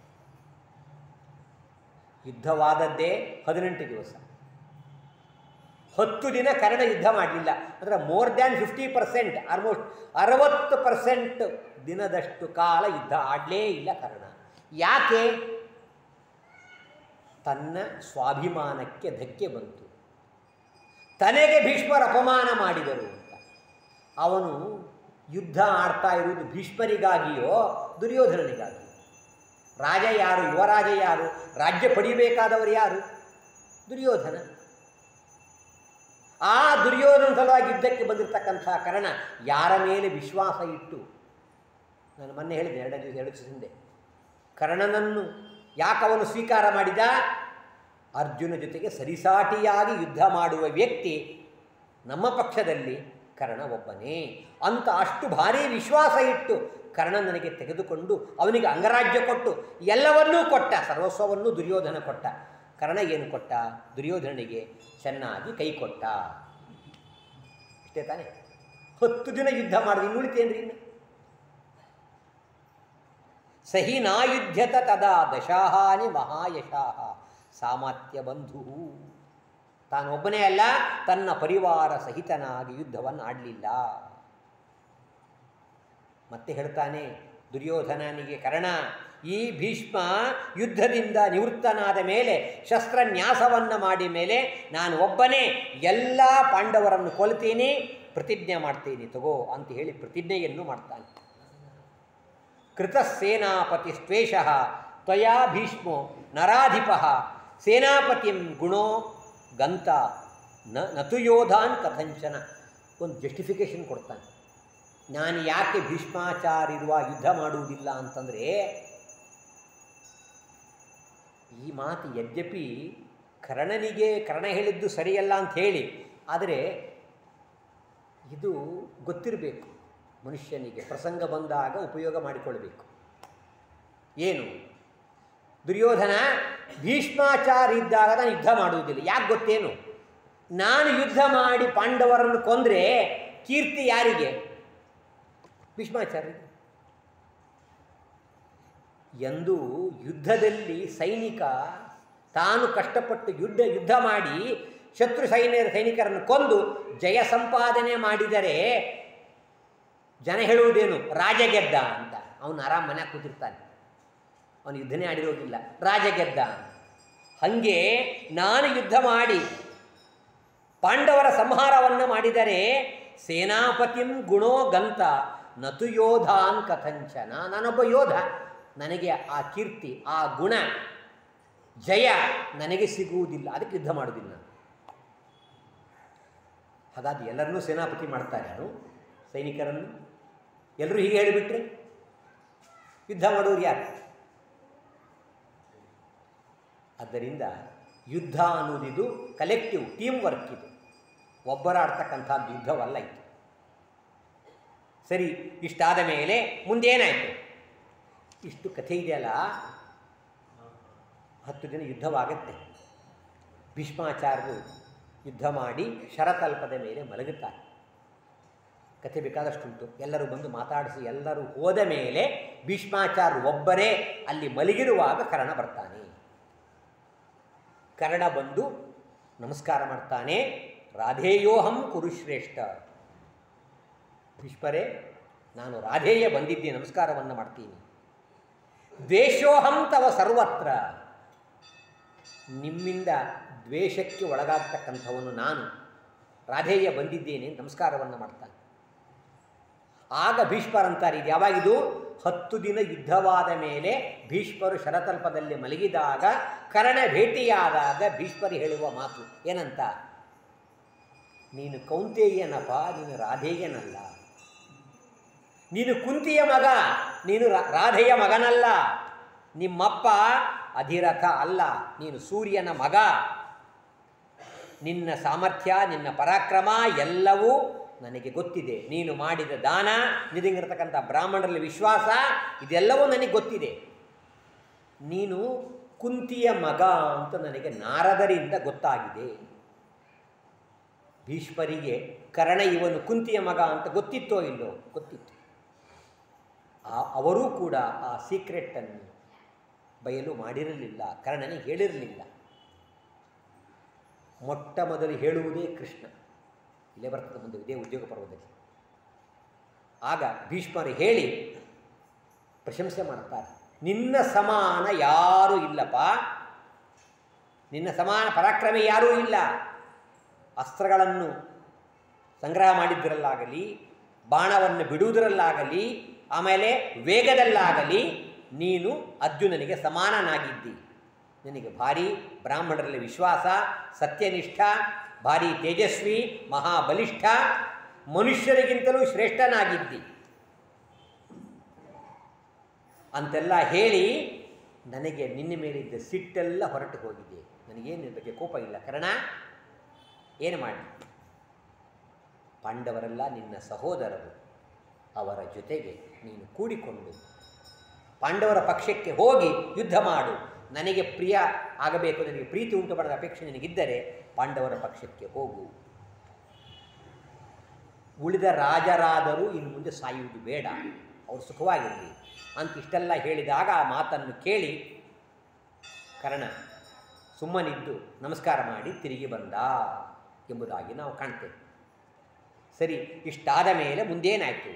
ಯುದ್ಧವಾದದ್ದೇ ಹದಿನೆಂಟು ದಿವಸ ಹತ್ತು ದಿನ ಕರ್ಣ ಯುದ್ಧ ಮಾಡಲಿಲ್ಲ ಅಂದರೆ more than fifty percent almost ಅರವತ್ತು ಪರ್ಸೆಂಟ್ ದಿನದಷ್ಟು ಕಾಲ ಯುದ್ಧ ಆಡಲೇ ಇಲ್ಲ ಕರ್ಣ ಯಾಕೆ ತನ್ನ ಸ್ವಾಭಿಮಾನಕ್ಕೆ ಧಕ್ಕೆ ಬಂತು ತನಗೆ ಭೀಷ್ಮರ ಅಪಮಾನ ಮಾಡಿದರು ಅಂತ ಅವನು ಯುದ್ಧ ಆಡ್ತಾ ಇರುವುದು ಭೀಷ್ಮರಿಗಾಗಿಯೋ ದುರ್ಯೋಧನನಿಗಾಗಿಯೋ ರಾಜ ಯಾರು ಯುವರಾಜ ಯಾರು ರಾಜ್ಯ ಪಡಿಬೇಕಾದವರು ಯಾರು ದುರ್ಯೋಧನ ಆ ದುರ್ಯೋಧನ ಸಲುವಾಗಿ ಯುದ್ಧಕ್ಕೆ ಬಂದಿರತಕ್ಕಂಥ ಕಾರಣ ಯಾರ ಮೇಲೆ ವಿಶ್ವಾಸ ಇಟ್ಟು ನಾನು ಮೊನ್ನೆ ಹೇಳಿದೆ ಎರಡು ದಿವಸ ಎರಡು ದಿವಸ ಹಿಂದೆ ಕರ್ಣನನ್ನು ಯಾಕೆ ಅವನು ಸ್ವೀಕಾರ ಮಾಡಿದ ಅರ್ಜುನ ಜೊತೆಗೆ ಸರಿಸಾಟಿಯಾಗಿ ಯುದ್ಧ ಮಾಡುವ ವ್ಯಕ್ತಿ ನಮ್ಮ ಪಕ್ಷದಲ್ಲಿ ಕರ್ಣ ಒಬ್ಬನೇ ಅಂತ ಅಷ್ಟು ಭಾರೀ ವಿಶ್ವಾಸ ಇಟ್ಟು ಕರ್ಣ ನನಗೆ ತೆಗೆದುಕೊಂಡು ಅವನಿಗೆ ಅಂಗರಾಜ್ಯ ಕೊಟ್ಟು ಎಲ್ಲವನ್ನೂ ಕೊಟ್ಟ ಸರ್ವಸ್ವವನ್ನು ದುರ್ಯೋಧನ ಕೊಟ್ಟ ಕರ್ಣ ಏನು ಕೊಟ್ಟ ದುರ್ಯೋಧನಿಗೆ ಚೆನ್ನಾಗಿ ಕೈ ಕೊಟ್ಟ ಇಷ್ಟೇ ತಾನೆ ಹತ್ತು ದಿನ ಯುದ್ಧ ಮಾಡಿದ ಇನ್ನು ಉಳಿತೇನ್ರಿ ಇನ್ನು ಸಹಿ ನಾಯುಧ್ಯತ ತದಾ ದಶಾಹಾನಿ ಮಹಾಯಶಾಹ ಸಾಮರ್ಥ್ಯ ಬಂಧು ತಾನೊಬ್ಬನೇ ಅಲ್ಲ ತನ್ನ ಪರಿವಾರ ಸಹಿತನಾಗಿ ಯುದ್ಧವನ್ನು ಆಡಲಿಲ್ಲ ಮತ್ತೆ ಹೇಳ್ತಾನೆ ದುರ್ಯೋಧನನಿಗೆ ಕರ್ಣ ಈ ಭೀಷ್ಮ ಯುದ್ಧದಿಂದ ನಿವೃತ್ತನಾದ ಮೇಲೆ ಶಸ್ತ್ರನ್ಯಾಸವನ್ನು ಮಾಡಿ ಮೇಲೆ ನಾನು ಒಬ್ಬನೇ ಎಲ್ಲ ಪಾಂಡವರನ್ನು ಕೊಲ್ತೀನಿ ಪ್ರತಿಜ್ಞೆ ಮಾಡ್ತೀನಿ ತಗೋ ಅಂತ ಹೇಳಿ ಪ್ರತಿಜ್ಞೆಯನ್ನು ಮಾಡ್ತಾನೆ ಕೃತಸೇನಾಪತಿ ಸ್ವೇಷ ತ್ವಯಾ ಭೀಷ್ಮೋ ನರಾಧಿಪ ಸೇನಾಪತಿಂ ಗುಣೋ ಗಂತ ನ ನತು ಯೋಧಾನ್ ಕಥಂಚನ ಒಂದು ಜಸ್ಟಿಫಿಕೇಶನ್ ಕೊಡ್ತಾನೆ ನಾನು ಯಾಕೆ ಭೀಷ್ಮಾಚಾರ್ಯರುವ ಯುದ್ಧ ಮಾಡುವುದಿಲ್ಲ ಅಂತಂದರೆ ಈ ಮಾತು ಯದ್ಯಪಿ ಕರ್ಣನಿಗೆ ಕರ್ಣ ಹೇಳಿದ್ದು ಸರಿಯಲ್ಲ ಅಂತ ಹೇಳಿ ಆದರೆ ಇದು ಗೊತ್ತಿರಬೇಕು ಮನುಷ್ಯನಿಗೆ ಪ್ರಸಂಗ ಬಂದಾಗ ಉಪಯೋಗ ಮಾಡಿಕೊಳ್ಬೇಕು ಏನು ದುರ್ಯೋಧನ ಭೀಷ್ಮಾಚಾರ್ಯ ಇದ್ದಾಗ ನಾನು ಯುದ್ಧ ಮಾಡುವುದಿಲ್ಲ ಯಾಕೆ ಗೊತ್ತೇನು ನಾನು ಯುದ್ಧ ಮಾಡಿ ಪಾಂಡವರನ್ನು ಕೊಂದರೆ ಕೀರ್ತಿ ಯಾರಿಗೆ ಭೀಷ್ಮಾಚಾರ್ಯ ಎಂದು ಯುದ್ಧದಲ್ಲಿ ಸೈನಿಕ ತಾನು ಕಷ್ಟಪಟ್ಟು ಯುದ್ಧ ಯುದ್ಧ ಮಾಡಿ ಶತ್ರು ಸೈನ್ಯ ಸೈನಿಕರನ್ನು ಕೊಂದು ಜಯ ಸಂಪಾದನೆ ಮಾಡಿದರೆ ಜನ ಹೇಳುವುದೇನು ರಾಜ ಗೆದ್ದ ಅಂತ ಅವನು ಆರಾಮ್ ಮನೆ ಕೂತಿರ್ತಾನೆ ಅವನು ಯುದ್ಧನೇ ಆಡಿರೋದಿಲ್ಲ ರಾಜ ಗೆದ್ದ ಅಂತ ಹಾಗೆ ನಾನು ಯುದ್ಧ ಮಾಡಿ ಪಾಂಡವರ ಸಂಹಾರವನ್ನು ಮಾಡಿದರೆ ಸೇನಾಪತಿಂ ಗುಣೋ ಗಂತ ನತು ಯೋಧಾನ್ ಕಥಂಚನ ನಾನೊಬ್ಬ ಯೋಧ ನನಗೆ ಆ ಕೀರ್ತಿ ಆ ಗುಣ ಜಯ ನನಗೆ ಸಿಗುವುದಿಲ್ಲ ಅದಕ್ಕೆ ಯುದ್ಧ ಮಾಡುವುದಿಲ್ಲ ನಾನು ಹಾಗಾಗಿ ಎಲ್ಲರನ್ನೂ ಸೇನಾಪತಿ ಮಾಡ್ತಾರೆ ಯಾರು ಸೈನಿಕರನ್ನು ಎಲ್ಲರೂ ಹೀಗೆ ಹೇಳಿಬಿಟ್ರೆ ಯುದ್ಧ ಮಾಡೋರು ಯಾರು ಆದ್ದರಿಂದ ಯುದ್ಧ ಅನ್ನೋದಿದು ಕಲೆಕ್ಟಿವ್ ಟೀಮ್ ವರ್ಕ್ ಇದು ಒಬ್ಬರಾಡ್ತಕ್ಕಂಥದ್ದು ಯುದ್ಧವಲ್ಲ ಇದು ಸರಿ ಇಷ್ಟಾದ ಮೇಲೆ ಮುಂದೇನಾಯಿತು ಇಷ್ಟು ಕಥೆ ಇದೆಯಲ್ಲ ಹತ್ತು ದಿನ ಯುದ್ಧವಾಗತ್ತೆ ಭೀಷ್ಮಾಚಾರ್ಯರು ಯುದ್ಧ ಮಾಡಿ ಶರತಲ್ಪದ ಮೇಲೆ ಮಲಗುತ್ತಾರೆ ಕಥೆ ಬೇಕಾದಷ್ಟುಂಟು ಎಲ್ಲರೂ ಬಂದು ಮಾತಾಡಿಸಿ ಎಲ್ಲರೂ ಹೋದ ಮೇಲೆ ಭೀಷ್ಮಾಚಾರ್ಯರು ಒಬ್ಬರೇ ಅಲ್ಲಿ ಮಲಗಿರುವಾಗ ಕರ್ಣ ಬರ್ತಾನೆ ಕರ್ಣ ಬಂದು ನಮಸ್ಕಾರ ಮಾಡ್ತಾನೆ ರಾಧೇಯೋಹಂ ಕುರುಶ್ರೇಷ್ಠ ಭೀಷ್ಮರೇ ನಾನು ರಾಧೇಯ ಬಂದಿದ್ದೆ ನಮಸ್ಕಾರವನ್ನು ಮಾಡ್ತೀನಿ ದ್ವೇಷೋಹಂ ತವ ಸರ್ವತ್ರ ನಿಮ್ಮಿಂದ ದ್ವೇಷಕ್ಕೆ ಒಳಗಾಗ್ತಕ್ಕಂಥವನು ನಾನು ರಾಧೇಯ ಬಂದಿದ್ದೇನೆ ನಮಸ್ಕಾರವನ್ನು ಮಾಡ್ತಾನೆ ಆಗ ಭೀಷ್ಮರಂತಾರೆ ಇದು ಯಾವಾಗಿದು ಹತ್ತು ದಿನ ಯುದ್ಧವಾದ ಮೇಲೆ ಭೀಷ್ಮರು ಶರತಲ್ಪದಲ್ಲಿ ಮಲಗಿದಾಗ ಕರ್ಣ ಭೇಟಿಯಾದಾಗ ಭೀಷ್ಮರು ಹೇಳುವ ಮಾತು ಏನಂತ ನೀನು ಕೌಂತೇಯನಪ್ಪ ನೀನು ರಾಧೇಯನಲ್ಲ ನೀನು ಕುಂತಿಯ ಮಗ ನೀನು ರಾ- ರಾಧೆಯ ಮಗನಲ್ಲ ನಿಮ್ಮಪ್ಪ ಅಧಿರಥ ಅಲ್ಲ ನೀನು ಸೂರ್ಯನ ಮಗ ನಿನ್ನ ಸಾಮರ್ಥ್ಯ ನಿನ್ನ ಪರಾಕ್ರಮ ಎಲ್ಲವೂ ನನಗೆ ಗೊತ್ತಿದೆ ನೀನು ಮಾಡಿದ ದಾನ ನಿನಗಿರತಕ್ಕಂಥ ಬ್ರಾಹ್ಮಣರಲ್ಲಿ ವಿಶ್ವಾಸ ಇದೆಲ್ಲವೂ ನನಗೆ ಗೊತ್ತಿದೆ ನೀನು ಕುಂತಿಯ ಮಗ ಅಂತ ನನಗೆ ನಾರದರಿಂದ ಗೊತ್ತಾಗಿದೆ ಭೀಷ್ಮರಿಗೆ ಕರ್ಣ ಇವನು ಕುಂತಿಯ ಮಗ ಅಂತ ಗೊತ್ತಿತ್ತೋ ಇಲ್ಲೋ ಗೊತ್ತಿತ್ತು ಆ ಅವರೂ ಕೂಡ ಆ ಸೀಕ್ರೆಟನ್ನು ಬಯಲು ಮಾಡಿರಲಿಲ್ಲ ಕರ್ಣನಿಗೆ ಹೇಳಿರಲಿಲ್ಲ ಮೊಟ್ಟ ಮೊದಲು ಹೇಳುವುದೇ ಕೃಷ್ಣ ಇಲ್ಲೇ ಬರ್ತದೆ ಮುಂದೆ ಇದೇ ಉದ್ಯೋಗ ಪರ್ವದಲ್ಲಿ ಆಗ ಭೀಷ್ಮರು ಹೇಳಿ ಪ್ರಶಂಸೆ ಮಾಡ್ತಾರೆ ನಿನ್ನ ಸಮಾನ ಯಾರೂ ಇಲ್ಲಪ್ಪ ನಿನ್ನ ಸಮಾನ ಪರಾಕ್ರಮಿ ಯಾರೂ ಇಲ್ಲ ಅಸ್ತ್ರಗಳನ್ನು ಸಂಗ್ರಹ ಮಾಡಿದ್ದರಲ್ಲಾಗಲಿ ಬಾಣವನ್ನು ಬಿಡುವುದರಲ್ಲಾಗಲಿ ಆಮೇಲೆ ವೇಗದಲ್ಲಾಗಲಿ ನೀನು ಅರ್ಜುನನಿಗೆ ಸಮಾನನಾಗಿದ್ದಿ ನಿನಗೆ ಭಾರಿ ಬ್ರಾಹ್ಮಣರಲ್ಲಿ ವಿಶ್ವಾಸ ಸತ್ಯನಿಷ್ಠ ಭಾರಿ ತೇಜಸ್ವಿ ಮಹಾಬಲಿಷ್ಠ ಮನುಷ್ಯರಿಗಿಂತಲೂ ಶ್ರೇಷ್ಠನಾಗಿದ್ದಿ ಅಂತೆಲ್ಲ ಹೇಳಿ ನನಗೆ ನಿನ್ನ ಮೇಲಿದ್ದ ಸಿಟ್ಟೆಲ್ಲ ಹೊರಟು ಹೋಗಿದೆ ನನಗೇನು ನಿನ್ನ ಬಗ್ಗೆ ಕೋಪ ಇಲ್ಲ ಕಾರಣ ಏನು ಮಾಡಿ ಪಾಂಡವರೆಲ್ಲ ನಿನ್ನ ಸಹೋದರರು ಅವರ ಜೊತೆಗೆ ನೀನು ಕೂಡಿಕೊಂಡು ಪಾಂಡವರ ಪಕ್ಷಕ್ಕೆ ಹೋಗಿ ಯುದ್ಧ ಮಾಡು ನನಗೆ ಪ್ರಿಯ ಆಗಬೇಕು ನನಗೆ ಪ್ರೀತಿ ಉಂಟು ಮಾಡದ ಅಪೇಕ್ಷೆ ನಿನಗಿದ್ದರೆ ಪಾಂಡವರ ಪಕ್ಷಕ್ಕೆ ಹೋಗು ಉಳಿದ ರಾಜರಾದರೂ ಇನ್ನು ಮುಂದೆ ಸಾಯುವುದು ಬೇಡ ಅವರು ಸುಖವಾಗಿರಲಿ ಅಂತ ಇಷ್ಟೆಲ್ಲ ಹೇಳಿದಾಗ ಆ ಮಾತನ್ನು ಕೇಳಿ ಕರ್ಣ ಸುಮ್ಮನಿದ್ದು ನಮಸ್ಕಾರ ಮಾಡಿ ತಿರುಗಿ ಬಂದ ಎಂಬುದಾಗಿ ನಾವು ಕಾಣ್ತೇವೆ ಸರಿ ಇಷ್ಟಾದ ಮೇಲೆ ಮುಂದೇನಾಯಿತು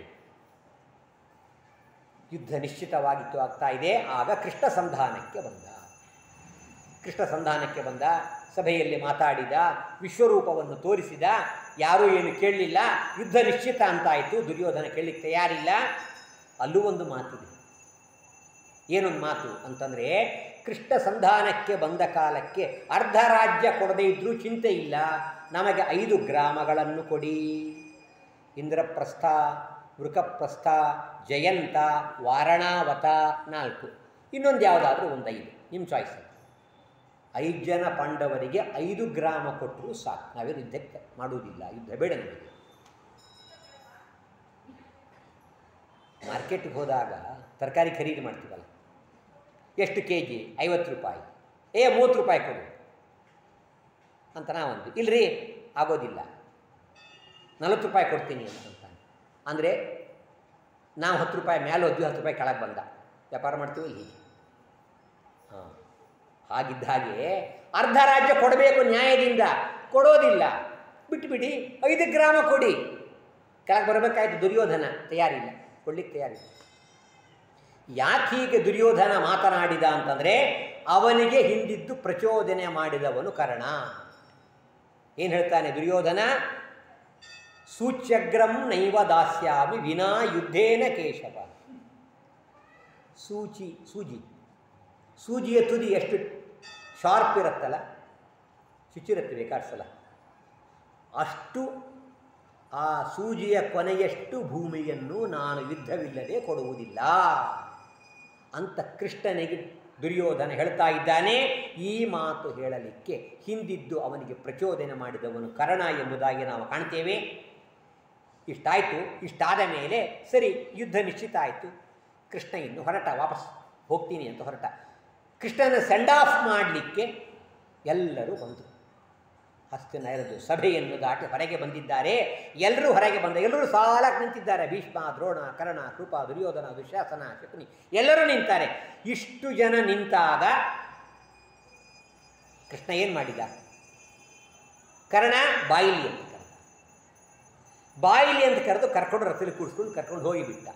ಯುದ್ಧ ನಿಶ್ಚಿತವಾಗಿತ್ತು ಆಗ್ತಾ ಇದೆ ಆಗ ಕೃಷ್ಣ ಸಂಧಾನಕ್ಕೆ ಬಂದ ಕೃಷ್ಣ ಸಂಧಾನಕ್ಕೆ ಬಂದ ಸಭೆಯಲ್ಲಿ ಮಾತಾಡಿದ ವಿಶ್ವರೂಪವನ್ನು ತೋರಿಸಿದ ಯಾರೂ ಏನು ಕೇಳಲಿಲ್ಲ ಯುದ್ಧ ನಿಶ್ಚಿತ ಅಂತಾಯಿತು ದುರ್ಯೋಧನ ಕೇಳಲಿಕ್ಕೆ ತಯಾರಿಲ್ಲ ಅಲ್ಲೂ ಒಂದು ಮಾತಿದೆ ಏನೊಂದು ಮಾತು ಅಂತಂದರೆ ಕೃಷ್ಣ ಸಂಧಾನಕ್ಕೆ ಬಂದ ಕಾಲಕ್ಕೆ ಅರ್ಧ ರಾಜ್ಯ ಕೊಡದೇ ಇದ್ರೂ ಚಿಂತೆ ಇಲ್ಲ ನಮಗೆ ಐದು ಗ್ರಾಮಗಳನ್ನು ಕೊಡಿ ಇಂದ್ರಪ್ರಸ್ಥ ವೃಕಪ್ರಸ್ಥ ಜಯಂತ ವಾರಣಾವತ ನಾಲ್ಕು ಇನ್ನೊಂದು ಯಾವುದಾದ್ರೂ ಒಂದು ಐದು ನಿಮ್ಮ ಚಾಯ್ಸ್ ಐದು ಜನ ಪಾಂಡವರಿಗೆ ಐದು ಗ್ರಾಮ ಕೊಟ್ಟರು ಸಾಕು ನಾವೇನು ಯುದ್ಧಕ್ಕೆ ಮಾಡುವುದಿಲ್ಲ ಯುದ್ಧ ಬೇಡ ನಮಗೆ ಮಾರ್ಕೆಟ್ಗೆ ಹೋದಾಗ ತರಕಾರಿ ಖರೀದಿ ಮಾಡ್ತೀವಲ್ಲ ಎಷ್ಟು ಕೆ ಜಿ ಐವತ್ತು ರೂಪಾಯಿ ಏ ಮೂವತ್ತು ರೂಪಾಯಿ ಕೊಡು ಅಂತ ನಾವೊಂದು ಇಲ್ರಿ ಆಗೋದಿಲ್ಲ ನಲವತ್ತು ರೂಪಾಯಿ ಕೊಡ್ತೀನಿ ಅಂತಂತಾನೆ ಅಂದರೆ ನಾವು ಹತ್ತು ರೂಪಾಯಿ ಮೇಲೆ ಹೋದ್ವಿ ಹತ್ತು ರೂಪಾಯಿ ಕೆಳಗೆ ಬಂದ ವ್ಯಾಪಾರ ಮಾಡ್ತೀವಿ ಹೀಗೆ ಹಾಂ ಹಾಗಿದ್ದ ಹಾಗೆ ಅರ್ಧ ರಾಜ್ಯ ಕೊಡಬೇಕು ನ್ಯಾಯದಿಂದ ಕೊಡೋದಿಲ್ಲ ಬಿಟ್ಟುಬಿಡಿ ಐದು ಗ್ರಾಮ ಕೊಡಿ ಕೆಳಗೆ ಬರಬೇಕಾಯ್ತು ದುರ್ಯೋಧನ ತಯಾರಿಲ್ಲ ಕೊಡ್ಲಿಕ್ಕೆ ತಯಾರಿಲ್ಲ ಯಾಕೆ ಹೀಗೆ ದುರ್ಯೋಧನ ಮಾತನಾಡಿದ ಅಂತಂದರೆ ಅವನಿಗೆ ಹಿಂದಿದ್ದು ಪ್ರಚೋದನೆ ಮಾಡಿದವನು ಕರ್ಣ ಏನು ಹೇಳ್ತಾನೆ ದುರ್ಯೋಧನ ಸೂಚ್ಯಗ್ರಂ ನೈವ ದಾಸ್ಯಾಮಿ ವಿನಾ ಯುದ್ಧೇನ ಕೇಶವ ಸೂಚಿ ಸೂಜಿ ಸೂಜಿಯ ತುದಿ ಎಷ್ಟು ಶಾರ್ಪ್ ಇರುತ್ತಲ್ಲ ಚುಚ್ಚಿರುತ್ತೆ ಬೇಕಾದ ಸಲ ಅಷ್ಟು ಆ ಸೂಜಿಯ ಕೊನೆಯಷ್ಟು ಭೂಮಿಯನ್ನು ನಾನು ಯುದ್ಧವಿಲ್ಲದೆ ಕೊಡುವುದಿಲ್ಲ ಅಂತ ಕೃಷ್ಣನಿಗೆ ದುರ್ಯೋಧನ ಹೇಳ್ತಾ ಇದ್ದಾನೆ ಈ ಮಾತು ಹೇಳಲಿಕ್ಕೆ ಹಿಂದಿದ್ದು ಅವನಿಗೆ ಪ್ರಚೋದನೆ ಮಾಡಿದವನು ಕರ್ಣ ಎಂಬುದಾಗಿ ನಾವು ಕಾಣ್ತೇವೆ ಇಷ್ಟಾಯಿತು ಇಷ್ಟಾದ ಮೇಲೆ ಸರಿ ಯುದ್ಧ ನಿಶ್ಚಿತ ಆಯಿತು ಕೃಷ್ಣ ಇನ್ನು ಹೊರಟ ವಾಪಸ್ ಹೋಗ್ತೀನಿ ಅಂತ ಹೊರಟ ಕೃಷ್ಣನ ಸೆಂಡ್ ಆಫ್ ಮಾಡಲಿಕ್ಕೆ ಎಲ್ಲರೂ ಬಂದರು ಹಸ್ತಿನಯರದು ಸಭೆಯನ್ನು ದಾಟಿ ಹೊರಗೆ ಬಂದಿದ್ದಾರೆ ಎಲ್ಲರೂ ಹೊರಗೆ ಬಂದ ಎಲ್ಲರೂ ಸಾಲಾಗಿ ನಿಂತಿದ್ದಾರೆ ಭೀಷ್ಮ ದ್ರೋಣ ಕರ್ಣ ಕೃಪ ದುರ್ಯೋಧನ ದುಶ್ಯಾಸನ ಶಕುನಿ ಎಲ್ಲರೂ ನಿಂತಾರೆ ಇಷ್ಟು ಜನ ನಿಂತಾಗ ಕೃಷ್ಣ ಏನು ಮಾಡಿದ ಕರ್ಣ ಬಾಯಿಲಿ ಅಂತ ಕರೆದ ಬಾಯಿಲಿ ಅಂತ ಕರೆದು ಕರ್ಕೊಂಡು ರಥದಲ್ಲಿ ಕೂಡಿಸ್ಕೊಂಡು ಕರ್ಕೊಂಡು ಹೋಗಿಬಿಟ್ಟ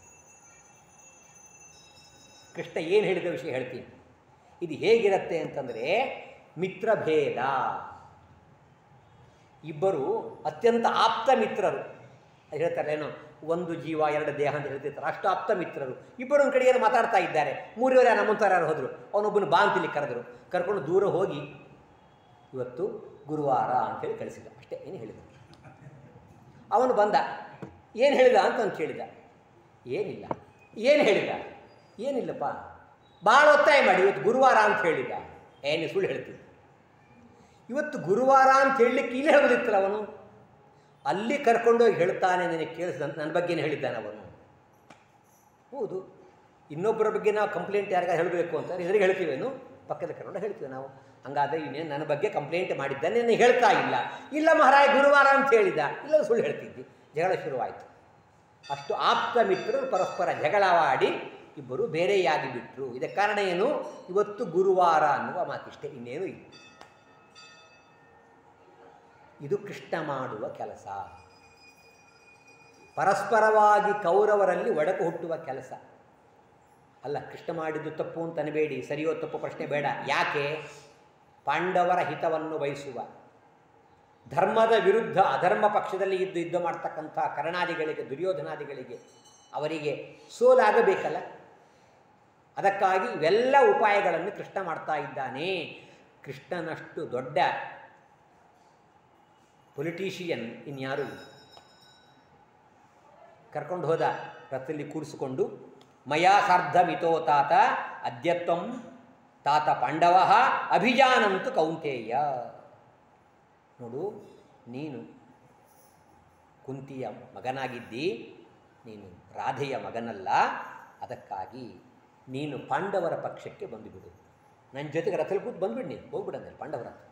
ಕೃಷ್ಣ ಏನು ಹೇಳಿದ ವಿಷಯ ಹೇಳ್ತೀನಿ ಇದು ಹೇಗಿರುತ್ತೆ ಅಂತಂದರೆ ಮಿತ್ರಭೇದ ಇಬ್ಬರು ಅತ್ಯಂತ ಆಪ್ತ ಮಿತ್ರರು ಅದು ಹೇಳ್ತಾರೆ ಏನು ಒಂದು ಜೀವ ಎರಡು ದೇಹ ಅಂತ ಹೇಳ್ತಿರ್ತಾರೆ ಅಷ್ಟು ಆಪ್ತ ಮಿತ್ರರು ಇಬ್ಬರು ಒಂದು ಕಡೆ ಏನು ಮಾತಾಡ್ತಾ ಇದ್ದಾರೆ ಮೂರುವರೆ ನಮ್ಮಂತರ ಯಾರು ಹೋದರು ಅವನೊಬ್ಬನು ಬಾ ಅಂತಲ್ಲಿ ಕರೆದರು ಕರ್ಕೊಂಡು ದೂರ ಹೋಗಿ ಇವತ್ತು ಗುರುವಾರ ಅಂತೇಳಿ ಕಳಿಸಿದ ಅಷ್ಟೇ ಏನು ಹೇಳಿದ ಅವನು ಬಂದ ಏನು ಹೇಳಿದ ಅಂತ ಅಂತ ಕೇಳಿದ ಏನಿಲ್ಲ ಏನು ಹೇಳಿದ ಏನಿಲ್ಲಪ್ಪ ಭಾಳ ಒತ್ತಾಯ ಮಾಡಿ ಇವತ್ತು ಗುರುವಾರ ಅಂತ ಹೇಳಿದ ಏನು ಸುಳ್ಳು ಹೇಳ್ತೀನಿ ಇವತ್ತು ಗುರುವಾರ ಅಂತ ಹೇಳಲಿಕ್ಕೆ ಇಲ್ಲಿ ಹೇಳೋದಿತ್ತಲ್ಲ ಅವನು ಅಲ್ಲಿ ಕರ್ಕೊಂಡೋಗಿ ಹೇಳ್ತಾನೆ ನನಗೆ ಕೇಳಿಸಿದಂತ ನನ್ನ ಬಗ್ಗೆನೇ ಹೇಳಿದ್ದಾನೆ ಅವನು ಹೌದು ಇನ್ನೊಬ್ಬರ ಬಗ್ಗೆ ನಾವು ಕಂಪ್ಲೇಂಟ್ ಯಾರಿಗಾರು ಹೇಳಬೇಕು ಅಂತ ಎದುರಿಗೆ ಹೇಳ್ತೀವೇನು ಪಕ್ಕದ ಕರ್ಕೊಂಡು ಹೇಳ್ತೀವಿ ನಾವು ಹಂಗಾದ್ರೆ ಇನ್ನೇನು ನನ್ನ ಬಗ್ಗೆ ಕಂಪ್ಲೇಂಟ್ ಮಾಡಿದ್ದಾನೆ ನನಗೆ ಹೇಳ್ತಾ ಇಲ್ಲ ಇಲ್ಲ ಮಹಾರಾಜ ಗುರುವಾರ ಅಂತ ಹೇಳಿದ ಇಲ್ಲ ಸುಳ್ಳು ಹೇಳ್ತಿದ್ದಿ ಜಗಳ ಶುರುವಾಯಿತು ಅಷ್ಟು ಆಪ್ತ ಮಿತ್ರರು ಪರಸ್ಪರ ಜಗಳವಾಡಿ ಇಬ್ಬರು ಬೇರೆಯಾಗಿ ಬಿಟ್ಟರು ಇದಕ್ಕೆ ಕಾರಣ ಏನು ಇವತ್ತು ಗುರುವಾರ ಅನ್ನುವ ಮಾತಿಷ್ಟೇ ಇನ್ನೇನು ಇಲ್ಲ ಇದು ಕೃಷ್ಣ ಮಾಡುವ ಕೆಲಸ ಪರಸ್ಪರವಾಗಿ ಕೌರವರಲ್ಲಿ ಒಡಕು ಹುಟ್ಟುವ ಕೆಲಸ ಅಲ್ಲ ಕೃಷ್ಣ ಮಾಡಿದ್ದು ತಪ್ಪು ಅಂತ ಅನಬೇಡಿ ಸರಿಯೋ ತಪ್ಪು ಪ್ರಶ್ನೆ ಬೇಡ ಯಾಕೆ ಪಾಂಡವರ ಹಿತವನ್ನು ಬಯಸುವ ಧರ್ಮದ ವಿರುದ್ಧ ಅಧರ್ಮ ಪಕ್ಷದಲ್ಲಿ ಇದ್ದು ಯುದ್ಧ ಮಾಡ್ತಕ್ಕಂಥ ಕರ್ಣಾದಿಗಳಿಗೆ ದುರ್ಯೋಧನಾದಿಗಳಿಗೆ ಅವರಿಗೆ ಸೋಲಾಗಬೇಕಲ್ಲ ಅದಕ್ಕಾಗಿ ಇವೆಲ್ಲ ಉಪಾಯಗಳನ್ನು ಕೃಷ್ಣ ಮಾಡ್ತಾ ಇದ್ದಾನೆ ಕೃಷ್ಣನಷ್ಟು ದೊಡ್ಡ ಪೊಲಿಟೀಷಿಯನ್ ಇನ್ಯಾರೂ ಇಲ್ಲ ಕರ್ಕೊಂಡು ಹೋದ ರಥದಲ್ಲಿ ಕೂರಿಸಿಕೊಂಡು ಮಯಾ ಸಾರ್ಧಮಿತೋ ತಾತ ಅದ್ಯತ್ವಂ ತಾತ ಪಾಂಡವ ಅಭಿಜಾನಂತು ಕೌಂತೇಯ ನೋಡು ನೀನು ಕುಂತಿಯ ಮಗನಾಗಿದ್ದಿ ನೀನು ರಾಧೆಯ ಮಗನಲ್ಲ ಅದಕ್ಕಾಗಿ ನೀನು ಪಾಂಡವರ ಪಕ್ಷಕ್ಕೆ ಬಂದುಬಿಡು ನನ್ನ ಜೊತೆಗೆ ರಥದಲ್ಲಿ ಕೂತು ಬಂದ್ಬಿಡು ನೀನು ಹೋಗ್ಬಿಡಂದ್ರೆ ಪಾಂಡವರ ಹತ್ರ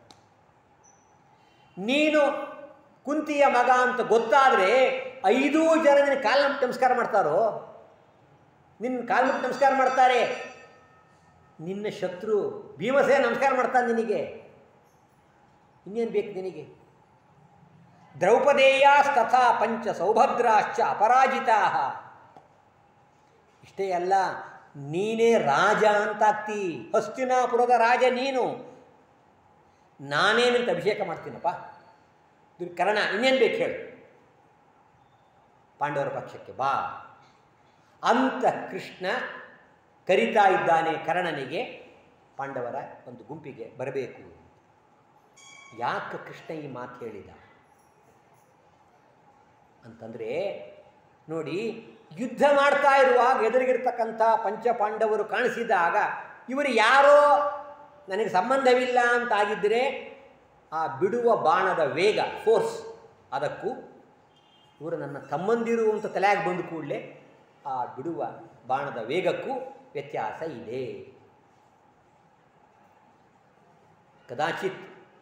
ನೀನು ಕುಂತಿಯ ಮಗ ಅಂತ ಗೊತ್ತಾದರೆ ಐದೂ ಜನ ನಿನ್ನ ಕಾಲು ನಮಸ್ಕಾರ ಮಾಡ್ತಾರೋ ನಿನ್ನ ಕಾಲು ನಮಸ್ಕಾರ ಮಾಡ್ತಾರೆ ನಿನ್ನ ಶತ್ರು ಭೀಮಸೇನ ನಮಸ್ಕಾರ ಮಾಡ್ತಾನೆ ನಿನಗೆ ಇನ್ನೇನು ಬೇಕು ನಿನಗೆ ದ್ರೌಪದೇಯಾಸ್ತಥಾ ಪಂಚ ಸೌಭದ್ರಾಶ್ಚ ಅಪರಾಜಿತಾ ಇಷ್ಟೇ ಅಲ್ಲ ನೀನೇ ರಾಜ ಅಂತಾಗ್ತಿ ಹಸ್ತಿನಾಪುರದ ರಾಜ ನೀನು ನಾನೇ ನಿಂತ ಅಭಿಷೇಕ ಮಾಡ್ತೀನಪ್ಪ ಇದು ಕರ್ಣ ಇನ್ನೇನು ಬೇಕು ಹೇಳು ಪಾಂಡವರ ಪಕ್ಷಕ್ಕೆ ಬಾ ಅಂತ ಕೃಷ್ಣ ಕರಿತಾ ಇದ್ದಾನೆ ಕರ್ಣನಿಗೆ ಪಾಂಡವರ ಒಂದು ಗುಂಪಿಗೆ ಬರಬೇಕು ಯಾಕೆ ಕೃಷ್ಣ ಈ ಮಾತು ಹೇಳಿದ ಅಂತಂದರೆ ನೋಡಿ ಯುದ್ಧ ಮಾಡ್ತಾ ಇರುವಾಗ ಎದುರಿಗಿರ್ತಕ್ಕಂಥ ಪಂಚಪಾಂಡವರು ಕಾಣಿಸಿದಾಗ ಇವರು ಯಾರೋ ನನಗೆ ಸಂಬಂಧವಿಲ್ಲ ಅಂತಾಗಿದ್ದರೆ ಆ ಬಿಡುವ ಬಾಣದ ವೇಗ ಫೋರ್ಸ್ ಅದಕ್ಕೂ ಇವರು ನನ್ನ ತಮ್ಮಂದಿರು ಅಂತ ತಲೆಯಾಗಿ ಬಂದ ಕೂಡಲೇ ಆ ಬಿಡುವ ಬಾಣದ ವೇಗಕ್ಕೂ ವ್ಯತ್ಯಾಸ ಇದೆ ಕದಾಚಿತ್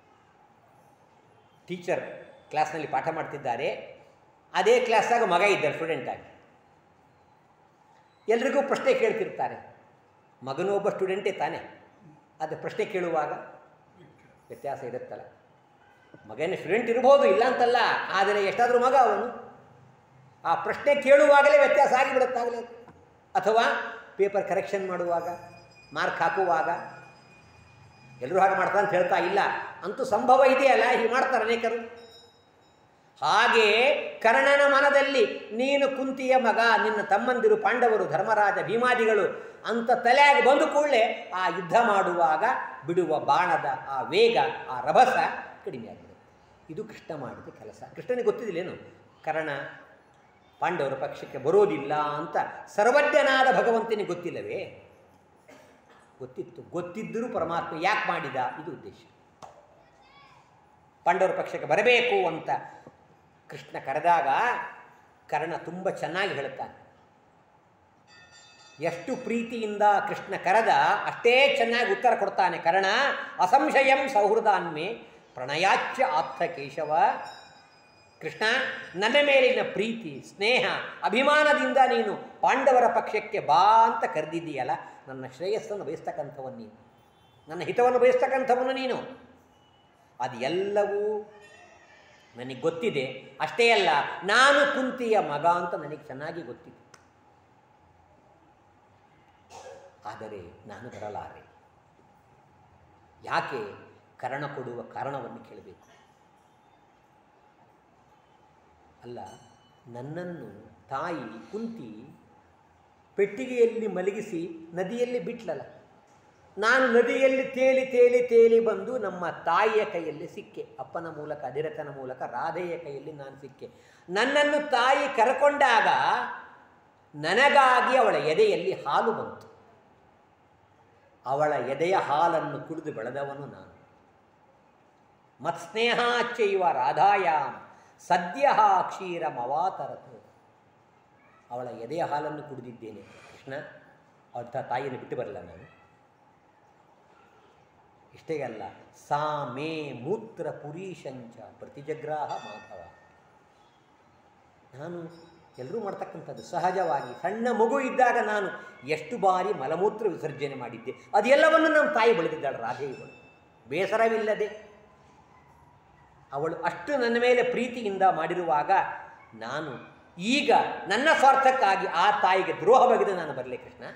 ಟೀಚರ್ ಕ್ಲಾಸ್ನಲ್ಲಿ ಪಾಠ ಮಾಡ್ತಿದ್ದಾರೆ ಅದೇ ಕ್ಲಾಸಾಗ ಮಗ ಇದ್ದಾರೆ ಸ್ಟೂಡೆಂಟಾಗಿ ಎಲ್ರಿಗೂ ಪ್ರಶ್ನೆ ಕೇಳ್ತಿರ್ತಾರೆ ಮಗನೂ ಒಬ್ಬ ಸ್ಟೂಡೆಂಟೇ ತಾನೇ ಅದು ಪ್ರಶ್ನೆ ಕೇಳುವಾಗ ವ್ಯತ್ಯಾಸ ಇರುತ್ತಲ್ಲ ಮಗನ ಸ್ಟೂಡೆಂಟ್ ಇರ್ಬೋದು ಇಲ್ಲ ಅಂತಲ್ಲ ಆದರೆ ಎಷ್ಟಾದರೂ ಮಗ ಅವನು ಆ ಪ್ರಶ್ನೆ ಕೇಳುವಾಗಲೇ ವ್ಯತ್ಯಾಸ ಆಗಿಬಿಡುತ್ತಾಗಲೇ ಅಥವಾ ಪೇಪರ್ ಕರೆಕ್ಷನ್ ಮಾಡುವಾಗ ಮಾರ್ಕ್ ಹಾಕುವಾಗ ಎಲ್ಲರೂ ಹಾಗೆ ಮಾಡ್ತಾರೆ ಅಂತ ಹೇಳ್ತಾ ಇಲ್ಲ ಅಂತೂ ಸಂಭವ ಇದೆಯಲ್ಲ ಹೀಗೆ ಮಾಡ್ತಾರೆ ಅನೇಕರು ಹಾಗೆಯೇ ಕರ್ಣನ ಮನದಲ್ಲಿ ನೀನು ಕುಂತಿಯ ಮಗ ನಿನ್ನ ತಮ್ಮಂದಿರು ಪಾಂಡವರು ಧರ್ಮರಾಜ ಭೀಮಾದಿಗಳು ಅಂತ ತಲೆಯಾಗಿ ಬಂದು ಕೂಡಲೇ ಆ ಯುದ್ಧ ಮಾಡುವಾಗ ಬಿಡುವ ಬಾಣದ ಆ ವೇಗ ಆ ರಭಸ ಕಡಿಮೆ ಆಗಿದೆ ಇದು ಕೃಷ್ಣ ಮಾಡಿದ ಕೆಲಸ ಕೃಷ್ಣನಿಗೆ ಗೊತ್ತಿದ್ದಿಲ್ಲೇನು ಕರ್ಣ ಪಾಂಡವರ ಪಕ್ಷಕ್ಕೆ ಬರೋದಿಲ್ಲ ಅಂತ ಸರ್ವಜ್ಞನಾದ ಭಗವಂತನಿಗೆ ಗೊತ್ತಿಲ್ಲವೇ ಗೊತ್ತಿತ್ತು ಗೊತ್ತಿದ್ದರೂ ಪರಮಾತ್ಮ ಯಾಕೆ ಮಾಡಿದ ಇದು ಉದ್ದೇಶ ಪಾಂಡವರ ಪಕ್ಷಕ್ಕೆ ಬರಬೇಕು ಅಂತ ಕೃಷ್ಣ ಕರೆದಾಗ ಕರ್ಣ ತುಂಬ ಚೆನ್ನಾಗಿ ಹೇಳುತ್ತಾನೆ ಎಷ್ಟು ಪ್ರೀತಿಯಿಂದ ಕೃಷ್ಣ ಕರೆದ ಅಷ್ಟೇ ಚೆನ್ನಾಗಿ ಉತ್ತರ ಕೊಡ್ತಾನೆ ಕರ್ಣ ಅಸಂಶಯಂ ಸೌಹೃದಾನ್ಮೆ ಪ್ರಣಯಾಚ್ಯ ಆಪ್ತ ಕೇಶವ ಕೃಷ್ಣ ನನ್ನ ಮೇಲಿನ ಪ್ರೀತಿ ಸ್ನೇಹ ಅಭಿಮಾನದಿಂದ ನೀನು ಪಾಂಡವರ ಪಕ್ಷಕ್ಕೆ ಬಾ ಅಂತ ಕರೆದಿದ್ದೀಯಲ್ಲ ನನ್ನ ಶ್ರೇಯಸ್ಸನ್ನು ಬಯಸ್ತಕ್ಕಂಥವನು ನೀನು ನನ್ನ ಹಿತವನ್ನು ಬಯಸ್ತಕ್ಕಂಥವನು ನೀನು ಅದು ಎಲ್ಲವೂ ನನಗೆ ಗೊತ್ತಿದೆ ಅಷ್ಟೇ ಅಲ್ಲ ನಾನು ಕುಂತಿಯ ಮಗ ಅಂತ ನನಗೆ ಚೆನ್ನಾಗಿ ಗೊತ್ತಿದೆ ಆದರೆ ನಾನು ಬರಲಾರೆ ಯಾಕೆ ಕರ್ಣ ಕೊಡುವ ಕಾರಣವನ್ನು ಕೇಳಬೇಕು ಅಲ್ಲ ನನ್ನನ್ನು ತಾಯಿ ಕುಂತಿ ಪೆಟ್ಟಿಗೆಯಲ್ಲಿ ಮಲಗಿಸಿ ನದಿಯಲ್ಲಿ ಬಿಟ್ಲಲ್ಲ ನಾನು ನದಿಯಲ್ಲಿ ತೇಲಿ ತೇಲಿ ತೇಲಿ ಬಂದು ನಮ್ಮ ತಾಯಿಯ ಕೈಯಲ್ಲಿ ಸಿಕ್ಕೆ ಅಪ್ಪನ ಮೂಲಕ ಅಧಿರಥನ ಮೂಲಕ ರಾಧೆಯ ಕೈಯಲ್ಲಿ ನಾನು ಸಿಕ್ಕೆ ನನ್ನನ್ನು ತಾಯಿ ಕರ್ಕೊಂಡಾಗ ನನಗಾಗಿ ಅವಳ ಎದೆಯಲ್ಲಿ ಹಾಲು ಬಂತು ಅವಳ ಎದೆಯ ಹಾಲನ್ನು ಕುಡಿದು ಬೆಳೆದವನು ನಾನು ಮತ್ಸ್ನೇಹಾಚೈವ ರಾಧಾಯಾಮ್ ಸದ್ಯ ಕ್ಷೀರಮವಾತರತು ಅವಳ ಎದೆಯ ಹಾಲನ್ನು ಕುಡಿದಿದ್ದೇನೆ ಕೃಷ್ಣ ಅವಳ ತಾಯಿಯನ್ನು ಬಿಟ್ಟು ಬರಲ್ಲ ನಾನು ಇಷ್ಟೇ ಅಲ್ಲ ಸಾ ಮೇ ಮೂತ್ರ ಪುರೀಶಂಚ ಪ್ರತಿಜಗ್ರಾಹ ಮಾಧವ ನಾನು ಎಲ್ಲರೂ ಮಾಡ್ತಕ್ಕಂಥದ್ದು ಸಹಜವಾಗಿ ಸಣ್ಣ ಮಗು ಇದ್ದಾಗ ನಾನು ಎಷ್ಟು ಬಾರಿ ಮಲಮೂತ್ರ ವಿಸರ್ಜನೆ ಮಾಡಿದ್ದೆ ಅದೆಲ್ಲವನ್ನು ನಮ್ಮ ತಾಯಿ ಬೆಳೆದಿದ್ದಾಳೆ ರಾಧೆಯವಳು ಬೇಸರವಿಲ್ಲದೆ ಅವಳು ಅಷ್ಟು ನನ್ನ ಮೇಲೆ ಪ್ರೀತಿಯಿಂದ ಮಾಡಿರುವಾಗ ನಾನು ಈಗ ನನ್ನ ಸ್ವಾರ್ಥಕ್ಕಾಗಿ ಆ ತಾಯಿಗೆ ದ್ರೋಹ ಬಗೆದು ನಾನು ಬರಲಿ ಕೃಷ್ಣ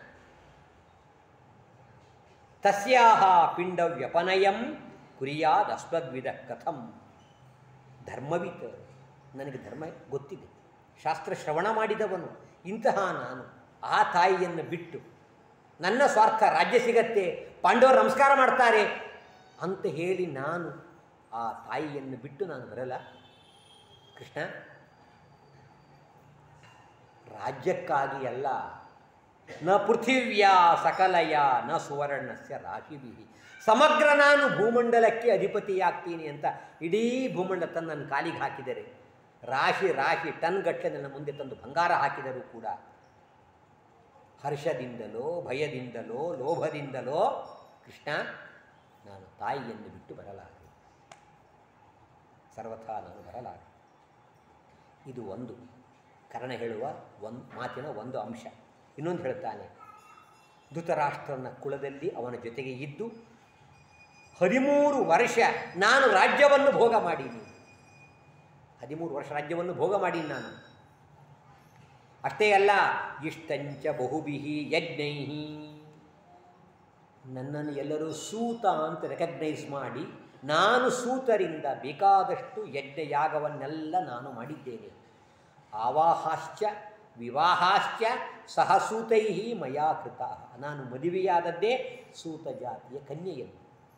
ತಸ್ಯಾಹ ಪಿಂಡ ವ್ಯಪನಯಂ ಕುರಿಯಾದ ಅಸ್ಮದ್ವಿಧ ಕಥಂ ಧರ್ಮವಿತ್ ನನಗೆ ಧರ್ಮ ಗೊತ್ತಿದೆ ಶಾಸ್ತ್ರ ಶ್ರವಣ ಮಾಡಿದವನು ಇಂತಹ ನಾನು ಆ ತಾಯಿಯನ್ನು ಬಿಟ್ಟು ನನ್ನ ಸ್ವಾರ್ಥ ರಾಜ್ಯ ಸಿಗತ್ತೆ ಪಾಂಡವರು ನಮಸ್ಕಾರ ಮಾಡ್ತಾರೆ ಅಂತ ಹೇಳಿ ನಾನು ಆ ತಾಯಿಯನ್ನು ಬಿಟ್ಟು ನಾನು ಬರಲ್ಲ ಕೃಷ್ಣ ರಾಜ್ಯಕ್ಕಾಗಿ ಅಲ್ಲ ನ ಪೃಥಿವ್ಯಾ ಸಕಲಯ ನ ಸುವರ್ಣಸ್ಯ ರಾಶಿಭಿ ಸಮಗ್ರ ನಾನು ಭೂಮಂಡಲಕ್ಕೆ ಅಧಿಪತಿಯಾಗ್ತೀನಿ ಅಂತ ಇಡೀ ಭೂಮಂಡ ತಂದು ನನ್ನ ಕಾಲಿಗೆ ಹಾಕಿದರೆ ರಾಶಿ ರಾಶಿ ಟನ್ ಗಟ್ಟಲೆ ನನ್ನ ಮುಂದೆ ತಂದು ಬಂಗಾರ ಹಾಕಿದರೂ ಕೂಡ ಹರ್ಷದಿಂದಲೋ ಭಯದಿಂದಲೋ ಲೋಭದಿಂದಲೋ ಕೃಷ್ಣ ನಾನು ತಾಯಿಯನ್ನು ಬಿಟ್ಟು ಬರಲಾರೆ ಸರ್ವಥಾ ನಾನು ಬರಲಾರೆ ಇದು ಒಂದು ಕರ್ಣ ಹೇಳುವ ಒಂದು ಮಾತಿನ ಒಂದು ಅಂಶ ಇನ್ನೊಂದು ಹೇಳ್ತಾನೆ ಧೃತರಾಷ್ಟ್ರನ ಕುಲದಲ್ಲಿ ಅವನ ಜೊತೆಗೆ ಇದ್ದು ಹದಿಮೂರು ವರ್ಷ ನಾನು ರಾಜ್ಯವನ್ನು ಭೋಗ ಮಾಡೀನಿ ಹದಿಮೂರು ವರ್ಷ ರಾಜ್ಯವನ್ನು ಭೋಗ ಮಾಡೀನಿ ನಾನು ಅಷ್ಟೇ ಅಲ್ಲ ಇಷ್ಟಂಚ ಬಹುಬಿಹಿ ಯಜ್ಞೈಹಿ ನನ್ನನ್ನು ಎಲ್ಲರೂ ಸೂತ ಅಂತ ರೆಕಗ್ನೈಸ್ ಮಾಡಿ ನಾನು ಸೂತರಿಂದ ಬೇಕಾದಷ್ಟು ಯಜ್ಞ ಯಾಗವನ್ನೆಲ್ಲ ನಾನು ಮಾಡಿದ್ದೇನೆ ಆವಾಹಾಶ್ಚ ವಿವಾಹಾಶ್ಚ ಸಹಸೂತೈ ಮಯಾ ಕೃತ ನಾನು ಮದುವೆಯಾದದ್ದೇ ಸೂತ ಜಾತಿಯ ಕನ್ಯೆಯನ್ನು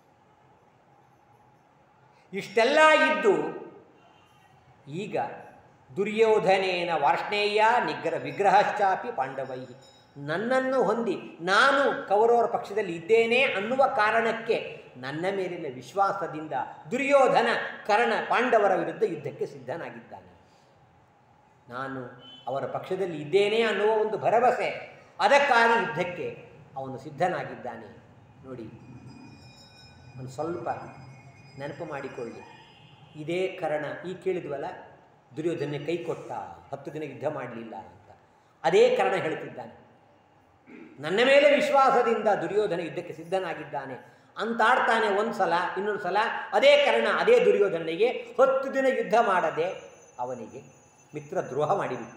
ಇಷ್ಟೆಲ್ಲ ಇದ್ದು ಈಗ ದುರ್ಯೋಧನೇನ ವಾರ್ಷ್ಣೇಯ ನಿಗ್ರಹ ವಿಗ್ರಹಶ್ಚಾಪಿ ಪಾಂಡವೈ ನನ್ನನ್ನು ಹೊಂದಿ ನಾನು ಕೌರವರ ಪಕ್ಷದಲ್ಲಿ ಇದ್ದೇನೆ ಅನ್ನುವ ಕಾರಣಕ್ಕೆ ನನ್ನ ಮೇಲಿನ ವಿಶ್ವಾಸದಿಂದ ದುರ್ಯೋಧನ ಕರ್ಣ ಪಾಂಡವರ ವಿರುದ್ಧ ಯುದ್ಧಕ್ಕೆ ಸಿದ್ಧನಾಗಿದ್ದಾನೆ ನಾನು ಅವರ ಪಕ್ಷದಲ್ಲಿ ಇದ್ದೇನೆ ಅನ್ನುವ ಒಂದು ಭರವಸೆ ಅದಕ್ಕಾಗಿ ಯುದ್ಧಕ್ಕೆ ಅವನು ಸಿದ್ಧನಾಗಿದ್ದಾನೆ ನೋಡಿ ಒಂದು ಸ್ವಲ್ಪ ನೆನಪು ಮಾಡಿಕೊಳ್ಳಿ ಇದೇ ಕರ್ಣ ಈ ಕೇಳಿದ್ವಲ್ಲ ದುರ್ಯೋಧನ ಕೈ ಕೊಟ್ಟ ಹತ್ತು ದಿನ ಯುದ್ಧ ಮಾಡಲಿಲ್ಲ ಅಂತ ಅದೇ ಕರ್ಣ ಹೇಳ್ತಿದ್ದಾನೆ ನನ್ನ ಮೇಲೆ ವಿಶ್ವಾಸದಿಂದ ದುರ್ಯೋಧನ ಯುದ್ಧಕ್ಕೆ ಸಿದ್ಧನಾಗಿದ್ದಾನೆ ಅಂತಾಡ್ತಾನೆ ಒಂದು ಸಲ ಇನ್ನೊಂದು ಸಲ ಅದೇ ಕರ್ಣ ಅದೇ ದುರ್ಯೋಧನನಿಗೆ ಹತ್ತು ದಿನ ಯುದ್ಧ ಮಾಡದೆ ಅವನಿಗೆ ಮಿತ್ರ ದ್ರೋಹ ಮಾಡಿಬಿಟ್ಟ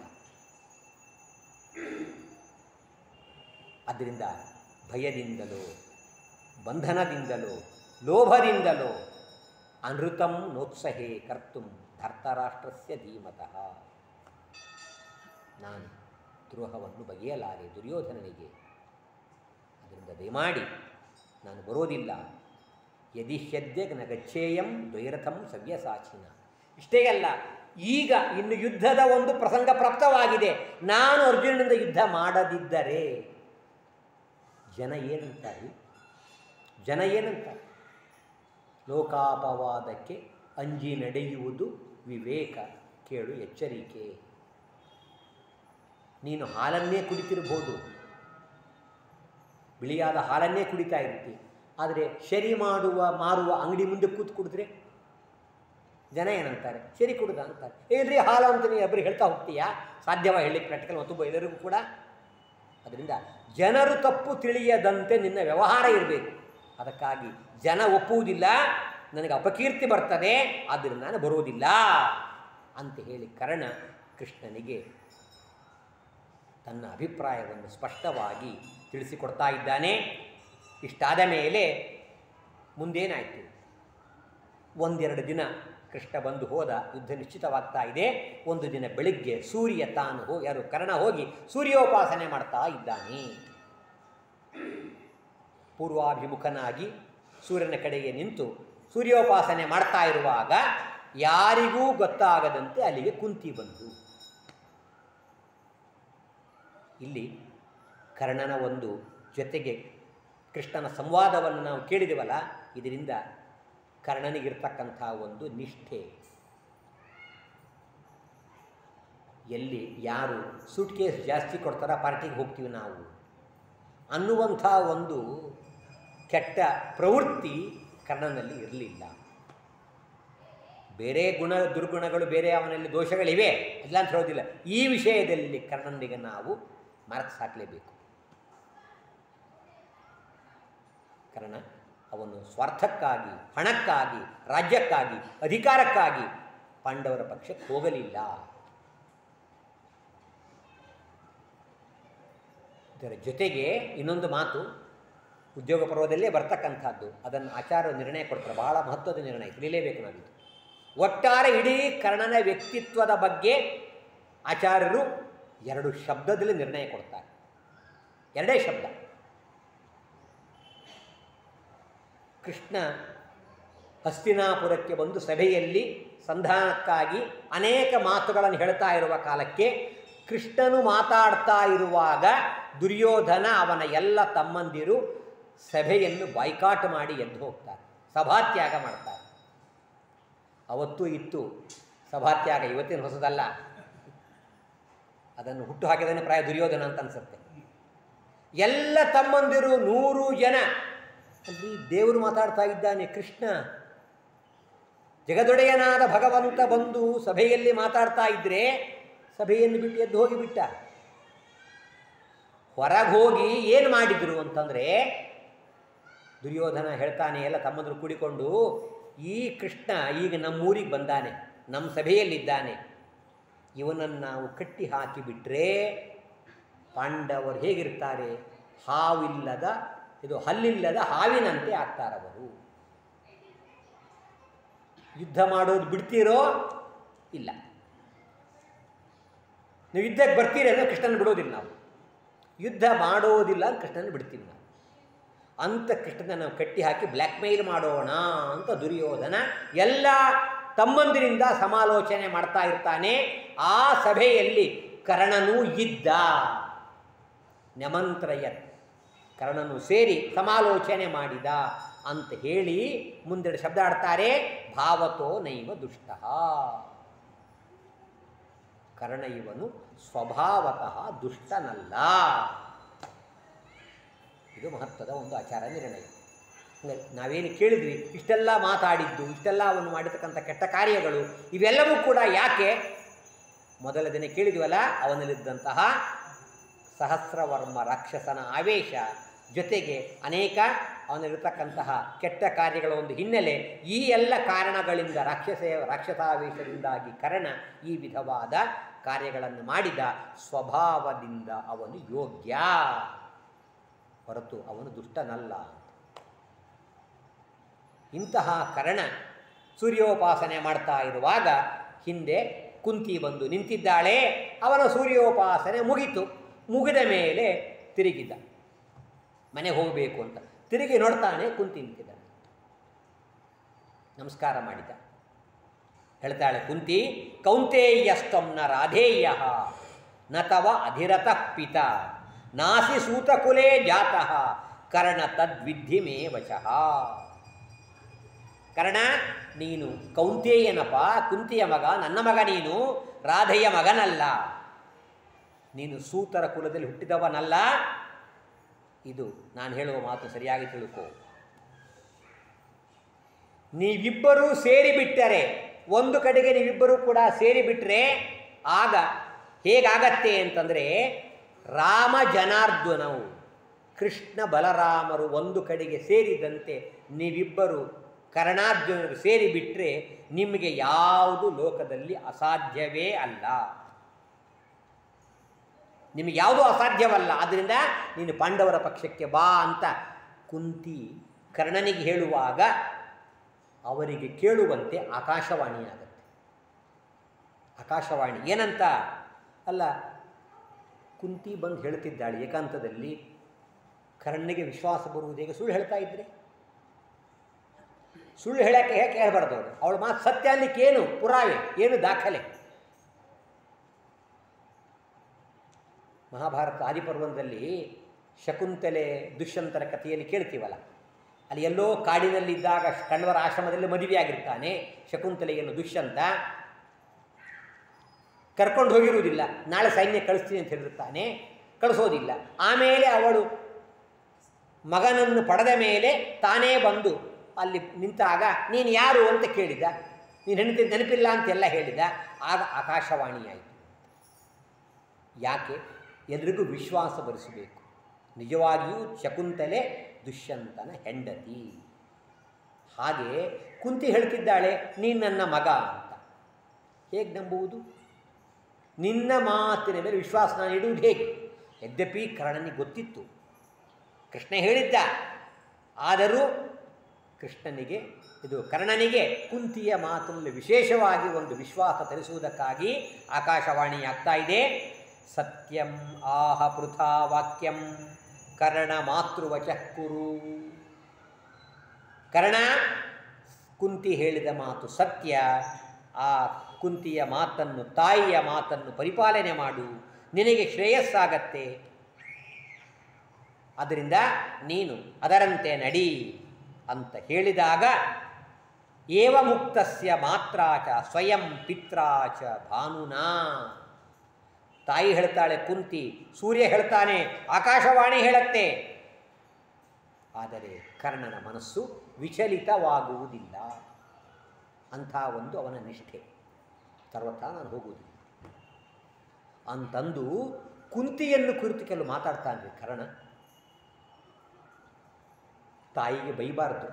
ಆದ್ದರಿಂದ ಭಯದಿಂದಲೋ ಬಂಧನದಿಂದಲೋ ಲೋಭದಿಂದಲೋ ಅನೃತಂ ನೋತ್ಸಹೇ ಕರ್ತು ಧರ್ತರಾಷ್ಟ್ರಸ್ಯ ಧೀಮತಃ ನಾನು ದ್ರೋಹವನ್ನು ಬಗೆಯಲಾರೆ ದುರ್ಯೋಧನನಿಗೆ ಅದರಿಂದ ದಯಮಾಡಿ ನಾನು ಬರೋದಿಲ್ಲ ಯದಿ ಹ್ಯದ್ಯ ನ ಗಚ್ಚೇಯಂ ದ್ವೈರಥಂ ಸವ್ಯಸಾಚಿನ ಇಷ್ಟೇ ಅಲ್ಲ ಈಗ ಇನ್ನು ಯುದ್ಧದ ಒಂದು ಪ್ರಸಂಗ ಪ್ರಾಪ್ತವಾಗಿದೆ ನಾನು ಅರ್ಜುನನಿಂದ ಯುದ್ಧ ಮಾಡದಿದ್ದರೆ ಜನ ಏನಂತಾರೆ ಜನ ಏನಂತಾರೆ ಲೋಕಾಪವಾದಕ್ಕೆ ಅಂಜಿ ನಡೆಯುವುದು ವಿವೇಕ ಕೇಳು ಎಚ್ಚರಿಕೆ ನೀನು ಹಾಲನ್ನೇ ಕುಡಿತಿರ್ಬೋದು ಬಿಳಿಯಾದ ಹಾಲನ್ನೇ ಕುಡಿತಾ ಇರ್ತಿ ಆದರೆ ಶರಿ ಮಾಡುವ ಮಾರುವ ಅಂಗಡಿ ಮುಂದೆ ಕೂತು ಕುಡಿದ್ರೆ ಜನ ಏನಂತಾರೆ ಶರಿ ಕುಡ್ದ ಅಂತಾರೆ ಏನ್ರಿ ಹಾಲು ಅಂತ ನೀನು ಒಬ್ಬರಿಗೆ ಹೇಳ್ತಾ ಹೋಗ್ತೀಯಾ ಸಾಧ್ಯವ ಹೇಳಲಿಕ್ಕೆ ಪ್ರಾಕ್ಟಿಕಲ್ ಮತ್ತೊಬ್ಬ ಎಲ್ಲರಿಗೂ ಕೂಡ ಅದರಿಂದ ಜನರು ತಪ್ಪು ತಿಳಿಯದಂತೆ ನಿನ್ನ ವ್ಯವಹಾರ ಇರಬೇಕು ಅದಕ್ಕಾಗಿ ಜನ ಒಪ್ಪುವುದಿಲ್ಲ ನನಗೆ ಅಪಕೀರ್ತಿ ಬರ್ತದೆ ಆದ್ದರಿಂದ ನಾನು ಬರುವುದಿಲ್ಲ ಅಂತ ಹೇಳಿ ಕರ್ಣ ಕೃಷ್ಣನಿಗೆ ತನ್ನ ಅಭಿಪ್ರಾಯವನ್ನು ಸ್ಪಷ್ಟವಾಗಿ ತಿಳಿಸಿಕೊಡ್ತಾ ಇದ್ದಾನೆ ಇಷ್ಟಾದ ಮೇಲೆ ಮುಂದೇನಾಯಿತು ಒಂದೆರಡು ದಿನ ಕೃಷ್ಣ ಬಂದು ಹೋದ ಯುದ್ಧ ನಿಶ್ಚಿತವಾಗ್ತಾ ಇದೆ ಒಂದು ದಿನ ಬೆಳಿಗ್ಗೆ ಸೂರ್ಯ ತಾನು ಹೋ ಯಾರು ಕರ್ಣ ಹೋಗಿ ಸೂರ್ಯೋಪಾಸನೆ ಮಾಡ್ತಾ ಇದ್ದಾನೆ ಪೂರ್ವಾಭಿಮುಖನಾಗಿ ಸೂರ್ಯನ ಕಡೆಗೆ ನಿಂತು ಸೂರ್ಯೋಪಾಸನೆ ಮಾಡ್ತಾ ಇರುವಾಗ ಯಾರಿಗೂ ಗೊತ್ತಾಗದಂತೆ ಅಲ್ಲಿಗೆ ಕುಂತಿ ಬಂದು ಇಲ್ಲಿ ಕರ್ಣನ ಒಂದು ಜೊತೆಗೆ ಕೃಷ್ಣನ ಸಂವಾದವನ್ನು ನಾವು ಕೇಳಿದೆವಲ್ಲ ಇದರಿಂದ ಕರ್ಣನಿಗಿರ್ತಕ್ಕಂಥ ಒಂದು ನಿಷ್ಠೆ ಎಲ್ಲಿ ಯಾರು ಸೂಟ್ ಕೇಸ್ ಜಾಸ್ತಿ ಕೊಡ್ತಾರ ಪಾರ್ಟಿಗೆ ಹೋಗ್ತೀವಿ ನಾವು ಅನ್ನುವಂಥ ಒಂದು ಕೆಟ್ಟ ಪ್ರವೃತ್ತಿ ಕರ್ಣನಲ್ಲಿ ಇರಲಿಲ್ಲ ಬೇರೆ ಗುಣ ದುರ್ಗುಣಗಳು ಬೇರೆ ಅವನಲ್ಲಿ ದೋಷಗಳಿವೆ ಇಲ್ಲ ಅಂತ ಹೇಳೋದಿಲ್ಲ ಈ ವಿಷಯದಲ್ಲಿ ಕರ್ಣನಿಗೆ ನಾವು ಮಾರ್ಕ್ಸ್ ಹಾಕಲೇಬೇಕು ಕಾರಣ ಅವನು ಸ್ವಾರ್ಥಕ್ಕಾಗಿ ಹಣಕ್ಕಾಗಿ ರಾಜ್ಯಕ್ಕಾಗಿ ಅಧಿಕಾರಕ್ಕಾಗಿ ಪಾಂಡವರ ಪಕ್ಷಕ್ಕೆ ಹೋಗಲಿಲ್ಲ ಇದರ ಜೊತೆಗೆ ಇನ್ನೊಂದು ಮಾತು ಉದ್ಯೋಗ ಪರ್ವದಲ್ಲೇ ಬರ್ತಕ್ಕಂಥದ್ದು ಅದನ್ನು ಆಚಾರ ನಿರ್ಣಯ ಕೊಡ್ತಾರೆ ಬಹಳ ಮಹತ್ವದ ನಿರ್ಣಯ ತಿಳಿಲೇಬೇಕು ನಾವಿದು ಒಟ್ಟಾರೆ ಇಡೀ ಕರ್ಣನ ವ್ಯಕ್ತಿತ್ವದ ಬಗ್ಗೆ ಆಚಾರ್ಯರು ಎರಡು ಶಬ್ದದಲ್ಲಿ ನಿರ್ಣಯ ಕೊಡ್ತಾರೆ ಎರಡೇ ಶಬ್ದ ಕೃಷ್ಣ ಹಸ್ತಿನಾಪುರಕ್ಕೆ ಬಂದು ಸಭೆಯಲ್ಲಿ ಸಂಧಾನಕ್ಕಾಗಿ ಅನೇಕ ಮಾತುಗಳನ್ನು ಹೇಳ್ತಾ ಇರುವ ಕಾಲಕ್ಕೆ ಕೃಷ್ಣನು ಮಾತಾಡ್ತಾ ಇರುವಾಗ ದುರ್ಯೋಧನ ಅವನ ಎಲ್ಲ ತಮ್ಮಂದಿರು ಸಭೆಯನ್ನು ಬಾಯ್ಕಾಟ್ ಮಾಡಿ ಎದ್ದು ಹೋಗ್ತಾರೆ ಸಭಾತ್ಯಾಗ ಮಾಡ್ತಾರೆ ಅವತ್ತೂ ಇತ್ತು ಸಭಾತ್ಯಾಗ ಇವತ್ತಿನ ಹೊಸದಲ್ಲ ಅದನ್ನು ಹುಟ್ಟು ಹಾಕಿದಾನೆ ಪ್ರಾಯ ದುರ್ಯೋಧನ ಅಂತ ಅನ್ಸುತ್ತೆ ಎಲ್ಲ ತಮ್ಮಂದಿರು ನೂರು ಜನ ಅಲ್ಲಿ ದೇವರು ಮಾತಾಡ್ತಾ ಇದ್ದಾನೆ ಕೃಷ್ಣ ಜಗದೊಡೆಯನಾದ ಭಗವಂತ ಬಂದು ಸಭೆಯಲ್ಲಿ ಮಾತಾಡ್ತಾ ಇದ್ರೆ ಸಭೆಯನ್ನು ಬಿಟ್ಟು ಎದ್ದು ಹೋಗಿಬಿಟ್ಟ ಹೊರಗೆ ಹೋಗಿ ಏನು ಮಾಡಿದ್ರು ಅಂತಂದರೆ ದುರ್ಯೋಧನ ಹೇಳ್ತಾನೆ ಎಲ್ಲ ತಮ್ಮಂದರು ಕೂಡಿಕೊಂಡು ಈ ಕೃಷ್ಣ ಈಗ ನಮ್ಮೂರಿಗೆ ಬಂದಾನೆ ನಮ್ಮ ಸಭೆಯಲ್ಲಿದ್ದಾನೆ ಇವನನ್ನು ನಾವು ಕಟ್ಟಿ ಹಾಕಿಬಿಟ್ರೆ ಪಾಂಡವರು ಹೇಗಿರ್ತಾರೆ ಹಾವಿಲ್ಲದ ಇದು ಹಲ್ಲಿಲ್ಲದ ಹಾವಿನಂತೆ ಆಗ್ತಾರವರು ಯುದ್ಧ ಮಾಡೋದು ಬಿಡ್ತೀರೋ ಇಲ್ಲ ನೀವು ಯುದ್ಧಕ್ಕೆ ಬರ್ತೀರಿ ಅಂದರೆ ಕೃಷ್ಣನ ಬಿಡೋದಿಲ್ಲ ನಾವು ಯುದ್ಧ ಮಾಡೋದಿಲ್ಲ ಅಂತ ಕೃಷ್ಣನ ಬಿಡ್ತೀವಿ ನಾವು ಅಂತ ಕೃಷ್ಣನ ನಾವು ಕಟ್ಟಿ ಹಾಕಿ ಬ್ಲ್ಯಾಕ್ ಮೇಲ್ ಮಾಡೋಣ ಅಂತ ದುರ್ಯೋಧನ ಎಲ್ಲ ತಮ್ಮಂದಿರಿಂದ ಸಮಾಲೋಚನೆ ಮಾಡ್ತಾ ಇರ್ತಾನೆ ಆ ಸಭೆಯಲ್ಲಿ ಕರ್ಣನೂ ಇದ್ದ ನೆಮಂತ್ರಯ ಕರ್ಣನು ಸೇರಿ ಸಮಾಲೋಚನೆ ಮಾಡಿದ ಅಂತ ಹೇಳಿ ಮುಂದೆರಡು ಶಬ್ದ ಆಡ್ತಾರೆ ಭಾವತೋ ನೈವ ದುಷ್ಟ ಕರ್ಣ ಇವನು ಸ್ವಭಾವತಃ ದುಷ್ಟನಲ್ಲ ಇದು ಮಹತ್ವದ ಒಂದು ಆಚಾರ ನಿರ್ಣಯ ಹಂಗಾಗಿ ನಾವೇನು ಕೇಳಿದ್ವಿ ಇಷ್ಟೆಲ್ಲ ಮಾತಾಡಿದ್ದು ಇಷ್ಟೆಲ್ಲ ಅವನು ಮಾಡಿರ್ತಕ್ಕಂಥ ಕೆಟ್ಟ ಕಾರ್ಯಗಳು ಇವೆಲ್ಲವೂ ಕೂಡ ಯಾಕೆ ಮೊದಲ ದಿನ ಕೇಳಿದ್ವಲ್ಲ ಅವನಲ್ಲಿದ್ದಂತಹ ಸಹಸ್ರವರ್ಮ ರಾಕ್ಷಸನ ಆವೇಶ ಜೊತೆಗೆ ಅನೇಕ ಅವನಲ್ಲಿರ್ತಕ್ಕಂತಹ ಕೆಟ್ಟ ಕಾರ್ಯಗಳ ಒಂದು ಹಿನ್ನೆಲೆ ಈ ಎಲ್ಲ ಕಾರಣಗಳಿಂದ ರಾಕ್ಷಸ ರಾಕ್ಷಸಾವೇಶದಿಂದಾಗಿ ಕರ್ಣ ಈ ವಿಧವಾದ ಕಾರ್ಯಗಳನ್ನು ಮಾಡಿದ ಸ್ವಭಾವದಿಂದ ಅವನು ಯೋಗ್ಯ ಹೊರತು ಅವನು ದುಷ್ಟನಲ್ಲ ಇಂತಹ ಕರ್ಣ ಸೂರ್ಯೋಪಾಸನೆ ಮಾಡ್ತಾ ಇರುವಾಗ ಹಿಂದೆ ಕುಂತಿ ಬಂದು ನಿಂತಿದ್ದಾಳೆ ಅವನ ಸೂರ್ಯೋಪಾಸನೆ ಮುಗಿತು ಮುಗಿದ ಮೇಲೆ ತಿರುಗಿದ ಮನೆಗೆ ಹೋಗಬೇಕು ಅಂತ ತಿರುಗಿ ನೋಡ್ತಾನೆ ಕುಂತಿ ನಿಂತಿದ್ದಾಳೆ ನಮಸ್ಕಾರ ಮಾಡಿದ ಹೇಳ್ತಾಳೆ ಕುಂತಿ ಕೌಂತೇಯಸ್ತಂನ ರಾಧೇಯ ನ ತವ ಅಧಿರತ ಪಿತ ನಾಸಿ ಸೂತಕುಲೇ ಜಾತಃ ಕರ್ಣ ತದ್ವಿಧಿ ಮೇ ವಚಃ ಕರ್ಣ ನೀನು ಕೌಂತೇಯನಪ್ಪ ಕುಂತಿಯ ಮಗ ನನ್ನ ಮಗ ನೀನು ರಾಧೆಯ ಮಗನಲ್ಲ ನೀನು ಸೂತರ ಕುಲದಲ್ಲಿ ಹುಟ್ಟಿದವನಲ್ಲ ಇದು ನಾನು ಹೇಳುವ ಮಾತು ಸರಿಯಾಗಿ ತಿಳ್ಕೋ ನೀವಿಬ್ಬರೂ ಸೇರಿಬಿಟ್ಟರೆ ಒಂದು ಕಡೆಗೆ ನೀವಿಬ್ಬರೂ ಕೂಡ ಸೇರಿಬಿಟ್ರೆ ಆಗ ಹೇಗಾಗತ್ತೆ ಅಂತಂದರೆ ರಾಮ ಜನಾರ್ದನವು ಕೃಷ್ಣ ಬಲರಾಮರು ಒಂದು ಕಡೆಗೆ ಸೇರಿದಂತೆ ನೀವಿಬ್ಬರು ಕರ್ಣಾರ್ಜುನರು ಸೇರಿಬಿಟ್ರೆ ನಿಮಗೆ ಯಾವುದು ಲೋಕದಲ್ಲಿ ಅಸಾಧ್ಯವೇ ಅಲ್ಲ ನಿಮಗೆ ಯಾವುದೂ ಅಸಾಧ್ಯವಲ್ಲ ಆದ್ದರಿಂದ ನೀನು ಪಾಂಡವರ ಪಕ್ಷಕ್ಕೆ ಬಾ ಅಂತ ಕುಂತಿ ಕರ್ಣನಿಗೆ ಹೇಳುವಾಗ ಅವರಿಗೆ ಕೇಳುವಂತೆ ಆಕಾಶವಾಣಿಯಾಗತ್ತೆ ಆಕಾಶವಾಣಿ ಏನಂತ ಅಲ್ಲ ಕುಂತಿ ಬಂದು ಹೇಳ್ತಿದ್ದಾಳೆ ಏಕಾಂತದಲ್ಲಿ ಕರ್ಣನಿಗೆ ವಿಶ್ವಾಸ ಬರುವುದು ಹೇಗೆ ಸುಳ್ಳು ಹೇಳ್ತಾ ಇದ್ರೆ ಸುಳ್ಳು ಹೇಳಕ್ಕೆ ಹೇಗೆ ಹೇಳ್ಬಾರ್ದು ಅವಳು ಅವಳ ಮಾತು ಸತ್ಯ ಅನ್ಲಿಕ್ಕೆ ಏನು ಪುರಾವೆ ಏನು ದಾಖಲೆ ಮಹಾಭಾರತ ಆದಿಪರ್ವದಲ್ಲಿ ಶಕುಂತಲೆ ದುಷ್ಯಂತರ ಕಥೆಯಲ್ಲಿ ಕೇಳ್ತೀವಲ್ಲ ಅಲ್ಲಿ ಎಲ್ಲೋ ಕಾಡಿನಲ್ಲಿದ್ದಾಗ ಕಣ್ವರ ಆಶ್ರಮದಲ್ಲಿ ಮದುವೆಯಾಗಿರ್ತಾನೆ ಶಕುಂತಲೆಯನ್ನು ದುಷ್ಯಂತ ಕರ್ಕೊಂಡು ಹೋಗಿರುವುದಿಲ್ಲ ನಾಳೆ ಸೈನ್ಯ ಕಳಿಸ್ತೀನಿ ಅಂತ ಹೇಳಿರ್ತಾನೆ ಕಳಿಸೋದಿಲ್ಲ ಆಮೇಲೆ ಅವಳು ಮಗನನ್ನು ಪಡೆದ ಮೇಲೆ ತಾನೇ ಬಂದು ಅಲ್ಲಿ ನಿಂತಾಗ ನೀನು ಯಾರು ಅಂತ ಕೇಳಿದ ನೀನು ಹೆಂಡತಿ ನೆನಪಿಲ್ಲ ಅಂತೆಲ್ಲ ಹೇಳಿದ ಆಗ ಆಕಾಶವಾಣಿಯಾಯಿತು ಯಾಕೆ ಎಲ್ರಿಗೂ ವಿಶ್ವಾಸ ಬರಿಸಬೇಕು ನಿಜವಾಗಿಯೂ ಶಕುಂತಲೆ ದುಷ್ಯಂತನ ಹೆಂಡತಿ ಹಾಗೆ ಕುಂತಿ ಹೇಳ್ತಿದ್ದಾಳೆ ನೀನು ನನ್ನ ಮಗ ಅಂತ ಹೇಗೆ ನಂಬುವುದು ನಿನ್ನ ಮಾತಿನ ಮೇಲೆ ವಿಶ್ವಾಸ ನಾನು ಇಡುವುದು ಹೇಗೆ ಯದ್ಯಪಿ ಕರ್ಣನಿಗೆ ಗೊತ್ತಿತ್ತು ಕೃಷ್ಣ ಹೇಳಿದ್ದ ಆದರೂ ಕೃಷ್ಣನಿಗೆ ಇದು ಕರ್ಣನಿಗೆ ಕುಂತಿಯ ಮಾತಿನಲ್ಲಿ ವಿಶೇಷವಾಗಿ ಒಂದು ವಿಶ್ವಾಸ ತರಿಸುವುದಕ್ಕಾಗಿ ಆಕಾಶವಾಣಿ ಆಗ್ತಾ ಇದೆ ಸತ್ಯಂ ಆಹ ಪೃಥಾ ವಾಕ್ಯಂ ಕರ್ಣ ಮಾತೃವಚ ಕುರು ಕರ್ಣ ಕುಂತಿ ಹೇಳಿದ ಮಾತು ಸತ್ಯ ಆ ಕುಂತಿಯ ಮಾತನ್ನು ತಾಯಿಯ ಮಾತನ್ನು ಪರಿಪಾಲನೆ ಮಾಡು ನಿನಗೆ ಶ್ರೇಯಸ್ಸಾಗತ್ತೆ ಅದರಿಂದ ನೀನು ಅದರಂತೆ ನಡಿ ಅಂತ ಹೇಳಿದಾಗ ಏವ ಮುಕ್ತಸ್ಯ ಮಾತ್ರಾಚ ಸ್ವಯಂ ಪಿತ್ರಾಚ ಭಾನುನಾ ತಾಯಿ ಹೇಳ್ತಾಳೆ ಕುಂತಿ ಸೂರ್ಯ ಹೇಳ್ತಾನೆ ಆಕಾಶವಾಣಿ ಹೇಳತ್ತೆ ಆದರೆ ಕರ್ಣನ ಮನಸ್ಸು ವಿಚಲಿತವಾಗುವುದಿಲ್ಲ ಅಂಥ ಒಂದು ಅವನ ನಿಷ್ಠೆ ಸರ್ವಥಾ ನಾನು ಹೋಗುವುದಿಲ್ಲ ಅಂತಂದು ಕುಂತಿಯನ್ನು ಕುರಿತು ಕೆಲವು ಮಾತಾಡ್ತಾನೆ ಕರ್ಣ ತಾಯಿಗೆ ಬೈಬಾರ್ದು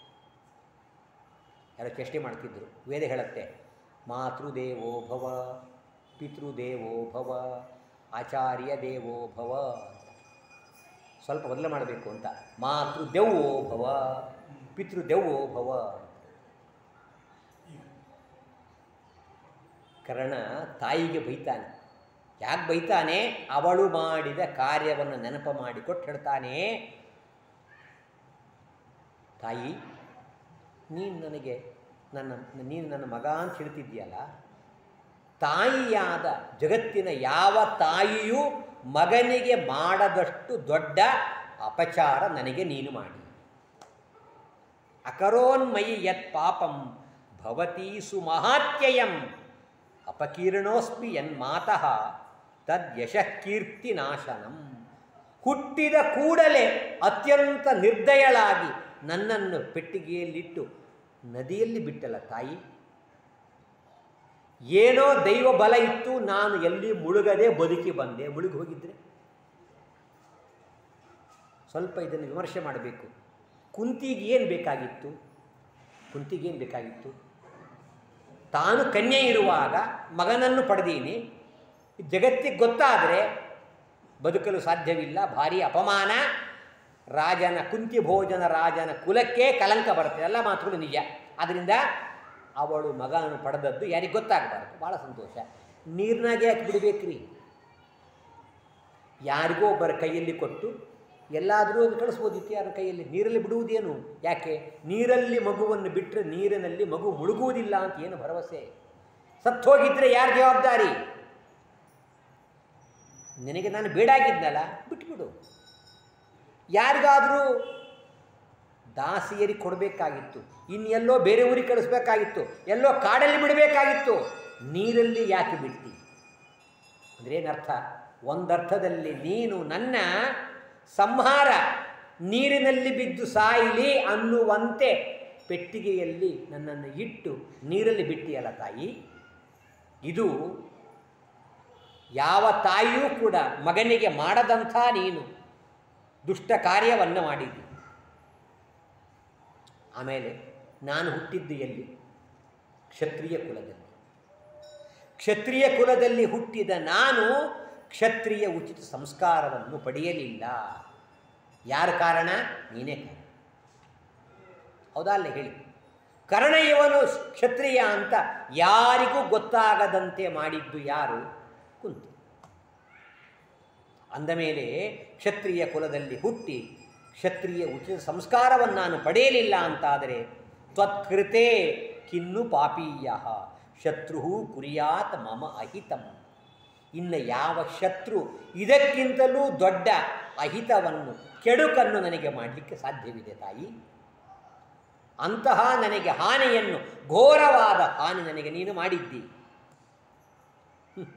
ಯಾರೋ ಚೇಷ್ಟೆ ಮಾಡ್ತಿದ್ರು ವೇದ ಹೇಳುತ್ತೆ ಮಾತೃದೇವೋ ಭವ ಪಿತೃದೇವೋ ಭವ ಆಚಾರ್ಯ ದೇವೋ ಭವ ಸ್ವಲ್ಪ ಬದಲು ಮಾಡಬೇಕು ಅಂತ ಮಾತೃದೆವ್ವೋ ಭವ ಪಿತೃದೆವ್ವೋ ಭವ ಕರ್ಣ ತಾಯಿಗೆ ಬೈತಾನೆ ಯಾಕೆ ಬೈತಾನೆ ಅವಳು ಮಾಡಿದ ಕಾರ್ಯವನ್ನು ನೆನಪು ಮಾಡಿಕೊಟ್ಟು ಹೇಳ್ತಾನೆ ತಾಯಿ ನೀನು ನನಗೆ ನನ್ನ ನೀನು ನನ್ನ ಮಗ ಅಂತ ಹೇಳ್ತಿದ್ದೀಯಲ್ಲ ತಾಯಿಯಾದ ಜಗತ್ತಿನ ಯಾವ ತಾಯಿಯೂ ಮಗನಿಗೆ ಮಾಡದಷ್ಟು ದೊಡ್ಡ ಅಪಚಾರ ನನಗೆ ನೀನು ಮಾಡಿ ಅಕರೋನ್ಮಯಿ ಯತ್ ಪಾಪಂ ಭವತೀ ಸುಮಹಾತ್ಯಯಂ ಅಪಕೀರ್ಣೋಸ್ಮಿ ಯನ್ಮಾತಃ ತದ್ ಯಶಃಕೀರ್ತಿ ನಾಶನಂ ಹುಟ್ಟಿದ ಕೂಡಲೇ ಅತ್ಯಂತ ನಿರ್ದಯಳಾಗಿ ನನ್ನನ್ನು ಪೆಟ್ಟಿಗೆಯಲ್ಲಿಟ್ಟು ನದಿಯಲ್ಲಿ ಬಿಟ್ಟಲ್ಲ ತಾಯಿ ಏನೋ ದೈವ ಬಲ ಇತ್ತು ನಾನು ಎಲ್ಲಿ ಮುಳುಗದೆ ಬದುಕಿ ಬಂದೆ ಮುಳುಗಿ ಹೋಗಿದ್ರೆ ಸ್ವಲ್ಪ ಇದನ್ನು ವಿಮರ್ಶೆ ಮಾಡಬೇಕು ಕುಂತಿಗೆ ಏನು ಬೇಕಾಗಿತ್ತು ಕುಂತಿಗೇನು ಬೇಕಾಗಿತ್ತು ತಾನು ಕನ್ಯೆ ಇರುವಾಗ ಮಗನನ್ನು ಪಡೆದೀನಿ ಜಗತ್ತಿಗೆ ಗೊತ್ತಾದರೆ ಬದುಕಲು ಸಾಧ್ಯವಿಲ್ಲ ಭಾರಿ ಅಪಮಾನ ರಾಜನ ಕುಂತಿ ಭೋಜನ ರಾಜನ ಕುಲಕ್ಕೆ ಕಲಂಕ ಬರುತ್ತೆ ಎಲ್ಲ ಮಾತುಗಳು ನಿಜ ಆದ್ದರಿಂದ ಅವಳು ಮಗನನ್ನು ಪಡೆದದ್ದು ಯಾರಿಗೆ ಗೊತ್ತಾಗಬಾರ್ದು ಭಾಳ ಸಂತೋಷ ನೀರಿನಾಗೆ ಯಾಕೆ ಬಿಡಬೇಕ್ರಿ ಯಾರಿಗೋ ಒಬ್ಬರ ಕೈಯಲ್ಲಿ ಕೊಟ್ಟು ಎಲ್ಲಾದರೂ ಅದು ಕಳಿಸ್ಬೋದಿತ್ತು ಯಾರ ಕೈಯಲ್ಲಿ ನೀರಲ್ಲಿ ಬಿಡುವುದೇನು ಯಾಕೆ ನೀರಲ್ಲಿ ಮಗುವನ್ನು ಬಿಟ್ಟರೆ ನೀರಿನಲ್ಲಿ ಮಗು ಮುಳುಗುವುದಿಲ್ಲ ಅಂತ ಏನು ಭರವಸೆ ಸತ್ತೋಗಿದ್ರೆ ಯಾರು ಜವಾಬ್ದಾರಿ ನಿನಗೆ ನಾನು ಬೇಡಾಗಿದ್ನಲ್ಲ ಬಿಟ್ಬಿಡು ಯಾರಿಗಾದರೂ ದಾಸಿಯರಿ ಕೊಡಬೇಕಾಗಿತ್ತು ಇನ್ನೆಲ್ಲೋ ಬೇರೆ ಊರಿಗೆ ಕಳಿಸ್ಬೇಕಾಗಿತ್ತು ಎಲ್ಲೋ ಕಾಡಲ್ಲಿ ಬಿಡಬೇಕಾಗಿತ್ತು ನೀರಲ್ಲಿ ಯಾಕೆ ಬಿಡ್ತಿ ಅಂದರೆ ಏನರ್ಥ ಒಂದರ್ಥದಲ್ಲಿ ನೀನು ನನ್ನ ಸಂಹಾರ ನೀರಿನಲ್ಲಿ ಬಿದ್ದು ಸಾಯಿಲಿ ಅನ್ನುವಂತೆ ಪೆಟ್ಟಿಗೆಯಲ್ಲಿ ನನ್ನನ್ನು ಇಟ್ಟು ನೀರಲ್ಲಿ ಬಿಟ್ಟಿಯಲ್ಲ ತಾಯಿ ಇದು ಯಾವ ತಾಯಿಯೂ ಕೂಡ ಮಗನಿಗೆ ಮಾಡದಂಥ ನೀನು ದುಷ್ಟ ಕಾರ್ಯವನ್ನು ಮಾಡಿದ್ದಿ ಆಮೇಲೆ ನಾನು ಹುಟ್ಟಿದ್ದು ಎಲ್ಲಿ ಕ್ಷತ್ರಿಯ ಕುಲದಲ್ಲಿ ಕ್ಷತ್ರಿಯ ಕುಲದಲ್ಲಿ ಹುಟ್ಟಿದ ನಾನು ಕ್ಷತ್ರಿಯ ಉಚಿತ ಸಂಸ್ಕಾರವನ್ನು ಪಡೆಯಲಿಲ್ಲ ಯಾರ ಕಾರಣ ನೀನೇ ಕಾರಣ ಹೌದಾ ಅಲ್ಲೇ ಹೇಳಿ ಕರ್ಣ ಇವನು ಕ್ಷತ್ರಿಯ ಅಂತ ಯಾರಿಗೂ ಗೊತ್ತಾಗದಂತೆ ಮಾಡಿದ್ದು ಯಾರು ಕುಂತಿ ಅಂದ ಮೇಲೆ ಕ್ಷತ್ರಿಯ ಕುಲದಲ್ಲಿ ಹುಟ್ಟಿ ಕ್ಷತ್ರಿಯ ಉಚಿತ ಸಂಸ್ಕಾರವನ್ನು ನಾನು ಪಡೆಯಲಿಲ್ಲ ಅಂತಾದರೆ ತ್ವತ್ಕೃತೆ ಕಿನ್ನು ಪಾಪೀಯ ಶತ್ರು ಕುರಿಯಾತ್ ಮಮ ಅಹಿತಂ ಇನ್ನು ಯಾವ ಶತ್ರು ಇದಕ್ಕಿಂತಲೂ ದೊಡ್ಡ ಅಹಿತವನ್ನು ಕೆಡುಕನ್ನು ನನಗೆ ಮಾಡಲಿಕ್ಕೆ ಸಾಧ್ಯವಿದೆ ತಾಯಿ ಅಂತಹ ನನಗೆ ಹಾನಿಯನ್ನು ಘೋರವಾದ ಹಾನಿ ನನಗೆ ನೀನು ಮಾಡಿದ್ದಿ ಹ್ಮ್.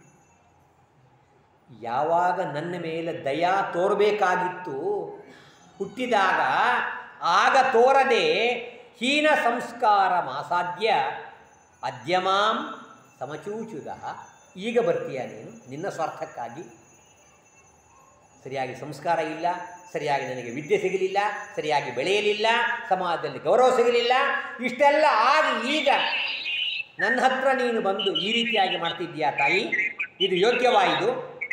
ಯಾವಾಗ ನನ್ನ ಮೇಲೆ ದಯಾ ತೋರಬೇಕಾಗಿತ್ತು ಹುಟ್ಟಿದಾಗ ಆಗ ತೋರದೆ ಹೀನ ಸಂಸ್ಕಾರ ಮಾಸಾಧ್ಯ ಅದ್ಯಮಾಂ ಸಮಚೂಚುದ ಈಗ ಬರ್ತೀಯ ನೀನು ನಿನ್ನ ಸ್ವಾರ್ಥಕ್ಕಾಗಿ ಸರಿಯಾಗಿ ಸಂಸ್ಕಾರ ಇಲ್ಲ ಸರಿಯಾಗಿ ನನಗೆ ವಿದ್ಯೆ ಸಿಗಲಿಲ್ಲ ಸರಿಯಾಗಿ ಬೆಳೆಯಲಿಲ್ಲ ಸಮಾಜದಲ್ಲಿ ಗೌರವ ಸಿಗಲಿಲ್ಲ ಇಷ್ಟೆಲ್ಲ ಆಗಿ ಈಗ ನನ್ನ ಹತ್ರ ನೀನು ಬಂದು ಈ ರೀತಿಯಾಗಿ ಮಾಡ್ತಿದ್ದೀಯಾ ತಾಯಿ ಇದು ಯೋಗ್ಯವಾಯಿತು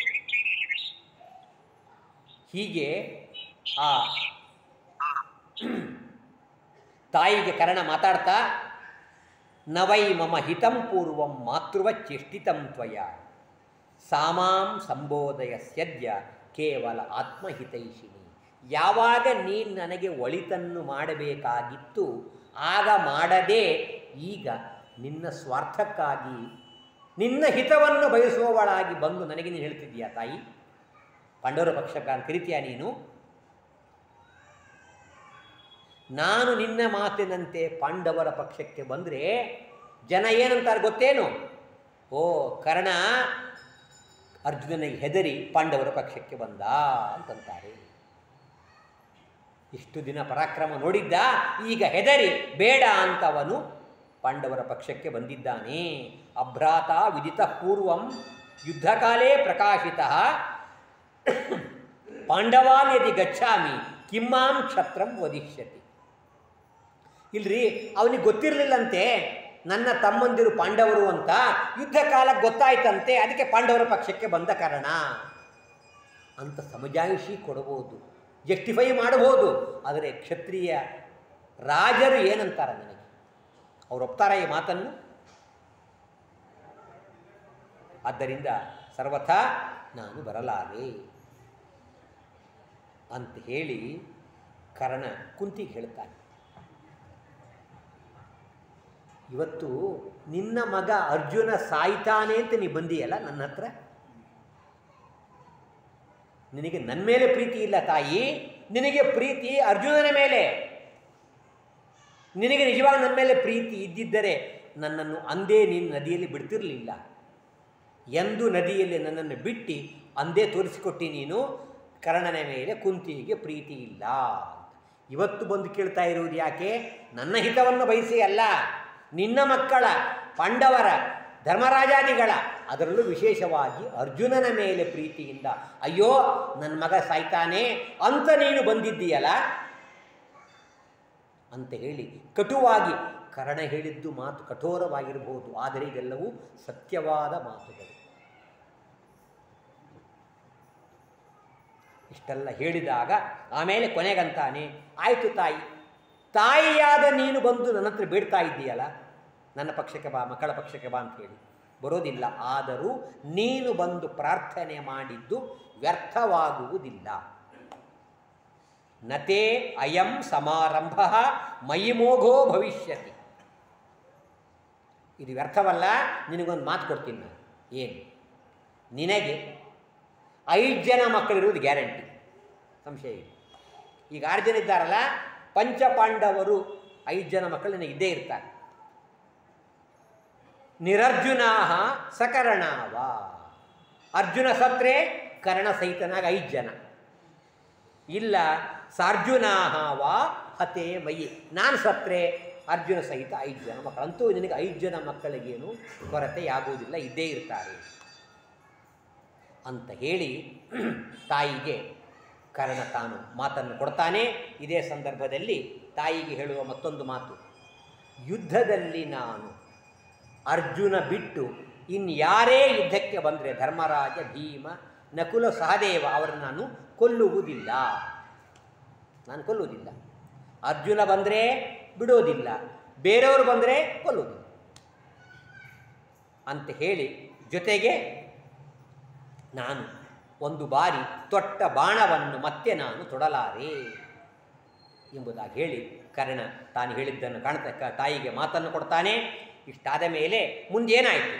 ಹೀಗೆ ಆ ತಾಯಿಗೆ ಕರ್ಣ ಮಾತಾಡ್ತಾ ನವೈ ಮಮ ಹಿತಂ ಪೂರ್ವಂ ಮಾತೃವ ಚೇಷ್ಟಿತಂ ತ್ವಯ ಸಾಮಾಂ ಸಂಬೋಧಯ ಸ್ಯದ್ಯ ಕೇವಲ ಆತ್ಮಹಿತೈಷಿಣಿ ಯಾವಾಗ ನೀನು ನನಗೆ ಒಳಿತನ್ನು ಮಾಡಬೇಕಾಗಿತ್ತು ಆಗ ಮಾಡದೆ ಈಗ ನಿನ್ನ ಸ್ವಾರ್ಥಕ್ಕಾಗಿ ನಿನ್ನ ಹಿತವನ್ನು ಬಯಸುವವಳಾಗಿ ಬಂದು ನನಗೆ ನೀನು ಹೇಳ್ತಿದ್ದೀಯಾ ತಾಯಿ ಪಾಂಡವರ ಪಕ್ಷಕ ಅಂತ ಕರಿತೀಯ ನೀನು ನಾನು ನಿನ್ನ ಮಾತಿನಂತೆ ಪಾಂಡವರ ಪಕ್ಷಕ್ಕೆ ಬಂದರೆ ಜನ ಏನಂತಾರೆ ಗೊತ್ತೇನು ಓ ಕರ್ಣ ಅರ್ಜುನನಿಗೆ ಹೆದರಿ ಪಾಂಡವರ ಪಕ್ಷಕ್ಕೆ ಬಂದ ಅಂತಂತಾರೆ ಇಷ್ಟು ದಿನ ಪರಾಕ್ರಮ ನೋಡಿದ್ದ ಈಗ ಹೆದರಿ ಬೇಡ ಅಂತವನು ಪಾಂಡವರ ಪಕ್ಷಕ್ಕೆ ಬಂದಿದ್ದಾನೆ ಅಭ್ರಾತ ವಿದಿತ ಪೂರ್ವಂ ಯುದ್ಧಕಾಲೇ ಪ್ರಕಾಶಿತ ಪಾಂಡವಾನ್ ಯದಿ ಗಚ್ಚಾಮಿ ಕಿಮ್ಮಾಂ ಕ್ಷತ್ರಂ ವದಿಷ್ಯತಿ ಇಲ್ರಿ ಅವನಿಗೆ ಗೊತ್ತಿರಲಿಲ್ಲಂತೆ ನನ್ನ ತಮ್ಮಂದಿರು ಪಾಂಡವರು ಅಂತ ಯುದ್ಧ ಕಾಲಕ್ಕೆ ಗೊತ್ತಾಯ್ತಂತೆ ಅದಕ್ಕೆ ಪಾಂಡವರ ಪಕ್ಷಕ್ಕೆ ಬಂದ ಕಾರಣ ಅಂತ ಸಮಜಾಯಿಷಿ ಕೊಡಬಹುದು ಜಸ್ಟಿಫೈ ಮಾಡಬಹುದು ಆದರೆ ಕ್ಷತ್ರಿಯ ರಾಜರು ಏನಂತಾರೆ ನನಗೆ ಅವ್ರು ಒಪ್ತಾರ ಈ ಮಾತನ್ನು ಆದ್ದರಿಂದ ಸರ್ವಥಾ ನಾನು ಬರಲಾರೆ ಅಂತ ಹೇಳಿ ಕರ್ಣ ಕುಂತಿಗೆ ಹೇಳ್ತಾನೆ ಇವತ್ತು ನಿನ್ನ ಮಗ ಅರ್ಜುನ ಸಾಯ್ತಾನೆ ಅಂತ ನೀ ಬಂದೀಯಲ್ಲ ನನ್ನ ಹತ್ರ ನಿನಗೆ ನನ್ನ ಮೇಲೆ ಪ್ರೀತಿ ಇಲ್ಲ ತಾಯಿ ನಿನಗೆ ಪ್ರೀತಿ ಅರ್ಜುನನ ಮೇಲೆ ನಿನಗೆ ನಿಜವಾಗಿ ನನ್ನ ಮೇಲೆ ಪ್ರೀತಿ ಇದ್ದಿದ್ದರೆ ನನ್ನನ್ನು ಅಂದೇ ನೀನು ನದಿಯಲ್ಲಿ ಬಿಡ್ತಿರಲಿಲ್ಲ ಎಂದು ನದಿಯಲ್ಲಿ ನನ್ನನ್ನು ಬಿಟ್ಟು ಅಂದೇ ತೋರಿಸಿಕೊಟ್ಟು ನೀನು ಕರ್ಣನ ಮೇಲೆ ಕುಂತಿಗೆ ಪ್ರೀತಿ ಇಲ್ಲ ಇವತ್ತು ಬಂದು ಕೇಳ್ತಾ ಇರುವುದು ಯಾಕೆ ನನ್ನ ಹಿತವನ್ನು ಬಯಸಿ ಅಲ್ಲ ನಿನ್ನ ಮಕ್ಕಳ ಪಾಂಡವರ ಧರ್ಮರಾಜಾದಿಗಳ ಅದರಲ್ಲೂ ವಿಶೇಷವಾಗಿ ಅರ್ಜುನನ ಮೇಲೆ ಪ್ರೀತಿಯಿಂದ ಅಯ್ಯೋ ನನ್ನ ಮಗ ಸಾಯ್ತಾನೆ ಅಂತ ನೀನು ಬಂದಿದ್ದೀಯಲ್ಲ ಅಂತ ಹೇಳಿ ಕಟುವಾಗಿ ಕರ್ಣ ಹೇಳಿದ್ದು ಮಾತು ಕಠೋರವಾಗಿರಬಹುದು ಆದರೆ ಇದೆಲ್ಲವೂ ಸತ್ಯವಾದ ಮಾತುಗಳು ಇಷ್ಟೆಲ್ಲ ಹೇಳಿದಾಗ ಆಮೇಲೆ ಕೊನೆಗಂತಾನೆ ಆಯಿತು ತಾಯಿ ತಾಯಿಯಾದ ನೀನು ಬಂದು ನನ್ನ ಹತ್ರ ಬೇಡ್ತಾ ಇದ್ದೀಯಲ್ಲ ನನ್ನ ಪಕ್ಷಕ್ಕೆ ಬಾ ಮಕ್ಕಳ ಪಕ್ಷಕ್ಕೆ ಬಾ ಅಂತ ಹೇಳಿ ಬರೋದಿಲ್ಲ ಆದರೂ ನೀನು ಬಂದು ಪ್ರಾರ್ಥನೆ ಮಾಡಿದ್ದು ವ್ಯರ್ಥವಾಗುವುದಿಲ್ಲ ನತೇ ಅಯಂ ಸಮಾರಂಭ ಮಯಿಮೋಘೋ ಭವಿಷ್ಯತಿ ಇದು ವ್ಯರ್ಥವಲ್ಲ ನಿನಗೊಂದು ಮಾತು ಕೊಡ್ತೀನಿ ನಾನು ಏನು ನಿನಗೆ ಐದು ಜನ ಮಕ್ಕಳಿರುವುದು ಗ್ಯಾರಂಟಿ ಸಂಶಯ ಇಲ್ಲ ಈಗ ಆರು ಜನ ಇದ್ದಾರಲ್ಲ ಪಂಚಪಾಂಡವರು ಐದು ಜನ ಮಕ್ಕಳು ನಿನಗೆ ಇದ್ದೇ ಇರ್ತಾರೆ ನಿರರ್ಜುನಾ ಸಕರಣಾವ ಅರ್ಜುನ ಸತ್ರೆ ಕರ್ಣ ಸಹಿತನಾಗ ಐದು ಜನ ಇಲ್ಲ ಸಾರ್ಜುನಾ ವಾ ಹತೇ ಮಯಿ ನಾನು ಸತ್ರೆ ಅರ್ಜುನ ಸಹಿತ ಐದು ಜನ ಮಕ್ಕಳು ಅಂತೂ ನಿನಗೆ ಐದು ಜನ ಮಕ್ಕಳಿಗೇನು ಕೊರತೆಯಾಗುವುದಿಲ್ಲ ಇದ್ದೇ ಇರ್ತಾರೆ ಅಂತ ಹೇಳಿ ತಾಯಿಗೆ ಕರ್ಣ ತಾನು ಮಾತನ್ನು ಕೊಡ್ತಾನೆ ಇದೇ ಸಂದರ್ಭದಲ್ಲಿ ತಾಯಿಗೆ ಹೇಳುವ ಮತ್ತೊಂದು ಮಾತು ಯುದ್ಧದಲ್ಲಿ ನಾನು ಅರ್ಜುನ ಬಿಟ್ಟು ಇನ್ಯಾರೇ ಯುದ್ಧಕ್ಕೆ ಬಂದರೆ ಧರ್ಮರಾಜ ಭೀಮ ನಕುಲ ಸಹದೇವ ಅವರನ್ನು ನಾನು ಕೊಲ್ಲುವುದಿಲ್ಲ ನಾನು ಕೊಲ್ಲುವುದಿಲ್ಲ ಅರ್ಜುನ ಬಂದರೆ ಬಿಡೋದಿಲ್ಲ ಬೇರೆಯವರು ಬಂದರೆ ಕೊಲ್ಲುವುದಿಲ್ಲ ಅಂತ ಹೇಳಿ ಜೊತೆಗೆ ನಾನು ಒಂದು ಬಾರಿ ತೊಟ್ಟ ಬಾಣವನ್ನು ಮತ್ತೆ ನಾನು ತೊಡಲಾರೆ ಎಂಬುದಾಗಿ ಹೇಳಿ ಕರ್ಣ ತಾನು ಹೇಳಿದ್ದನ್ನು ಕಾಣ್ತಾ ಕ- ತಾಯಿಗೆ ಮಾತನ್ನು ಕೊಡ್ತಾನೆ ಇಷ್ಟಾದ ಮೇಲೆ ಮುಂದೇನಾಯಿತು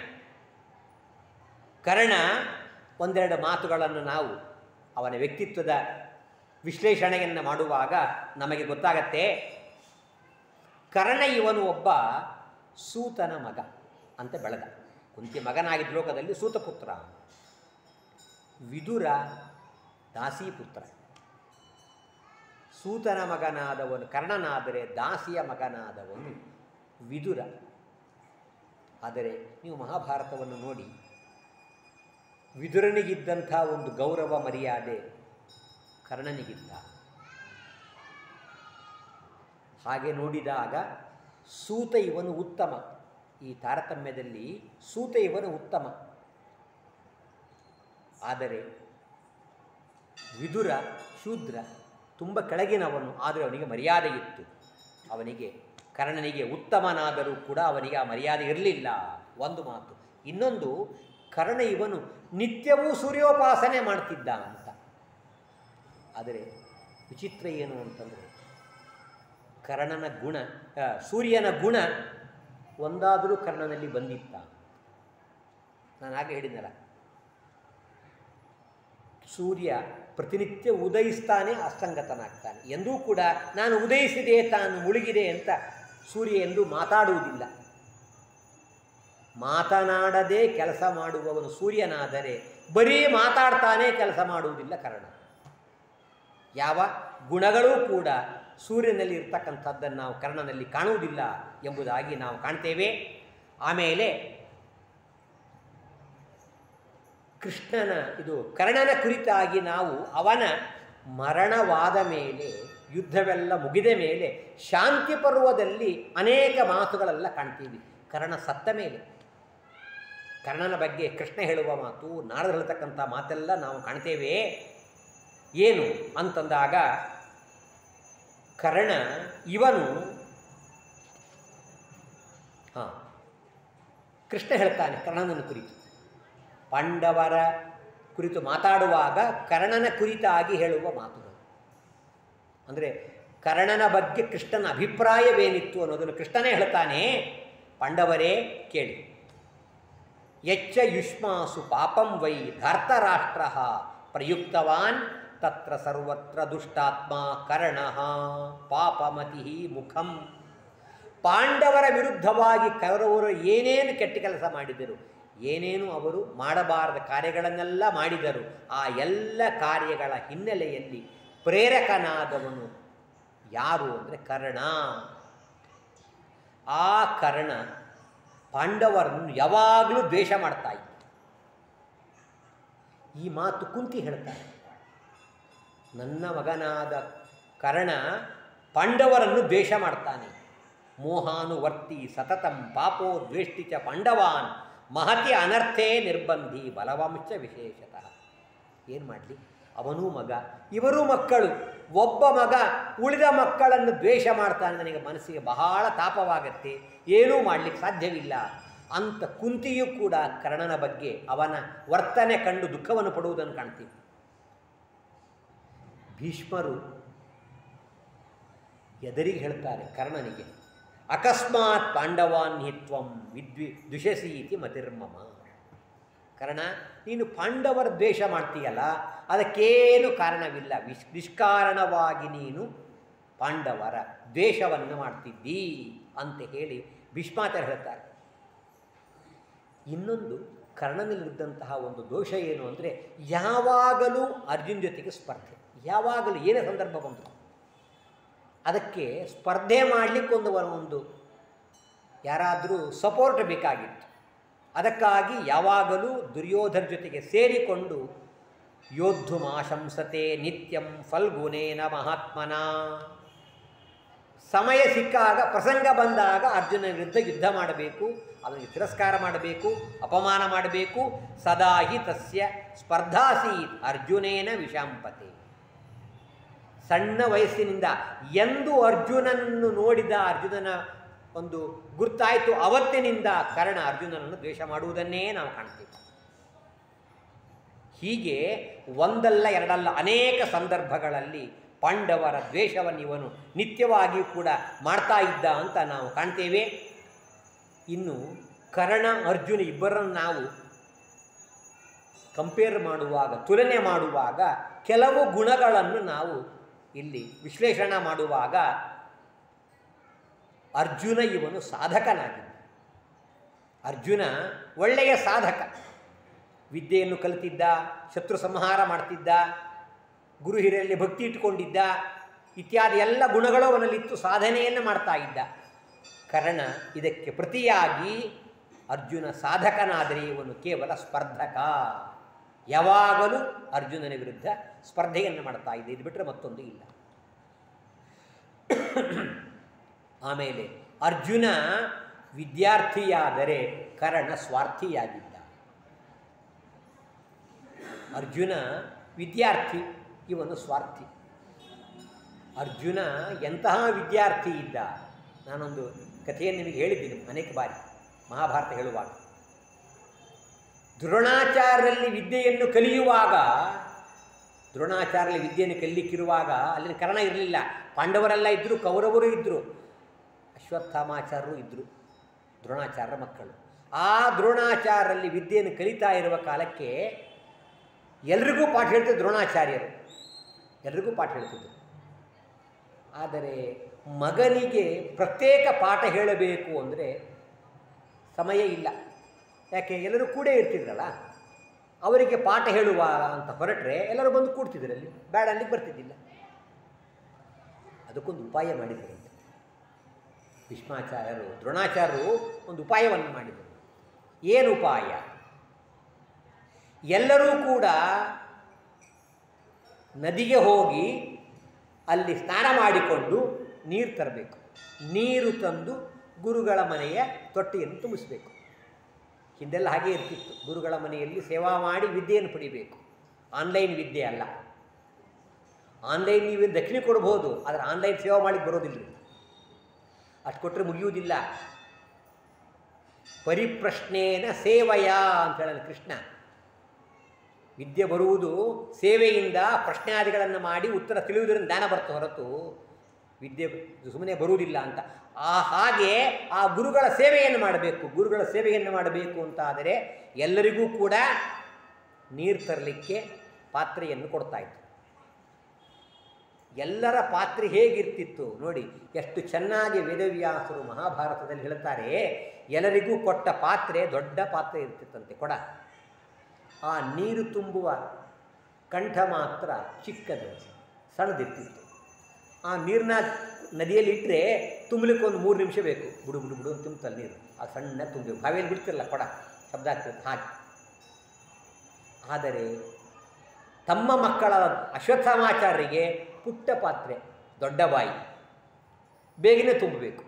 ಕರ್ಣ ಒಂದೆರಡು ಮಾತುಗಳನ್ನು ನಾವು ಅವನ ವ್ಯಕ್ತಿತ್ವದ ವಿಶ್ಲೇಷಣೆಯನ್ನು ಮಾಡುವಾಗ ನಮಗೆ ಗೊತ್ತಾಗತ್ತೆ ಕರ್ಣ ಇವನು ಒಬ್ಬ ಸೂತನ ಮಗ ಅಂತ ಬೆಳೆದ ಕುಂತಿ ಮಗನಾಗಿದ್ದ ಲೋಕದಲ್ಲಿ ಸೂತಪುತ್ರ ವಿದುರ ದಾಸೀಪುತ್ರ ಸೂತನ ಮಗನಾದವನು ಕರ್ಣನಾದರೆ ದಾಸಿಯ ಮಗನಾದವನು ವಿದುರ ಆದರೆ ನೀವು ಮಹಾಭಾರತವನ್ನು ನೋಡಿ ವಿದುರನಿಗಿದ್ದಂಥ ಒಂದು ಗೌರವ ಮರ್ಯಾದೆ ಕರ್ಣನಿಗಿದ್ದ ಹಾಗೆ ನೋಡಿದಾಗ ಸೂತ ಇವನು ಉತ್ತಮ ಈ ತಾರತಮ್ಯದಲ್ಲಿ ಸೂತ ಇವನು ಉತ್ತಮ ಆದರೆ ವಿದುರ ಶೂದ್ರ ತುಂಬ ಕೆಳಗಿನವನು ಆದರೆ ಅವನಿಗೆ ಮರ್ಯಾದೆ ಇತ್ತು ಅವನಿಗೆ ಕರ್ಣನಿಗೆ ಉತ್ತಮನಾದರೂ ಕೂಡ ಅವನಿಗೆ ಆ ಮರ್ಯಾದೆ ಇರಲಿಲ್ಲ ಒಂದು ಮಾತು ಇನ್ನೊಂದು ಕರ್ಣ ಇವನು ನಿತ್ಯವೂ ಸೂರ್ಯೋಪಾಸನೆ ಮಾಡ್ತಿದ್ದ ಅಂತ ಆದರೆ ವಿಚಿತ್ರ ಏನು ಅಂತಂದರೆ ಕರ್ಣನ ಗುಣ ಆ, ಸೂರ್ಯನ ಗುಣ ಒಂದಾದರೂ ಕರ್ಣನಲ್ಲಿ ಬಂದಿತ್ತ ನಾನು ಹಾಗೆ ಹೇಳಿದ್ನಲ್ಲ ಸೂರ್ಯ ಪ್ರತಿನಿತ್ಯ ಉದಯಿಸ್ತಾನೆ ಅಸ್ತಂಗತನಾಗ್ತಾನೆ ಎಂದೂ ಕೂಡ ನಾನು ಉದಯಿಸಿದೆ ತಾನು ಮುಳುಗಿದೆ ಅಂತ ಸೂರ್ಯ ಎಂದು ಮಾತಾಡುವುದಿಲ್ಲ ಮಾತನಾಡದೆ ಕೆಲಸ ಮಾಡುವವನು ಸೂರ್ಯನಾದರೆ ಬರೀ ಮಾತಾಡ್ತಾನೆ ಕೆಲಸ ಮಾಡುವುದಿಲ್ಲ ಕರ್ಣ ಯಾವ ಗುಣಗಳೂ ಕೂಡ ಸೂರ್ಯನಲ್ಲಿ ಇರ್ತಕ್ಕಂಥದ್ದನ್ನು ನಾವು ಕರ್ಣನಲ್ಲಿ ಕಾಣುವುದಿಲ್ಲ ಎಂಬುದಾಗಿ ನಾವು ಕಾಣ್ತೇವೆ ಆಮೇಲೆ ಕೃಷ್ಣನ ಇದು ಕರ್ಣನ ಕುರಿತಾಗಿ ನಾವು ಅವನ ಮರಣವಾದ ಮೇಲೆ ಯುದ್ಧವೆಲ್ಲ ಮುಗಿದ ಮೇಲೆ ಶಾಂತಿ ಪರ್ವದಲ್ಲಿ ಅನೇಕ ಮಾತುಗಳೆಲ್ಲ ಕಾಣ್ತೀವಿ ಕರ್ಣ ಸತ್ತ ಮೇಲೆ ಕರ್ಣನ ಬಗ್ಗೆ ಕೃಷ್ಣ ಹೇಳುವ ಮಾತು ನಾರದರು ಹೇಳ್ತಕ್ಕಂಥ ಮಾತೆಲ್ಲ ನಾವು ಕಾಣ್ತೇವೆ ಏನು ಅಂತಂದಾಗ ಕರ್ಣ ಇವನು ಹಾಂ ಕೃಷ್ಣ ಹೇಳ್ತಾನೆ ಕರ್ಣನನ್ನು ಕುರಿತು ಪಾಂಡವರ ಕುರಿತು ಮಾತಾಡುವಾಗ ಕರ್ಣನ ಕುರಿತಾಗಿ ಹೇಳುವ ಮಾತುಗಳು ಅಂದರೆ ಕರ್ಣನ ಬಗ್ಗೆ ಕೃಷ್ಣನ ಅಭಿಪ್ರಾಯವೇನಿತ್ತು ಅನ್ನೋದನ್ನು ಕೃಷ್ಣನೇ ಹೇಳ್ತಾನೆ ಪಾಂಡವರೇ ಕೇಳಿ ಯಚ್ಚ ಯುಷ್ಮಾಸು ಪಾಪಂ ವೈ ಧಾರ್ತರಾಷ್ಟ್ರ ಪ್ರಯುಕ್ತವಾನ್ ತತ್ರ ಸರ್ವತ್ರ ದುಷ್ಟಾತ್ಮ ಕರ್ಣ ಪಾಪಮತಿ ಮುಖಂ ಪಾಂಡವರ ವಿರುದ್ಧವಾಗಿ ಕೌರವರು ಏನೇನು ಕೆಟ್ಟ ಕೆಲಸ ಮಾಡಿದರು ಏನೇನು ಅವರು ಮಾಡಬಾರದ ಕಾರ್ಯಗಳನ್ನೆಲ್ಲ ಮಾಡಿದರು ಆ ಎಲ್ಲ ಕಾರ್ಯಗಳ ಹಿನ್ನೆಲೆಯಲ್ಲಿ ಪ್ರೇರಕನಾದವನು ಯಾರು ಅಂದರೆ ಕರ್ಣ ಆ ಕರ್ಣ ಪಾಂಡವರನ್ನು ಯಾವಾಗಲೂ ದ್ವೇಷ ಮಾಡ್ತಾ ಇದ್ದ ಈ ಮಾತು ಕುಂತಿ ಹೇಳ್ತಾರೆ ನನ್ನ ಮಗನಾದ ಕರ್ಣ ಪಾಂಡವರನ್ನು ದ್ವೇಷ ಮಾಡ್ತಾನೆ ಮೋಹಾನುವರ್ತಿ ಸತತಂ ಪಾಪೋ ದ್ವೇಷ್ಟಿ ಚ ಪಾಂಡವಾನ್ ಮಹತಿ ಅನರ್ಥೇ ನಿರ್ಬಂಧಿ ಬಲವಂಶ ವಿಶೇಷತಃ ಏನು ಮಾಡಲಿ ಅವನೂ ಮಗ ಇವರೂ ಮಕ್ಕಳು ಒಬ್ಬ ಮಗ ಉಳಿದ ಮಕ್ಕಳನ್ನು ದ್ವೇಷ ಮಾಡ್ತಾನೆ ನನಗೆ ಮನಸ್ಸಿಗೆ ಬಹಳ ತಾಪವಾಗತ್ತೆ ಏನೂ ಮಾಡಲಿಕ್ಕೆ ಸಾಧ್ಯವಿಲ್ಲ ಅಂತ ಕುಂತಿಯೂ ಕೂಡ ಕರ್ಣನ ಬಗ್ಗೆ ಅವನ ವರ್ತನೆ ಕಂಡು ದುಃಖವನ್ನು ಪಡುವುದನ್ನು ಕಾಣ್ತೀವಿ ಭೀಷ್ಮರು ಎದರಿಗೆ ಹೇಳ್ತಾರೆ ಕರ್ಣನಿಗೆ ಅಕಸ್ಮಾತ್ ಪಾಂಡವಾನ್ ಹಿತ್ವಂ ವಿದ್ವಿ ದ್ವಿಷಸಿ ಇತಿ ಮತಿರ್ಮಮ ಕರ್ಣ ನೀನು ಪಾಂಡವರ ದ್ವೇಷ ಮಾಡ್ತೀಯಲ್ಲ ಅದಕ್ಕೇನು ಕಾರಣವಿಲ್ಲ ವಿಶ್ ನಿಷ್ಕಾರಣವಾಗಿ ನೀನು ಪಾಂಡವರ ದ್ವೇಷವನ್ನು ಮಾಡ್ತಿದ್ದೀ ಅಂತ ಹೇಳಿ ಭೀಷ್ಮಾಚಾರ್ಯ ಹೇಳ್ತಾರೆ ಇನ್ನೊಂದು ಕರ್ಣನಲ್ಲಿದ್ದಂತಹ ಒಂದು ದೋಷ ಏನು ಅಂದರೆ ಯಾವಾಗಲೂ ಅರ್ಜುನ್ ಜೊತೆಗೆ ಸ್ಪರ್ಧೆ ಯಾವಾಗಲೂ ಏನೇ ಸಂದರ್ಭ ಬಂತು ಅದಕ್ಕೆ ಸ್ಪರ್ಧೆ ಮಾಡಲಿಕ್ಕೆ ಒಂದು ಒಂದು ಯಾರಾದರೂ ಸಪೋರ್ಟ್ ಬೇಕಾಗಿತ್ತು ಅದಕ್ಕಾಗಿ ಯಾವಾಗಲೂ ದುರ್ಯೋಧನ ಜೊತೆಗೆ ಸೇರಿಕೊಂಡು ಯೋದ್ಧು ಮಾಶಂಸತೆ ನಿತ್ಯಂ ಫಲ್ಗುನೇನ ಮಹಾತ್ಮನ ಸಮಯ ಸಿಕ್ಕಾಗ ಪ್ರಸಂಗ ಬಂದಾಗ ಅರ್ಜುನ ವಿರುದ್ಧ ಯುದ್ಧ ಮಾಡಬೇಕು ಅವನಿಗೆ ತಿರಸ್ಕಾರ ಮಾಡಬೇಕು ಅಪಮಾನ ಮಾಡಬೇಕು ಸದಾ ಹಿ ತಸ್ಯ ಸ್ಪರ್ಧಾಸೀತ್ ಅರ್ಜುನೇನ ವಿಷಾಂಪತೆ ಸಣ್ಣ ವಯಸ್ಸಿನಿಂದ ಎಂದು ಅರ್ಜುನನನ್ನು ನೋಡಿದ ಅರ್ಜುನನ ಒಂದು ಗುರ್ತಾಯಿತು ಅವತ್ತಿನಿಂದ ಕರ್ಣ ಅರ್ಜುನನನ್ನು ದ್ವೇಷ ಮಾಡುವುದನ್ನೇ ನಾವು ಕಾಣ್ತೀವಿ ಹೀಗೆ ಒಂದಲ್ಲ ಎರಡಲ್ಲ ಅನೇಕ ಸಂದರ್ಭಗಳಲ್ಲಿ ಪಾಂಡವರ ದ್ವೇಷವನ್ನು ಇವನು ನಿತ್ಯವಾಗಿಯೂ ಕೂಡ ಮಾಡ್ತಾ ಇದ್ದ ಅಂತ ನಾವು ಕಾಣ್ತೇವೆ ಇನ್ನು ಕರ್ಣ ಅರ್ಜುನ ಇಬ್ಬರನ್ನು ನಾವು ಕಂಪೇರ್ ಮಾಡುವಾಗ ತುಲನೆ ಮಾಡುವಾಗ ಕೆಲವು ಗುಣಗಳನ್ನು ನಾವು ಇಲ್ಲಿ ವಿಶ್ಲೇಷಣೆ ಮಾಡುವಾಗ ಅರ್ಜುನ ಇವನು ಸಾಧಕನಾಗಿದ್ದ ಅರ್ಜುನ ಒಳ್ಳೆಯ ಸಾಧಕ ವಿದ್ಯೆಯನ್ನು ಕಲಿತಿದ್ದ ಶತ್ರು ಸಂಹಾರ ಮಾಡ್ತಿದ್ದ ಗುರು ಹಿರಿಯರಲ್ಲಿ ಭಕ್ತಿ ಇಟ್ಟುಕೊಂಡಿದ್ದ ಇತ್ಯಾದಿ ಎಲ್ಲ ಗುಣಗಳು ಅವನಲ್ಲಿತ್ತು ಸಾಧನೆಯನ್ನು ಮಾಡ್ತಾ ಇದ್ದ ಕರ್ಣ ಇದಕ್ಕೆ ಪ್ರತಿಯಾಗಿ ಅರ್ಜುನ ಸಾಧಕನಾದರೆ ಇವನು ಕೇವಲ ಸ್ಪರ್ಧಕ ಯಾವಾಗಲೂ ಅರ್ಜುನನ ವಿರುದ್ಧ ಸ್ಪರ್ಧೆಯನ್ನು ಮಾಡ್ತಾ ಇದ್ದ ಇದು ಬಿಟ್ಟರೆ ಮತ್ತೊಂದು ಇಲ್ಲ ಆಮೇಲೆ ಅರ್ಜುನ ವಿದ್ಯಾರ್ಥಿಯಾದರೆ ಕರ್ಣ ಸ್ವಾರ್ಥಿಯಾಗಿದ್ದ ಅರ್ಜುನ ವಿದ್ಯಾರ್ಥಿ ಇವನು ಸ್ವಾರ್ಥಿ ಅರ್ಜುನ ಎಂತಹ ವಿದ್ಯಾರ್ಥಿ ಇದ್ದ ನಾನೊಂದು ಕಥೆಯನ್ನು ನಿಮಗೆ ಹೇಳಿದ್ದೀನಿ ಅನೇಕ ಬಾರಿ ಮಹಾಭಾರತ ಹೇಳುವಾಗ ದ್ರೋಣಾಚಾರ್ಯರಲ್ಲಿ ವಿದ್ಯೆಯನ್ನು ಕಲಿಯುವಾಗ ದ್ರೋಣಾಚಾರ್ಯರಲ್ಲಿ ವಿದ್ಯೆಯನ್ನು ಕಲಿಲಿಕ್ಕಿರುವಾಗ ಅಲ್ಲಿನ ಕರ್ಣ ಇರಲಿಲ್ಲ ಪಾಂಡವರೆಲ್ಲ ಇದ್ದರು ಕೌರವರು ಇದ್ದರು ಅಶ್ವತ್ಥಾಮಾಚಾರ್ಯರು ಇದ್ದರು ದ್ರೋಣಾಚಾರ್ಯರ ಮಕ್ಕಳು ಆ ದ್ರೋಣಾಚಾರ್ಯರಲ್ಲಿ ವಿದ್ಯೆಯನ್ನು ಕಲಿತಾ ಇರುವ ಕಾಲಕ್ಕೆ ಎಲ್ರಿಗೂ ಪಾಠ ಹೇಳ್ತಿದ್ರು ದ್ರೋಣಾಚಾರ್ಯರು ಎಲ್ರಿಗೂ ಪಾಠ ಹೇಳ್ತಿದ್ರು ಆದರೆ ಮಗನಿಗೆ ಪ್ರತ್ಯೇಕ ಪಾಠ ಹೇಳಬೇಕು ಅಂದರೆ ಸಮಯ ಇಲ್ಲ ಯಾಕೆ ಎಲ್ಲರೂ ಕೂಡೇ ಇರ್ತಿದ್ರಲ್ಲ ಅವರಿಗೆ ಪಾಠ ಹೇಳುವ ಅಂತ ಹೊರಟ್ರೆ ಎಲ್ಲರೂ ಬಂದು ಕೂಡ್ತಿದ್ರು ಅಲ್ಲಿ ಬೇಡ ಅಲ್ಲಿಗೆ ಬರ್ತಿದ್ದಿಲ್ಲ ಅದಕ್ಕೊಂದು ಉಪಾಯ ಮಾಡಿದರಂತೆ ಭೀಷ್ಮಾಚಾರ್ಯರು ದ್ರೋಣಾಚಾರ್ಯರು ಒಂದು ಉಪಾಯವನ್ನು ಮಾಡಿದರು ಏನು ಉಪಾಯ ಎಲ್ಲರೂ ಕೂಡ ನದಿಗೆ ಹೋಗಿ ಅಲ್ಲಿ ಸ್ನಾನ ಮಾಡಿಕೊಂಡು ನೀರು ತರಬೇಕು ನೀರು ತಂದು ಗುರುಗಳ ಮನೆಯ ತೊಟ್ಟಿಯನ್ನು ತುಂಬಿಸಬೇಕು ಹಿಂದೆಲ್ಲ ಹಾಗೆ ಇರ್ತಿತ್ತು ಗುರುಗಳ ಮನೆಯಲ್ಲಿ ಸೇವಾ ಮಾಡಿ ವಿದ್ಯೆಯನ್ನು ಪಡಿಬೇಕು ಆನ್ಲೈನ್ ವಿದ್ಯೆ ಅಲ್ಲ ಆನ್ಲೈನ್ ನೀವು ದಕ್ಷಿಣ ಕೊಡ್ಬೋದು ಆದರೆ ಆನ್ಲೈನ್ ಸೇವಾ ಮಾಡಲಿಕ್ಕೆ ಬರೋದಿಲ್ಲ ಅಷ್ಟು ಕೊಟ್ಟರೆ ಮುಗಿಯುವುದಿಲ್ಲ ಪರಿಪ್ರಶ್ನೇನ ಸೇವಯ ಅಂತ ಹೇಳಲ್ಲ ಕೃಷ್ಣ ವಿದ್ಯೆ ಬರುವುದು ಸೇವೆಯಿಂದ ಪ್ರಶ್ನಾದಿಗಳನ್ನು ಮಾಡಿ ಉತ್ತರ ತಿಳಿಯುವುದರಿಂದ ಜ್ಞಾನ ಬರ್ತ ಹೊರತು ವಿದ್ಯೆ ಸುಮ್ಮನೆ ಬರುವುದಿಲ್ಲ ಅಂತ ಆ ಹಾಗೆ ಆ ಗುರುಗಳ ಸೇವೆಯನ್ನು ಮಾಡಬೇಕು ಗುರುಗಳ ಸೇವೆಯನ್ನು ಮಾಡಬೇಕು ಅಂತ ಆದರೆ ಎಲ್ಲರಿಗೂ ಕೂಡ ನೀರು ತರಲಿಕ್ಕೆ ಪಾತ್ರೆಯನ್ನು ಕೊಡ್ತಾ ಇತ್ತು ಎಲ್ಲರ ಪಾತ್ರೆ ಹೇಗಿರ್ತಿತ್ತು ನೋಡಿ ಎಷ್ಟು ಚೆನ್ನಾಗಿ ವೇದವ್ಯಾಸರು ಮಹಾಭಾರತದಲ್ಲಿ ಹೇಳ್ತಾರೆ ಎಲ್ಲರಿಗೂ ಕೊಟ್ಟ ಪಾತ್ರೆ ದೊಡ್ಡ ಪಾತ್ರೆ ಇರ್ತಿತ್ತಂತೆ ಕೊಡ ಆ ನೀರು ತುಂಬುವ ಕಂಠ ಮಾತ್ರ ಚಿಕ್ಕದು ಸಣ್ಣದಿರ್ತಿತ್ತು ಆ ನೀರನ್ನ ನದಿಯಲ್ಲಿ ಇಟ್ಟರೆ ತುಂಬಲಿಕ್ಕೆ ಒಂದು ಮೂರು ನಿಮಿಷ ಬೇಕು ಬುಡು ಬುಡು ಬುಡು ಅಂತ ತುಂಬುತ್ತಲ್ಲ ನೀರು ಆ ಸಣ್ಣ ತುಂಬಿ ಬಾವಿಯಲ್ಲಿ ಬಿಡ್ತಿರಲ್ಲ ಕೊಡ ಶಬ್ದ ಆಗ್ತಿರುತ್ತೆ ಹಾಗೆ ಆದರೆ ತಮ್ಮ ಮಕ್ಕಳ ಅಶ್ವತ್ಥಾಮಾಚಾರ್ಯರಿಗೆ ಪುಟ್ಟ ಪಾತ್ರೆ ದೊಡ್ಡ ಬಾಯಿ ಬೇಗನೆ ತುಂಬಬೇಕು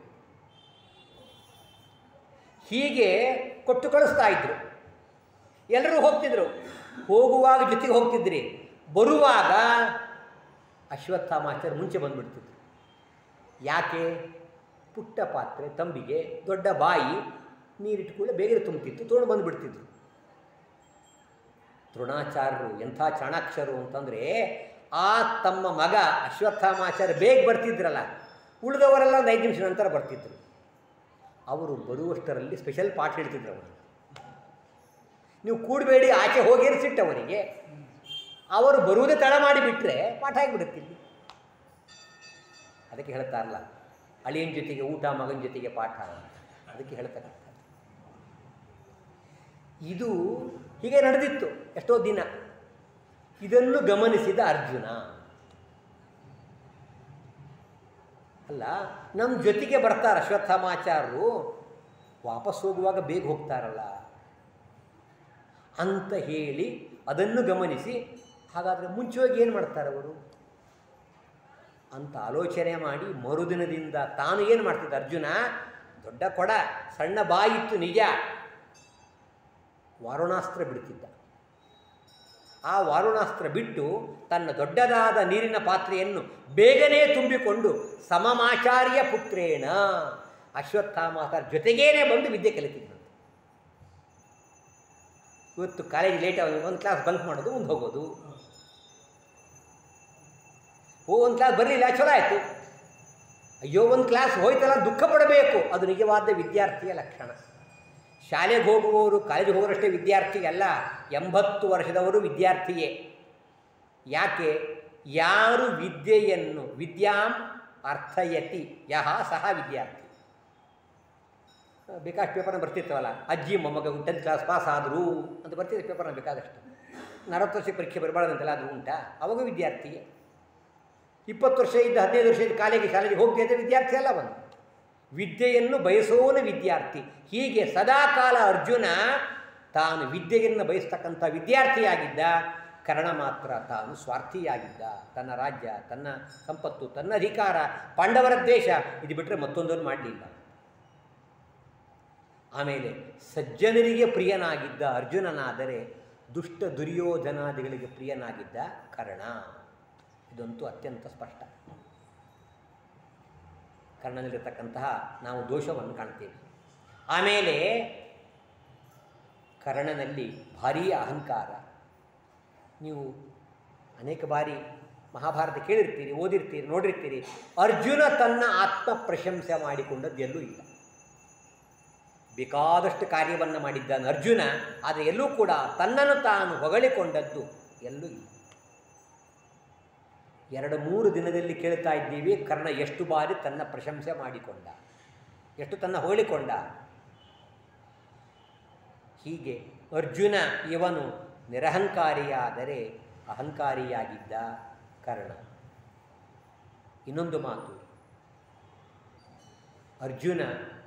ಹೀಗೆ ಕೊಟ್ಟು ಕಳಿಸ್ತಾ ಇದ್ರು ಎಲ್ಲರೂ ಹೋಗ್ತಿದ್ರು ಹೋಗುವಾಗ ಜೊತೆಗೆ ಹೋಗ್ತಿದ್ರಿ ಬರುವಾಗ ಅಶ್ವತ್ಥಾಮಾಚಾರ್ಯ ಮುಂಚೆ ಬಂದುಬಿಡ್ತಿದ್ರು ಯಾಕೆ ಪುಟ್ಟ ಪಾತ್ರೆ ತಂಬಿಗೆ ದೊಡ್ಡ ಬಾಯಿ ನೀರಿಟ್ಕೊಳ್ಳೆ ಬೇಗ ತುಂಬುತ್ತಿತ್ತು ತೊಗೊಂಡು ಬಂದುಬಿಡ್ತಿದ್ರು ದ್ರೋಣಾಚಾರ್ಯರು ಎಂಥ ಚಾಣಾಕ್ಷರು ಅಂತಂದರೆ ಆ ತಮ್ಮ ಮಗ ಅಶ್ವತ್ಥಾಮಾಚಾರ್ಯ ಬೇಗ ಬರ್ತಿದ್ರಲ್ಲ ಉಳಿದವರೆಲ್ಲ ಒಂದು ಐದು ನಿಮಿಷ ನಂತರ ಬರ್ತಿದ್ರು ಅವರು ಬರುವಷ್ಟರಲ್ಲಿ ಸ್ಪೆಷಲ್ ಪಾಠ ಹೇಳ್ತಿದ್ರು ಅವರಿಗೆ ನೀವು ಕೂಡಬೇಡಿ ಆಚೆ ಹೋಗಿ ಸಿಟ್ಟವರಿಗೆ ಅವರು ಬರುವುದೇ ತಡ ಮಾಡಿಬಿಟ್ರೆ ಪಾಠ ಆಗಿಬಿಡುತ್ತಿಲ್ಲ ಅದಕ್ಕೆ ಹೇಳ್ತಾರಲ್ಲ ಅಳಿಯನ ಜೊತೆಗೆ ಊಟ ಮಗನ ಜೊತೆಗೆ ಪಾಠ ಅಂತ ಅದಕ್ಕೆ ಹೇಳ್ತಕ್ಕಂಥ ಇದು ಹೀಗೆ ನಡೆದಿತ್ತು ಎಷ್ಟೋ ದಿನ ಇದನ್ನು ಗಮನಿಸಿದ ಅರ್ಜುನ ಅಲ್ಲ ನಮ್ಮ ಜೊತೆಗೆ ಬರ್ತಾರೆ ಅಶ್ವತ್ಥಾಮಾಚಾರ್ಯರು ವಾಪಸ್ ಹೋಗುವಾಗ ಬೇಗ ಹೋಗ್ತಾರಲ್ಲ ಅಂತ ಹೇಳಿ ಅದನ್ನು ಗಮನಿಸಿ ಹಾಗಾದರೆ ಮುಂಚೆ ಹೋಗಿ ಏನು ಮಾಡ್ತಾರೆ ಅವರು ಅಂತ ಆಲೋಚನೆ ಮಾಡಿ ಮರುದಿನದಿಂದ ತಾನು ಏನು ಮಾಡ್ತಿದ್ದ ಅರ್ಜುನ ದೊಡ್ಡ ಕೊಡ ಸಣ್ಣ ಬಾಯಿತ್ತು ನಿಜ ವಾರುಣಾಸ್ತ್ರ ಬಿಡ್ತಿದ್ದ ಆ ವಾರುಣಾಸ್ತ್ರ ಬಿಟ್ಟು ತನ್ನ ದೊಡ್ಡದಾದ ನೀರಿನ ಪಾತ್ರೆಯನ್ನು ಬೇಗನೆ ತುಂಬಿಕೊಂಡು ಸಮಮಾಚಾರ್ಯ ಪುತ್ರೇಣ ಅಶ್ವತ್ಥಾಮಾತರ ಜೊತೆಗೇನೆ ಬಂದು ವಿದ್ಯೆ ಕಲಿತಿದ್ದಂತೆ ಇವತ್ತು ಕಾಲೇಜ್ ಲೇಟ್ ಆಗಿ ಒಂದು ಕ್ಲಾಸ್ ಬಂಕ್ ಮಾಡೋದು ಮುಂದೆ ಹೋಗೋದು ಓ ಒಂದು ಕ್ಲಾಸ್ ಬರಲಿಲ್ಲ ಚಲೋ ಆಯಿತು ಅಯ್ಯೋ ಒಂದು ಕ್ಲಾಸ್ ಹೋಯ್ತಲ್ಲ ದುಃಖ ಪಡಬೇಕು ಅದು ನಿಜವಾದ ವಿದ್ಯಾರ್ಥಿಯ ಲಕ್ಷಣ ಶಾಲೆಗೆ ಹೋಗುವವರು ಕಾಲೇಜಿಗೆ ಹೋಗೋರಷ್ಟೇ ವಿದ್ಯಾರ್ಥಿ ಅಲ್ಲ ಎಂಬತ್ತು ವರ್ಷದವರು ವಿದ್ಯಾರ್ಥಿಯೇ ಯಾಕೆ ಯಾರು ವಿದ್ಯೆಯನ್ನು ವಿದ್ಯಾಂ ಅರ್ಥಯತಿ ಯಹ ಸಹ ವಿದ್ಯಾರ್ಥಿ ಬೇಕಾಷ್ಟು ಪೇಪರ್ನ ಬರ್ತಿರ್ತವಲ್ಲ ಅಜ್ಜಿ ಮೊಮ್ಮಗ ಟೆಂತ್ ಕ್ಲಾಸ್ ಪಾಸ್ ಆದರು ಅಂತ ಬರ್ತಿದೆ ಪೇಪರ್ನ ಬೇಕಾದಷ್ಟು ನಲವತ್ತು ವರ್ಷ ಪರೀಕ್ಷೆ ಬರಬಾರ್ದಂತೆಲ್ಲ ಅದು ಉಂಟಾ ಅವಾಗ ವಿದ್ಯಾರ್ಥಿಯೇ ಇಪ್ಪತ್ತು ವರ್ಷ ಇದ್ದ ಹದಿನೈದು ವರ್ಷ ಇದ್ದ ಕಾಲೇಜಿಗೆ ಶಾಲೆಗೆ ಹೋಗ್ತಾ ಇದ್ದ ವಿದ್ಯಾರ್ಥಿ ಅಲ್ಲ ಅವನು ವಿದ್ಯೆಯನ್ನು ಬಯಸೋನ ವಿದ್ಯಾರ್ಥಿ ಹೀಗೆ ಸದಾಕಾಲ ಅರ್ಜುನ ತಾನು ವಿದ್ಯೆಯನ್ನು ಬಯಸ್ತಕ್ಕಂಥ ವಿದ್ಯಾರ್ಥಿಯಾಗಿದ್ದ ಕರ್ಣ ಮಾತ್ರ ತಾನು ಸ್ವಾರ್ಥಿಯಾಗಿದ್ದ ತನ್ನ ರಾಜ್ಯ ತನ್ನ ಸಂಪತ್ತು ತನ್ನ ಅಧಿಕಾರ ಪಾಂಡವರ ದ್ವೇಷ ಇದು ಬಿಟ್ಟರೆ ಮತ್ತೊಂದನ್ನು ಮಾಡಲಿಲ್ಲ ಆಮೇಲೆ ಸಜ್ಜನರಿಗೆ ಪ್ರಿಯನಾಗಿದ್ದ ಅರ್ಜುನನಾದರೆ ದುಷ್ಟ ದುರ್ಯೋಧನಾದಿಗಳಿಗೆ ಪ್ರಿಯನಾಗಿದ್ದ ಕರ್ಣ ಇದಂತೂ ಅತ್ಯಂತ ಸ್ಪಷ್ಟ ಕರ್ಣನಲ್ಲಿರತಕ್ಕಂತಹ ನಾವು ದೋಷವನ್ನು ಕಾಣ್ತೇವೆ ಆಮೇಲೆ ಕರ್ಣನಲ್ಲಿ ಭಾರೀ ಅಹಂಕಾರ ನೀವು ಅನೇಕ ಬಾರಿ ಮಹಾಭಾರತ ಕೇಳಿರ್ತೀರಿ ಓದಿರ್ತೀರಿ ನೋಡಿರ್ತೀರಿ ಅರ್ಜುನ ತನ್ನ ಆತ್ಮ ಪ್ರಶಂಸೆ ಮಾಡಿಕೊಂಡದ್ದು ಎಲ್ಲೂ ಇಲ್ಲ ಬೇಕಾದಷ್ಟು ಕಾರ್ಯವನ್ನು ಮಾಡಿದ್ದಾನೆ ಅರ್ಜುನ ಆದರೆ ಎಲ್ಲೂ ಕೂಡ ತನ್ನನ್ನು ತಾನು ಹೊಗಳಿಕೊಂಡದ್ದು ಎಲ್ಲೂ ಇಲ್ಲ ಎರಡು ಮೂರು ದಿನದಲ್ಲಿ ಕೇಳ್ತಾ ಇದ್ದೀವಿ ಕರ್ಣ ಎಷ್ಟು ಬಾರಿ ತನ್ನ ಪ್ರಶಂಸೆ ಮಾಡಿಕೊಂಡ ಎಷ್ಟು ತನ್ನ ಹೋಳಿಕೊಂಡ ಹೀಗೆ ಅರ್ಜುನ ಇವನು ನಿರಹಂಕಾರಿಯಾದರೆ ಅಹಂಕಾರಿಯಾಗಿದ್ದ ಕರ್ಣ ಇನ್ನೊಂದು ಮಾತು ಅರ್ಜುನ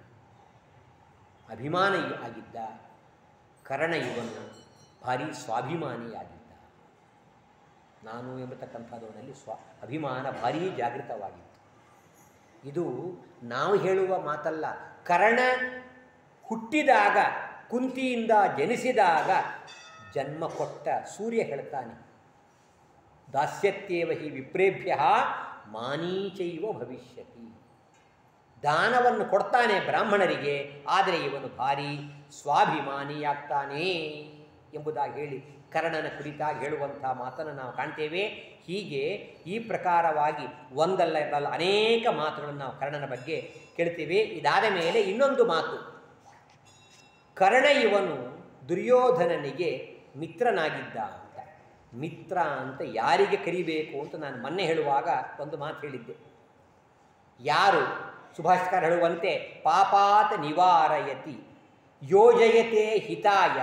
ಅಭಿಮಾನಿ ಆಗಿದ್ದ ಕರ್ಣ ಇವನು ಭಾರಿ ಸ್ವಾಭಿಮಾನಿಯಾಗಿದ್ದ ನಾನು ಎಂಬತಕ್ಕಂಥದ್ದವನಲ್ಲಿ ಸ್ವ ಅಭಿಮಾನ ಭಾರೀ ಜಾಗೃತವಾಗಿತ್ತು ಇದು ನಾವು ಹೇಳುವ ಮಾತಲ್ಲ ಕರ್ಣ ಹುಟ್ಟಿದಾಗ ಕುಂತಿಯಿಂದ ಜನಿಸಿದಾಗ ಜನ್ಮ ಕೊಟ್ಟ ಸೂರ್ಯ ಹೇಳ್ತಾನೆ ದಾಸ್ಯತ್ಯೇವ ಹಿ ವಿಪ್ರೇಭ್ಯ ಮಾನೀಚೈವ ಭವಿಷ್ಯತಿ ದಾನವನ್ನು ಕೊಡ್ತಾನೆ ಬ್ರಾಹ್ಮಣರಿಗೆ ಆದರೆ ಇವನು ಭಾರಿ ಸ್ವಾಭಿಮಾನಿಯಾಗ್ತಾನೆ ಎಂಬುದಾಗಿ ಹೇಳಿ ಕರ್ಣನ ಕುರಿತಾಗಿ ಹೇಳುವಂಥ ಮಾತನ್ನು ನಾವು ಕಾಣ್ತೇವೆ ಹೀಗೆ ಈ ಪ್ರಕಾರವಾಗಿ ಒಂದಲ್ಲ ಎರಡಲ್ಲ ಅನೇಕ ಮಾತುಗಳನ್ನು ನಾವು ಕರ್ಣನ ಬಗ್ಗೆ ಕೇಳ್ತೇವೆ ಇದಾದ ಮೇಲೆ ಇನ್ನೊಂದು ಮಾತು ಕರ್ಣ ಇವನು ದುರ್ಯೋಧನನಿಗೆ ಮಿತ್ರನಾಗಿದ್ದ ಅಂತ ಮಿತ್ರ ಅಂತ ಯಾರಿಗೆ ಕರಿಬೇಕು ಅಂತ ನಾನು ಮೊನ್ನೆ ಹೇಳುವಾಗ ಒಂದು ಮಾತು ಹೇಳಿದ್ದೆ ಯಾರು ಸುಭಾಷ್ಕರ್ ಹೇಳುವಂತೆ ಪಾಪಾತ ನಿವಾರಯತಿ ಯೋಜಯತೆ ಹಿತಾಯ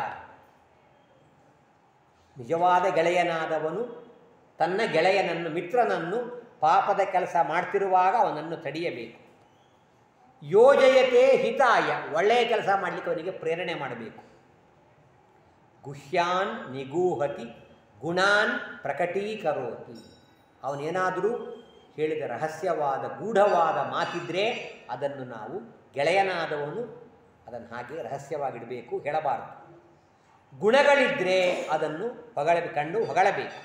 ನಿಜವಾದ ಗೆಳೆಯನಾದವನು ತನ್ನ ಗೆಳೆಯನನ್ನು ಮಿತ್ರನನ್ನು ಪಾಪದ ಕೆಲಸ ಮಾಡ್ತಿರುವಾಗ ಅವನನ್ನು ತಡೆಯಬೇಕು ಯೋಜಯತೆ ಹಿತಾಯ ಒಳ್ಳೆಯ ಕೆಲಸ ಮಾಡಲಿಕ್ಕೆ ಅವನಿಗೆ ಪ್ರೇರಣೆ ಮಾಡಬೇಕು ಗುಹ್ಯಾನ್ ನಿಗೂಹತಿ ಗುಣಾನ್ ಪ್ರಕಟೀಕರೋತಿ ಅವನೇನಾದರೂ ಹೇಳಿದ ರಹಸ್ಯವಾದ ಗೂಢವಾದ ಮಾತಿದ್ರೆ ಅದನ್ನು ನಾವು ಗೆಳೆಯನಾದವನು ಅದನ್ನು ಹಾಗೆ ರಹಸ್ಯವಾಗಿಡಬೇಕು ಹೇಳಬಾರದು ಗುಣಗಳಿದ್ದರೆ ಅದನ್ನು ಹೊಗಳ ಕಂಡು ಹೊಗಳಬೇಕು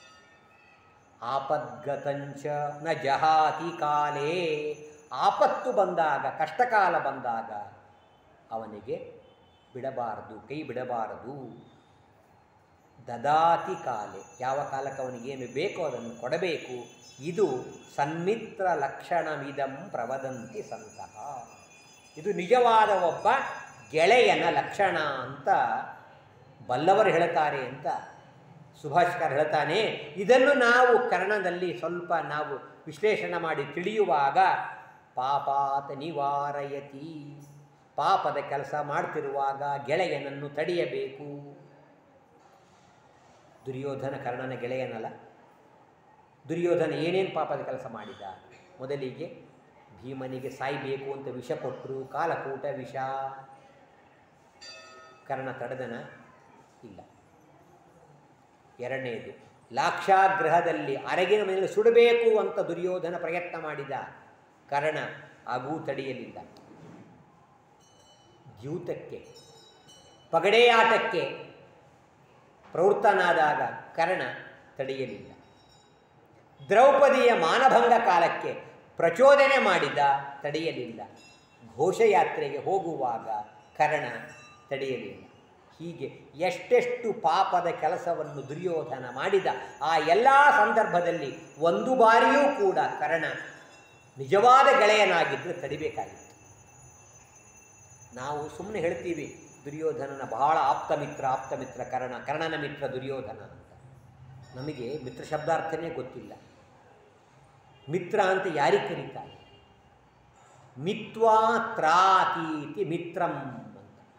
ಆಪದ್ಗತಂಚ ನ ಜಹಾತಿ ಕಾಲೇ ಆಪತ್ತು ಬಂದಾಗ ಕಷ್ಟಕಾಲ ಬಂದಾಗ ಅವನಿಗೆ ಬಿಡಬಾರದು ಕೈ ಬಿಡಬಾರದು ದದಾತಿ ಕಾಲೆ ಯಾವ ಕಾಲಕ್ಕೆ ಅವನಿಗೇನು ಬೇಕೋ ಅದನ್ನು ಕೊಡಬೇಕು ಇದು ಸನ್ಮಿತ್ರ ಲಕ್ಷಣವಿದಂ ಪ್ರವದಂತಿ ಸಂತಹ ಇದು ನಿಜವಾದ ಒಬ್ಬ ಗೆಳೆಯನ ಲಕ್ಷಣ ಅಂತ ಬಲ್ಲವರು ಹೇಳ್ತಾರೆ ಅಂತ ಸುಭಾಷ್ಕರ್ ಹೇಳ್ತಾನೆ ಇದನ್ನು ನಾವು ಕರ್ಣದಲ್ಲಿ ಸ್ವಲ್ಪ ನಾವು ವಿಶ್ಲೇಷಣೆ ಮಾಡಿ ತಿಳಿಯುವಾಗ ಪಾಪಾತ ನಿವಾರಯತಿ ಪಾಪದ ಕೆಲಸ ಮಾಡ್ತಿರುವಾಗ ಗೆಳೆಯನನ್ನು ತಡೆಯಬೇಕು ದುರ್ಯೋಧನ ಕರ್ಣನ ಗೆಳೆಯನಲ್ಲ ದುರ್ಯೋಧನ ಏನೇನು ಪಾಪದ ಕೆಲಸ ಮಾಡಿದ ಮೊದಲಿಗೆ ಭೀಮನಿಗೆ ಸಾಯಬೇಕು ಅಂತ ವಿಷ ಕೊಟ್ಟರು ಕಾಲಕೂಟ ವಿಷ ಕರ್ಣ ತಡೆದನ ಇಲ್ಲ ಎರಡನೇದು ಲಾಕ್ಷಾಗ್ರಹದಲ್ಲಿ ಅರಗಿನ ಮೇಲೆ ಸುಡಬೇಕು ಅಂತ ದುರ್ಯೋಧನ ಪ್ರಯತ್ನ ಮಾಡಿದ ಕರ್ಣ ಆಗೂ ತಡೆಯಲಿಲ್ಲ ದ್ಯೂತಕ್ಕೆ ಪಗಡೆಯಾಟಕ್ಕೆ ಪ್ರವೃತ್ತನಾದಾಗ ಕರ್ಣ ತಡೆಯಲಿಲ್ಲ ದ್ರೌಪದಿಯ ಮಾನಭಂಗ ಕಾಲಕ್ಕೆ ಪ್ರಚೋದನೆ ಮಾಡಿದ ತಡೆಯಲಿಲ್ಲ ಘೋಷಯಾತ್ರೆಗೆ ಹೋಗುವಾಗ ಕರ್ಣ ತಡೆಯಲಿಲ್ಲ ಹೀಗೆ ಎಷ್ಟೆಷ್ಟು ಪಾಪದ ಕೆಲಸವನ್ನು ದುರ್ಯೋಧನ ಮಾಡಿದ ಆ ಎಲ್ಲ ಸಂದರ್ಭದಲ್ಲಿ ಒಂದು ಬಾರಿಯೂ ಕೂಡ ಕರ್ಣ ನಿಜವಾದ ಗೆಳೆಯನಾಗಿದ್ದರೆ ತಡಿಬೇಕಾಗಿತ್ತು ನಾವು ಸುಮ್ಮನೆ ಹೇಳ್ತೀವಿ ದುರ್ಯೋಧನನ ಬಹಳ ಆಪ್ತ ಮಿತ್ರ ಆಪ್ತ ಮಿತ್ರ ಕರ್ಣ ಕರ್ಣನ ಮಿತ್ರ ದುರ್ಯೋಧನ ಅಂತ ನಮಗೆ ಮಿತ್ರ ಶಬ್ದಾರ್ಥನೇ ಗೊತ್ತಿಲ್ಲ ಮಿತ್ರ ಅಂತ ಯಾರಿಗೆ ಕರೀತಾರೆ ಮಿತ್ವಾ ತ್ರಾತೀತಿ ಮಿತ್ರಂ ಅಂತ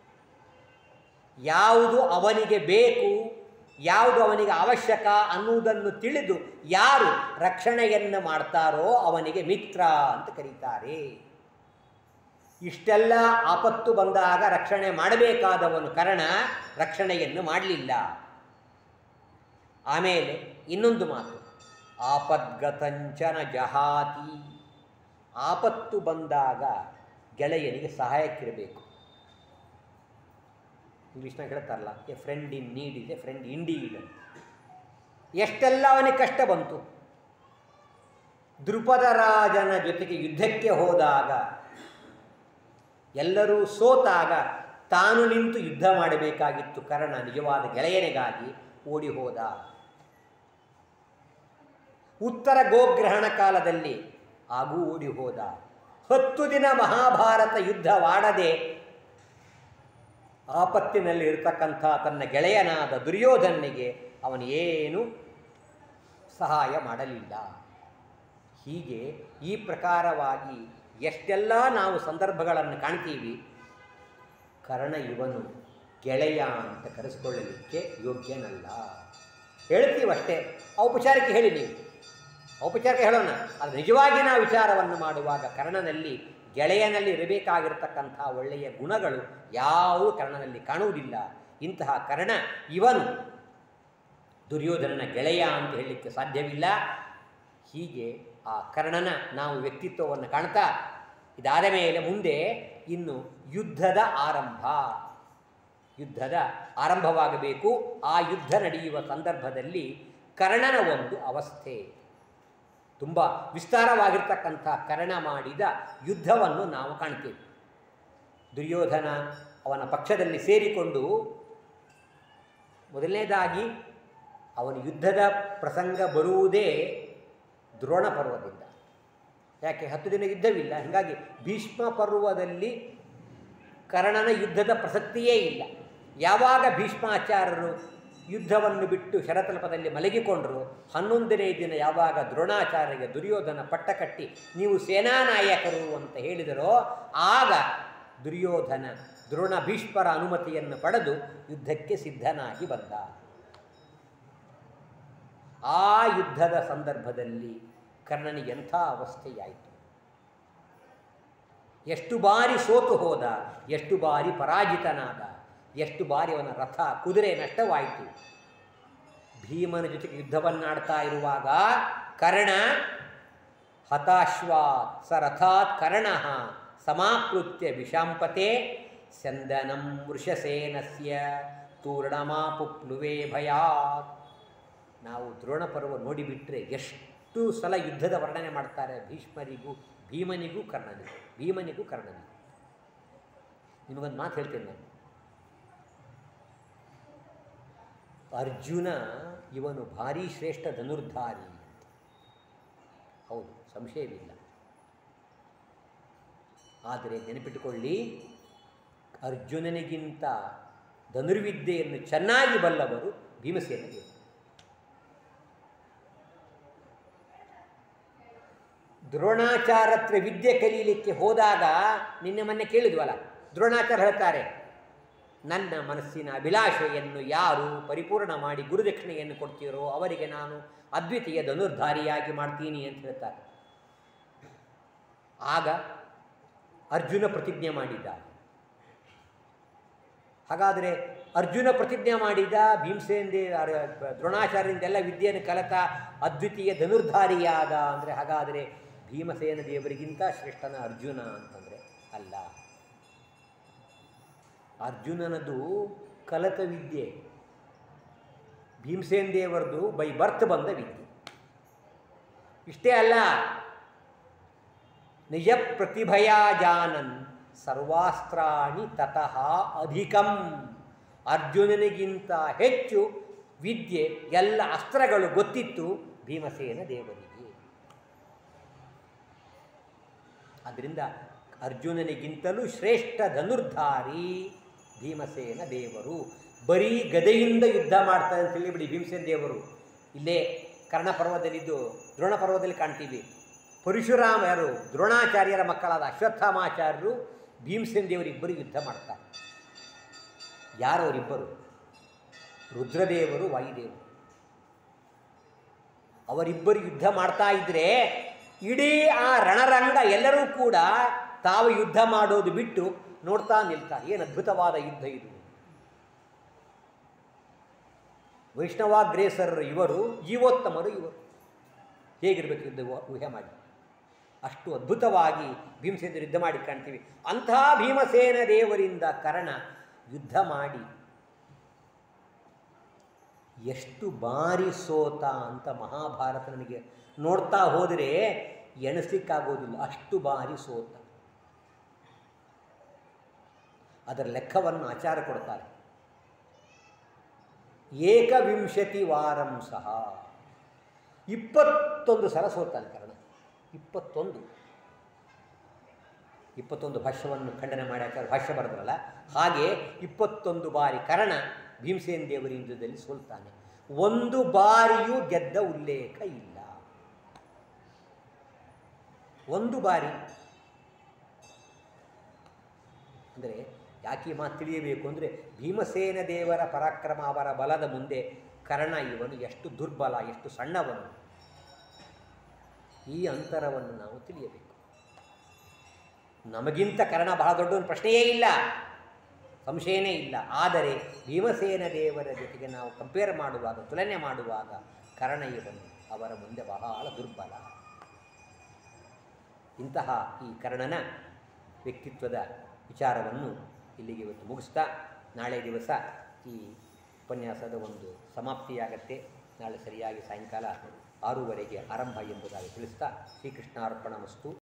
ಯಾವುದು ಅವನಿಗೆ ಬೇಕು ಯಾವುದು ಅವನಿಗೆ ಅವಶ್ಯಕ ಅನ್ನುವುದನ್ನು ತಿಳಿದು ಯಾರು ರಕ್ಷಣೆಯನ್ನು ಮಾಡ್ತಾರೋ ಅವನಿಗೆ ಮಿತ್ರ ಅಂತ ಕರೀತಾರೆ ಇಷ್ಟೆಲ್ಲ ಆಪತ್ತು ಬಂದಾಗ ರಕ್ಷಣೆ ಮಾಡಬೇಕಾದವನು ಕರ್ಣ ರಕ್ಷಣೆಯನ್ನು ಮಾಡಲಿಲ್ಲ ಆಮೇಲೆ ಇನ್ನೊಂದು ಮಾತು ಆಪದ್ಗತಂಚನ ಜಹಾತಿ ಆಪತ್ತು ಬಂದಾಗ ಗೆಳೆಯನಿಗೆ ಸಹಾಯಕ್ಕಿರಬೇಕು ಇಂಗ್ಲೀಷ್ನಾಗ ಹೇಳ್ತಾರಲ್ಲ ಎ ಫ್ರೆಂಡ್ ಇನ್ ನೀಡ್ ಇದೆ ಫ್ರೆಂಡ್ ಇಂಡೀಡ್ ಎಷ್ಟೆಲ್ಲ ಅವನಿಗೆ ಕಷ್ಟ ಬಂತು ದೃಪದ ರಾಜನ ಜೊತೆಗೆ ಯುದ್ಧಕ್ಕೆ ಹೋದಾಗ ಎಲ್ಲರೂ ಸೋತಾಗ ತಾನು ನಿಂತು ಯುದ್ಧ ಮಾಡಬೇಕಾಗಿತ್ತು ಕರ್ಣ ನಿಜವಾದ ಗೆಳೆಯನಿಗಾಗಿ ಓಡಿ ಹೋದ ಉತ್ತರ ಗೋಗ್ರಹಣ ಕಾಲದಲ್ಲಿ ಹಾಗೂ ಓಡಿ ಹೋದ ಹತ್ತು ದಿನ ಮಹಾಭಾರತ ಯುದ್ಧವಾಡದೆ ಆಪತ್ತಿನಲ್ಲಿ ಇರತಕ್ಕಂಥ ತನ್ನ ಗೆಳೆಯನಾದ ದುರ್ಯೋಧನಿಗೆ ಅವನು ಏನು ಸಹಾಯ ಮಾಡಲಿಲ್ಲ ಹೀಗೆ ಈ ಪ್ರಕಾರವಾಗಿ ಎಷ್ಟೆಲ್ಲ ನಾವು ಸಂದರ್ಭಗಳನ್ನು ಕಾಣ್ತೀವಿ ಕರ್ಣ ಇವನು ಗೆಳೆಯ ಅಂತ ಕರೆಸಿಕೊಳ್ಳಲಿಕ್ಕೆ ಯೋಗ್ಯನಲ್ಲ ಹೇಳ್ತೀವಷ್ಟೇ ಔಪಚಾರಿಕ ಹೇಳಿ ನೀವು ಔಪಚಾರಿಕ ಹೇಳೋಣ ಅದು ನಿಜವಾಗಿ ನಾವು ವಿಚಾರವನ್ನು ಮಾಡುವಾಗ ಕರ್ಣನಲ್ಲಿ ಗೆಳೆಯನಲ್ಲಿ ಇರಬೇಕಾಗಿರತಕ್ಕಂಥ ಒಳ್ಳೆಯ ಗುಣಗಳು ಯಾವುದೂ ಕರ್ಣನಲ್ಲಿ ಕಾಣುವುದಿಲ್ಲ ಇಂತಹ ಕರ್ಣ ಇವನು ದುರ್ಯೋಧನನ ಗೆಳೆಯ ಅಂತ ಹೇಳಲಿಕ್ಕೆ ಸಾಧ್ಯವಿಲ್ಲ ಹೀಗೆ ಆ ಕರ್ಣನ ನಾವು ವ್ಯಕ್ತಿತ್ವವನ್ನು ಕಾಣ್ತಾ ಇದಾದ ಮೇಲೆ ಮುಂದೆ ಇನ್ನು ಯುದ್ಧದ ಆರಂಭ ಯುದ್ಧದ ಆರಂಭವಾಗಬೇಕು ಆ ಯುದ್ಧ ನಡೆಯುವ ಸಂದರ್ಭದಲ್ಲಿ ಕರ್ಣನ ಒಂದು ಅವಸ್ಥೆ ತುಂಬ ವಿಸ್ತಾರವಾಗಿರ್ತಕ್ಕಂಥ ಕರ್ಣ ಮಾಡಿದ ಯುದ್ಧವನ್ನು ನಾವು ಕಾಣ್ತೇವೆ ದುರ್ಯೋಧನ ಅವನ ಪಕ್ಷದಲ್ಲಿ ಸೇರಿಕೊಂಡು ಮೊದಲನೇದಾಗಿ ಅವನ ಯುದ್ಧದ ಪ್ರಸಂಗ ಬರುವುದೇ ದ್ರೋಣ ಪರ್ವದಿಂದ ಯಾಕೆ ಹತ್ತು ದಿನ ಯುದ್ಧವಿಲ್ಲ ಹೀಗಾಗಿ ಭೀಷ್ಮ ಪರ್ವದಲ್ಲಿ ಕರ್ಣನ ಯುದ್ಧದ ಪ್ರಸಕ್ತಿಯೇ ಇಲ್ಲ ಯಾವಾಗ ಭೀಷ್ಮಾಚಾರ್ಯರು ಯುದ್ಧವನ್ನು ಬಿಟ್ಟು ಶರತಲ್ಪದಲ್ಲಿ ಮಲಗಿಕೊಂಡರು ಹನ್ನೊಂದನೇ ದಿನ ಯಾವಾಗ ದ್ರೋಣಾಚಾರ್ಯಗೆ ದುರ್ಯೋಧನ ಪಟ್ಟ ಕಟ್ಟಿ ನೀವು ಸೇನಾನಾಯಕರು ಅಂತ ಹೇಳಿದರೋ ಆಗ ದುರ್ಯೋಧನ ದ್ರೋಣ ಭೀಷ್ಮರ ಅನುಮತಿಯನ್ನು ಪಡೆದು ಯುದ್ಧಕ್ಕೆ ಸಿದ್ಧನಾಗಿ ಬಂದ ಆ ಯುದ್ಧದ ಸಂದರ್ಭದಲ್ಲಿ ಕರ್ಣನಿಗೆ ಎಂಥ ಅವಸ್ಥೆಯಾಯಿತು ಎಷ್ಟು ಬಾರಿ ಸೋತು ಹೋದ ಎಷ್ಟು ಬಾರಿ ಪರಾಜಿತನಾದ ಎಷ್ಟು ಬಾರಿ ಅವನ ರಥ ಕುದುರೆ ನಷ್ಟವಾಯಿತು ಭೀಮನ ಜೊತೆಗೆ ಯುದ್ಧವನ್ನಾಡ್ತಾ ಇರುವಾಗ ಕರ್ಣ ಹತಾಶ್ವಾತ್ ಸ ರಥಾತ್ ಕರ್ಣ ಸಮಾಪ್ಲುತ್ಯ ವಿಷಾಂಪತೆ ಸ್ಯಂದನಂ ವೃಷಸೇನಸ್ಯ ತೂರ್ಣಮಾಪು ಪ್ಲುವೆ ಭಯಾತ್ ನಾವು ದ್ರೋಣ ಪರ್ವ ನೋಡಿಬಿಟ್ರೆ ಎಷ್ಟು ಸಲ ಯುದ್ಧದ ವರ್ಣನೆ ಮಾಡ್ತಾರೆ ಭೀಷ್ಮರಿಗೂ ಭೀಮನಿಗೂ ಕರ್ಣನಿಗೂ ಭೀಮನಿಗೂ ಕರ್ಣನಿಗೂ ನಿಮಗೊಂದು ಮಾತು ಹೇಳ್ತೇನೆ ನಾನು ಅರ್ಜುನ ಇವನು ಭಾರೀ ಶ್ರೇಷ್ಠ ಧನುರ್ಧಾರಿ ಹೌದು ಸಂಶಯವಿಲ್ಲ ಆದರೆ ನೆನಪಿಟ್ಟುಕೊಳ್ಳಿ ಅರ್ಜುನನಿಗಿಂತ ಧನುರ್ವಿದ್ಯೆಯನ್ನು ಚೆನ್ನಾಗಿ ಬಲ್ಲವರು ಭೀಮಸೇನ ದೇವರು ದ್ರೋಣಾಚಾರತ್ರ ವಿದ್ಯೆ ಕಲೀಲಿಕ್ಕೆ ಹೋದಾಗ ನಿನ್ನೆ ಮೊನ್ನೆ ಕೇಳಿದ್ವಲ್ಲ ದ್ರೋಣಾಚಾರ್ಯ ಹೇಳ್ತಾರೆ ನನ್ನ ಮನಸ್ಸಿನ ಅಭಿಲಾಷೆಯನ್ನು ಯಾರು ಪರಿಪೂರ್ಣ ಮಾಡಿ ಗುರುದಕ್ಷಿಣೆಯನ್ನು ಕೊಡ್ತೀರೋ ಅವರಿಗೆ ನಾನು ಅದ್ವಿತೀಯ ಧನುರ್ಧಾರಿಯಾಗಿ ಮಾಡ್ತೀನಿ ಅಂತ ಹೇಳ್ತಾರೆ ಆಗ ಅರ್ಜುನ ಪ್ರತಿಜ್ಞೆ ಮಾಡಿದ್ದ ಹಾಗಾದರೆ ಅರ್ಜುನ ಪ್ರತಿಜ್ಞೆ ಮಾಡಿದ ಭೀಮಸೇನ ದೇ ದ್ರೋಣಾಚಾರ್ಯರಿಂದೆಲ್ಲ ವಿದ್ಯೆಯನ್ನು ಕಲಿತ ಅದ್ವಿತೀಯ ಧನುರ್ಧಾರಿಯಾದ ಅಂದರೆ ಹಾಗಾದರೆ ಭೀಮಸೇನ ದೇವರಿಗಿಂತ ಶ್ರೇಷ್ಠನ ಅರ್ಜುನ ಅಂತಂದರೆ ಅಲ್ಲ ಅರ್ಜುನನದು ಕಲತ ವಿದ್ಯೆ ಭೀಮಸೇನ ದೇವರದು ಬೈ ಬರ್ತ್ ಬಂದ ವಿದ್ಯೆ ಇಷ್ಟೇ ಅಲ್ಲ ನಿಜ ಪ್ರತಿಭಯಾ ಜಾನನ್ ಸರ್ವಾಸ್ತ್ರಾಣಿ ತತಃ ಅಧಿಕಂ ಅರ್ಜುನನಿಗಿಂತ ಹೆಚ್ಚು ವಿದ್ಯೆ ಎಲ್ಲ ಅಸ್ತ್ರಗಳು ಗೊತ್ತಿತ್ತು ಭೀಮಸೇನ ದೇವರಿಗೆ ಅದರಿಂದ ಅರ್ಜುನನಿಗಿಂತಲೂ ಶ್ರೇಷ್ಠ ಧನುರ್ಧಾರಿ ಭೀಮಸೇನ ದೇವರು ಬರೀ ಗದೆಯಿಂದ ಯುದ್ಧ ಮಾಡ್ತಾರೆ ಅಂತ ಹೇಳಿಬಿಡಿ ಭೀಮಸೇನ ದೇವರು ಇಲ್ಲೇ ಕರ್ಣಪರ್ವದಲ್ಲಿದ್ದು ದ್ರೋಣ ಪರ್ವದಲ್ಲಿ ಕಾಣ್ತೀವಿ ಪರಶುರಾಮ ಯಾರು ದ್ರೋಣಾಚಾರ್ಯರ ಮಕ್ಕಳಾದ ಅಶ್ವತ್ಥಾಮಾಚಾರ್ಯರು ಭೀಮಸೇನ ದೇವರಿಬ್ಬರು ಯುದ್ಧ ಮಾಡ್ತಾರೆ ಯಾರು ಅವರಿಬ್ಬರು ರುದ್ರದೇವರು ವಾಯುದೇವರು ಅವರಿಬ್ಬರು ಯುದ್ಧ ಮಾಡ್ತಾ ಇದ್ರೆ ಇಡೀ ಆ ರಣರಂಗ ಎಲ್ಲರೂ ಕೂಡ ತಾವು ಯುದ್ಧ ಮಾಡೋದು ಬಿಟ್ಟು ನೋಡ್ತಾ ನಿಲ್ತಾರೆ ಏನು ಅದ್ಭುತವಾದ ಯುದ್ಧ ಇದು ವೈಷ್ಣವಾಗ್ರೇಸರರು ಇವರು ಜೀವೋತ್ತಮರು ಇವರು ಹೇಗಿರಬೇಕು ಯುದ್ಧ ಊ- ಊಹೆ ಮಾಡಿ ಅಷ್ಟು ಅದ್ಭುತವಾಗಿ ಭೀಮಸೇನ ಯುದ್ಧ ಮಾಡಿ ಕಾಣ್ತೀವಿ ಅಂಥ ಭೀಮಸೇನ ದೇವರಿಂದ ಕರ್ಣ ಯುದ್ಧ ಮಾಡಿ ಎಷ್ಟು ಬಾರಿ ಸೋತ ಅಂತ ಮಹಾಭಾರತ ನಮಗೆ ನೋಡ್ತಾ ಹೋದರೆ ಎಣಿಸ್ಲಿಕ್ಕಾಗೋದಿಲ್ಲ ಅಷ್ಟು ಬಾರಿ ಸೋತ ಅದರ ಲೆಕ್ಕವನ್ನು ಆಚಾರ ಕೊಡ್ತಾರೆ ಏಕವಿಂಶತಿ ವಾರಂ ಸಹ ಇಪ್ಪತ್ತೊಂದು ಸಲ ಸೋತಾನೆ ಕರ್ಣ ಇಪ್ಪತ್ತೊಂದು ಇಪ್ಪತ್ತೊಂದು ಭಾಷ್ಯವನ್ನು ಖಂಡನೆ ಮಾಡಿ ಆಚಾರ ಭಾಷ್ಯ ಬರೆದ್ರಲ್ಲ ಹಾಗೆ ಇಪ್ಪತ್ತೊಂದು ಬಾರಿ ಕರ್ಣ ಭೀಮಸೇನ ದೇವರ ಯುದ್ಧದಲ್ಲಿ ಸೋಲ್ತಾನೆ ಒಂದು ಬಾರಿಯೂ ಗೆದ್ದ ಉಲ್ಲೇಖ ಇಲ್ಲ ಒಂದು ಬಾರಿ ಅಂದರೆ ಯಾಕೆ ಈ ಮಾತು ತಿಳಿಯಬೇಕು ಅಂದರೆ ಭೀಮಸೇನ ದೇವರ ಪರಾಕ್ರಮ ಅವರ ಬಲದ ಮುಂದೆ ಕರ್ಣ ಇವನು ಎಷ್ಟು ದುರ್ಬಲ ಎಷ್ಟು ಸಣ್ಣವನು ಈ ಅಂತರವನ್ನು ನಾವು ತಿಳಿಯಬೇಕು ನಮಗಿಂತ ಕರ್ಣ ಬಹಳ ದೊಡ್ಡ ಪ್ರಶ್ನೆಯೇ ಇಲ್ಲ ಸಂಶಯನೇ ಇಲ್ಲ ಆದರೆ ಭೀಮಸೇನ ದೇವರ ಜೊತೆಗೆ ನಾವು ಕಂಪೇರ್ ಮಾಡುವಾಗ ತುಲನೆ ಮಾಡುವಾಗ ಕರ್ಣ ಇವನು ಅವರ ಮುಂದೆ ಬಹಳ ದುರ್ಬಲ ಇಂತಹ ಈ ಕರ್ಣನ ವ್ಯಕ್ತಿತ್ವದ ವಿಚಾರವನ್ನು ಇಲ್ಲಿಗೆ ಇವತ್ತು ಮುಗಿಸ್ತಾ ನಾಳೆ ದಿವಸ ಈ ಉಪನ್ಯಾಸದ ಒಂದು ಸಮಾಪ್ತಿಯಾಗತ್ತೆ ನಾಳೆ ಸರಿಯಾಗಿ ಸಾಯಂಕಾಲ ಆರೂವರೆಗೆ ಆರಂಭ ಎಂಬುದಾಗಿ ತಿಳಿಸ್ತಾ ಶ್ರೀಕೃಷ್ಣಾರ್ಪಣ ವಸ್ತು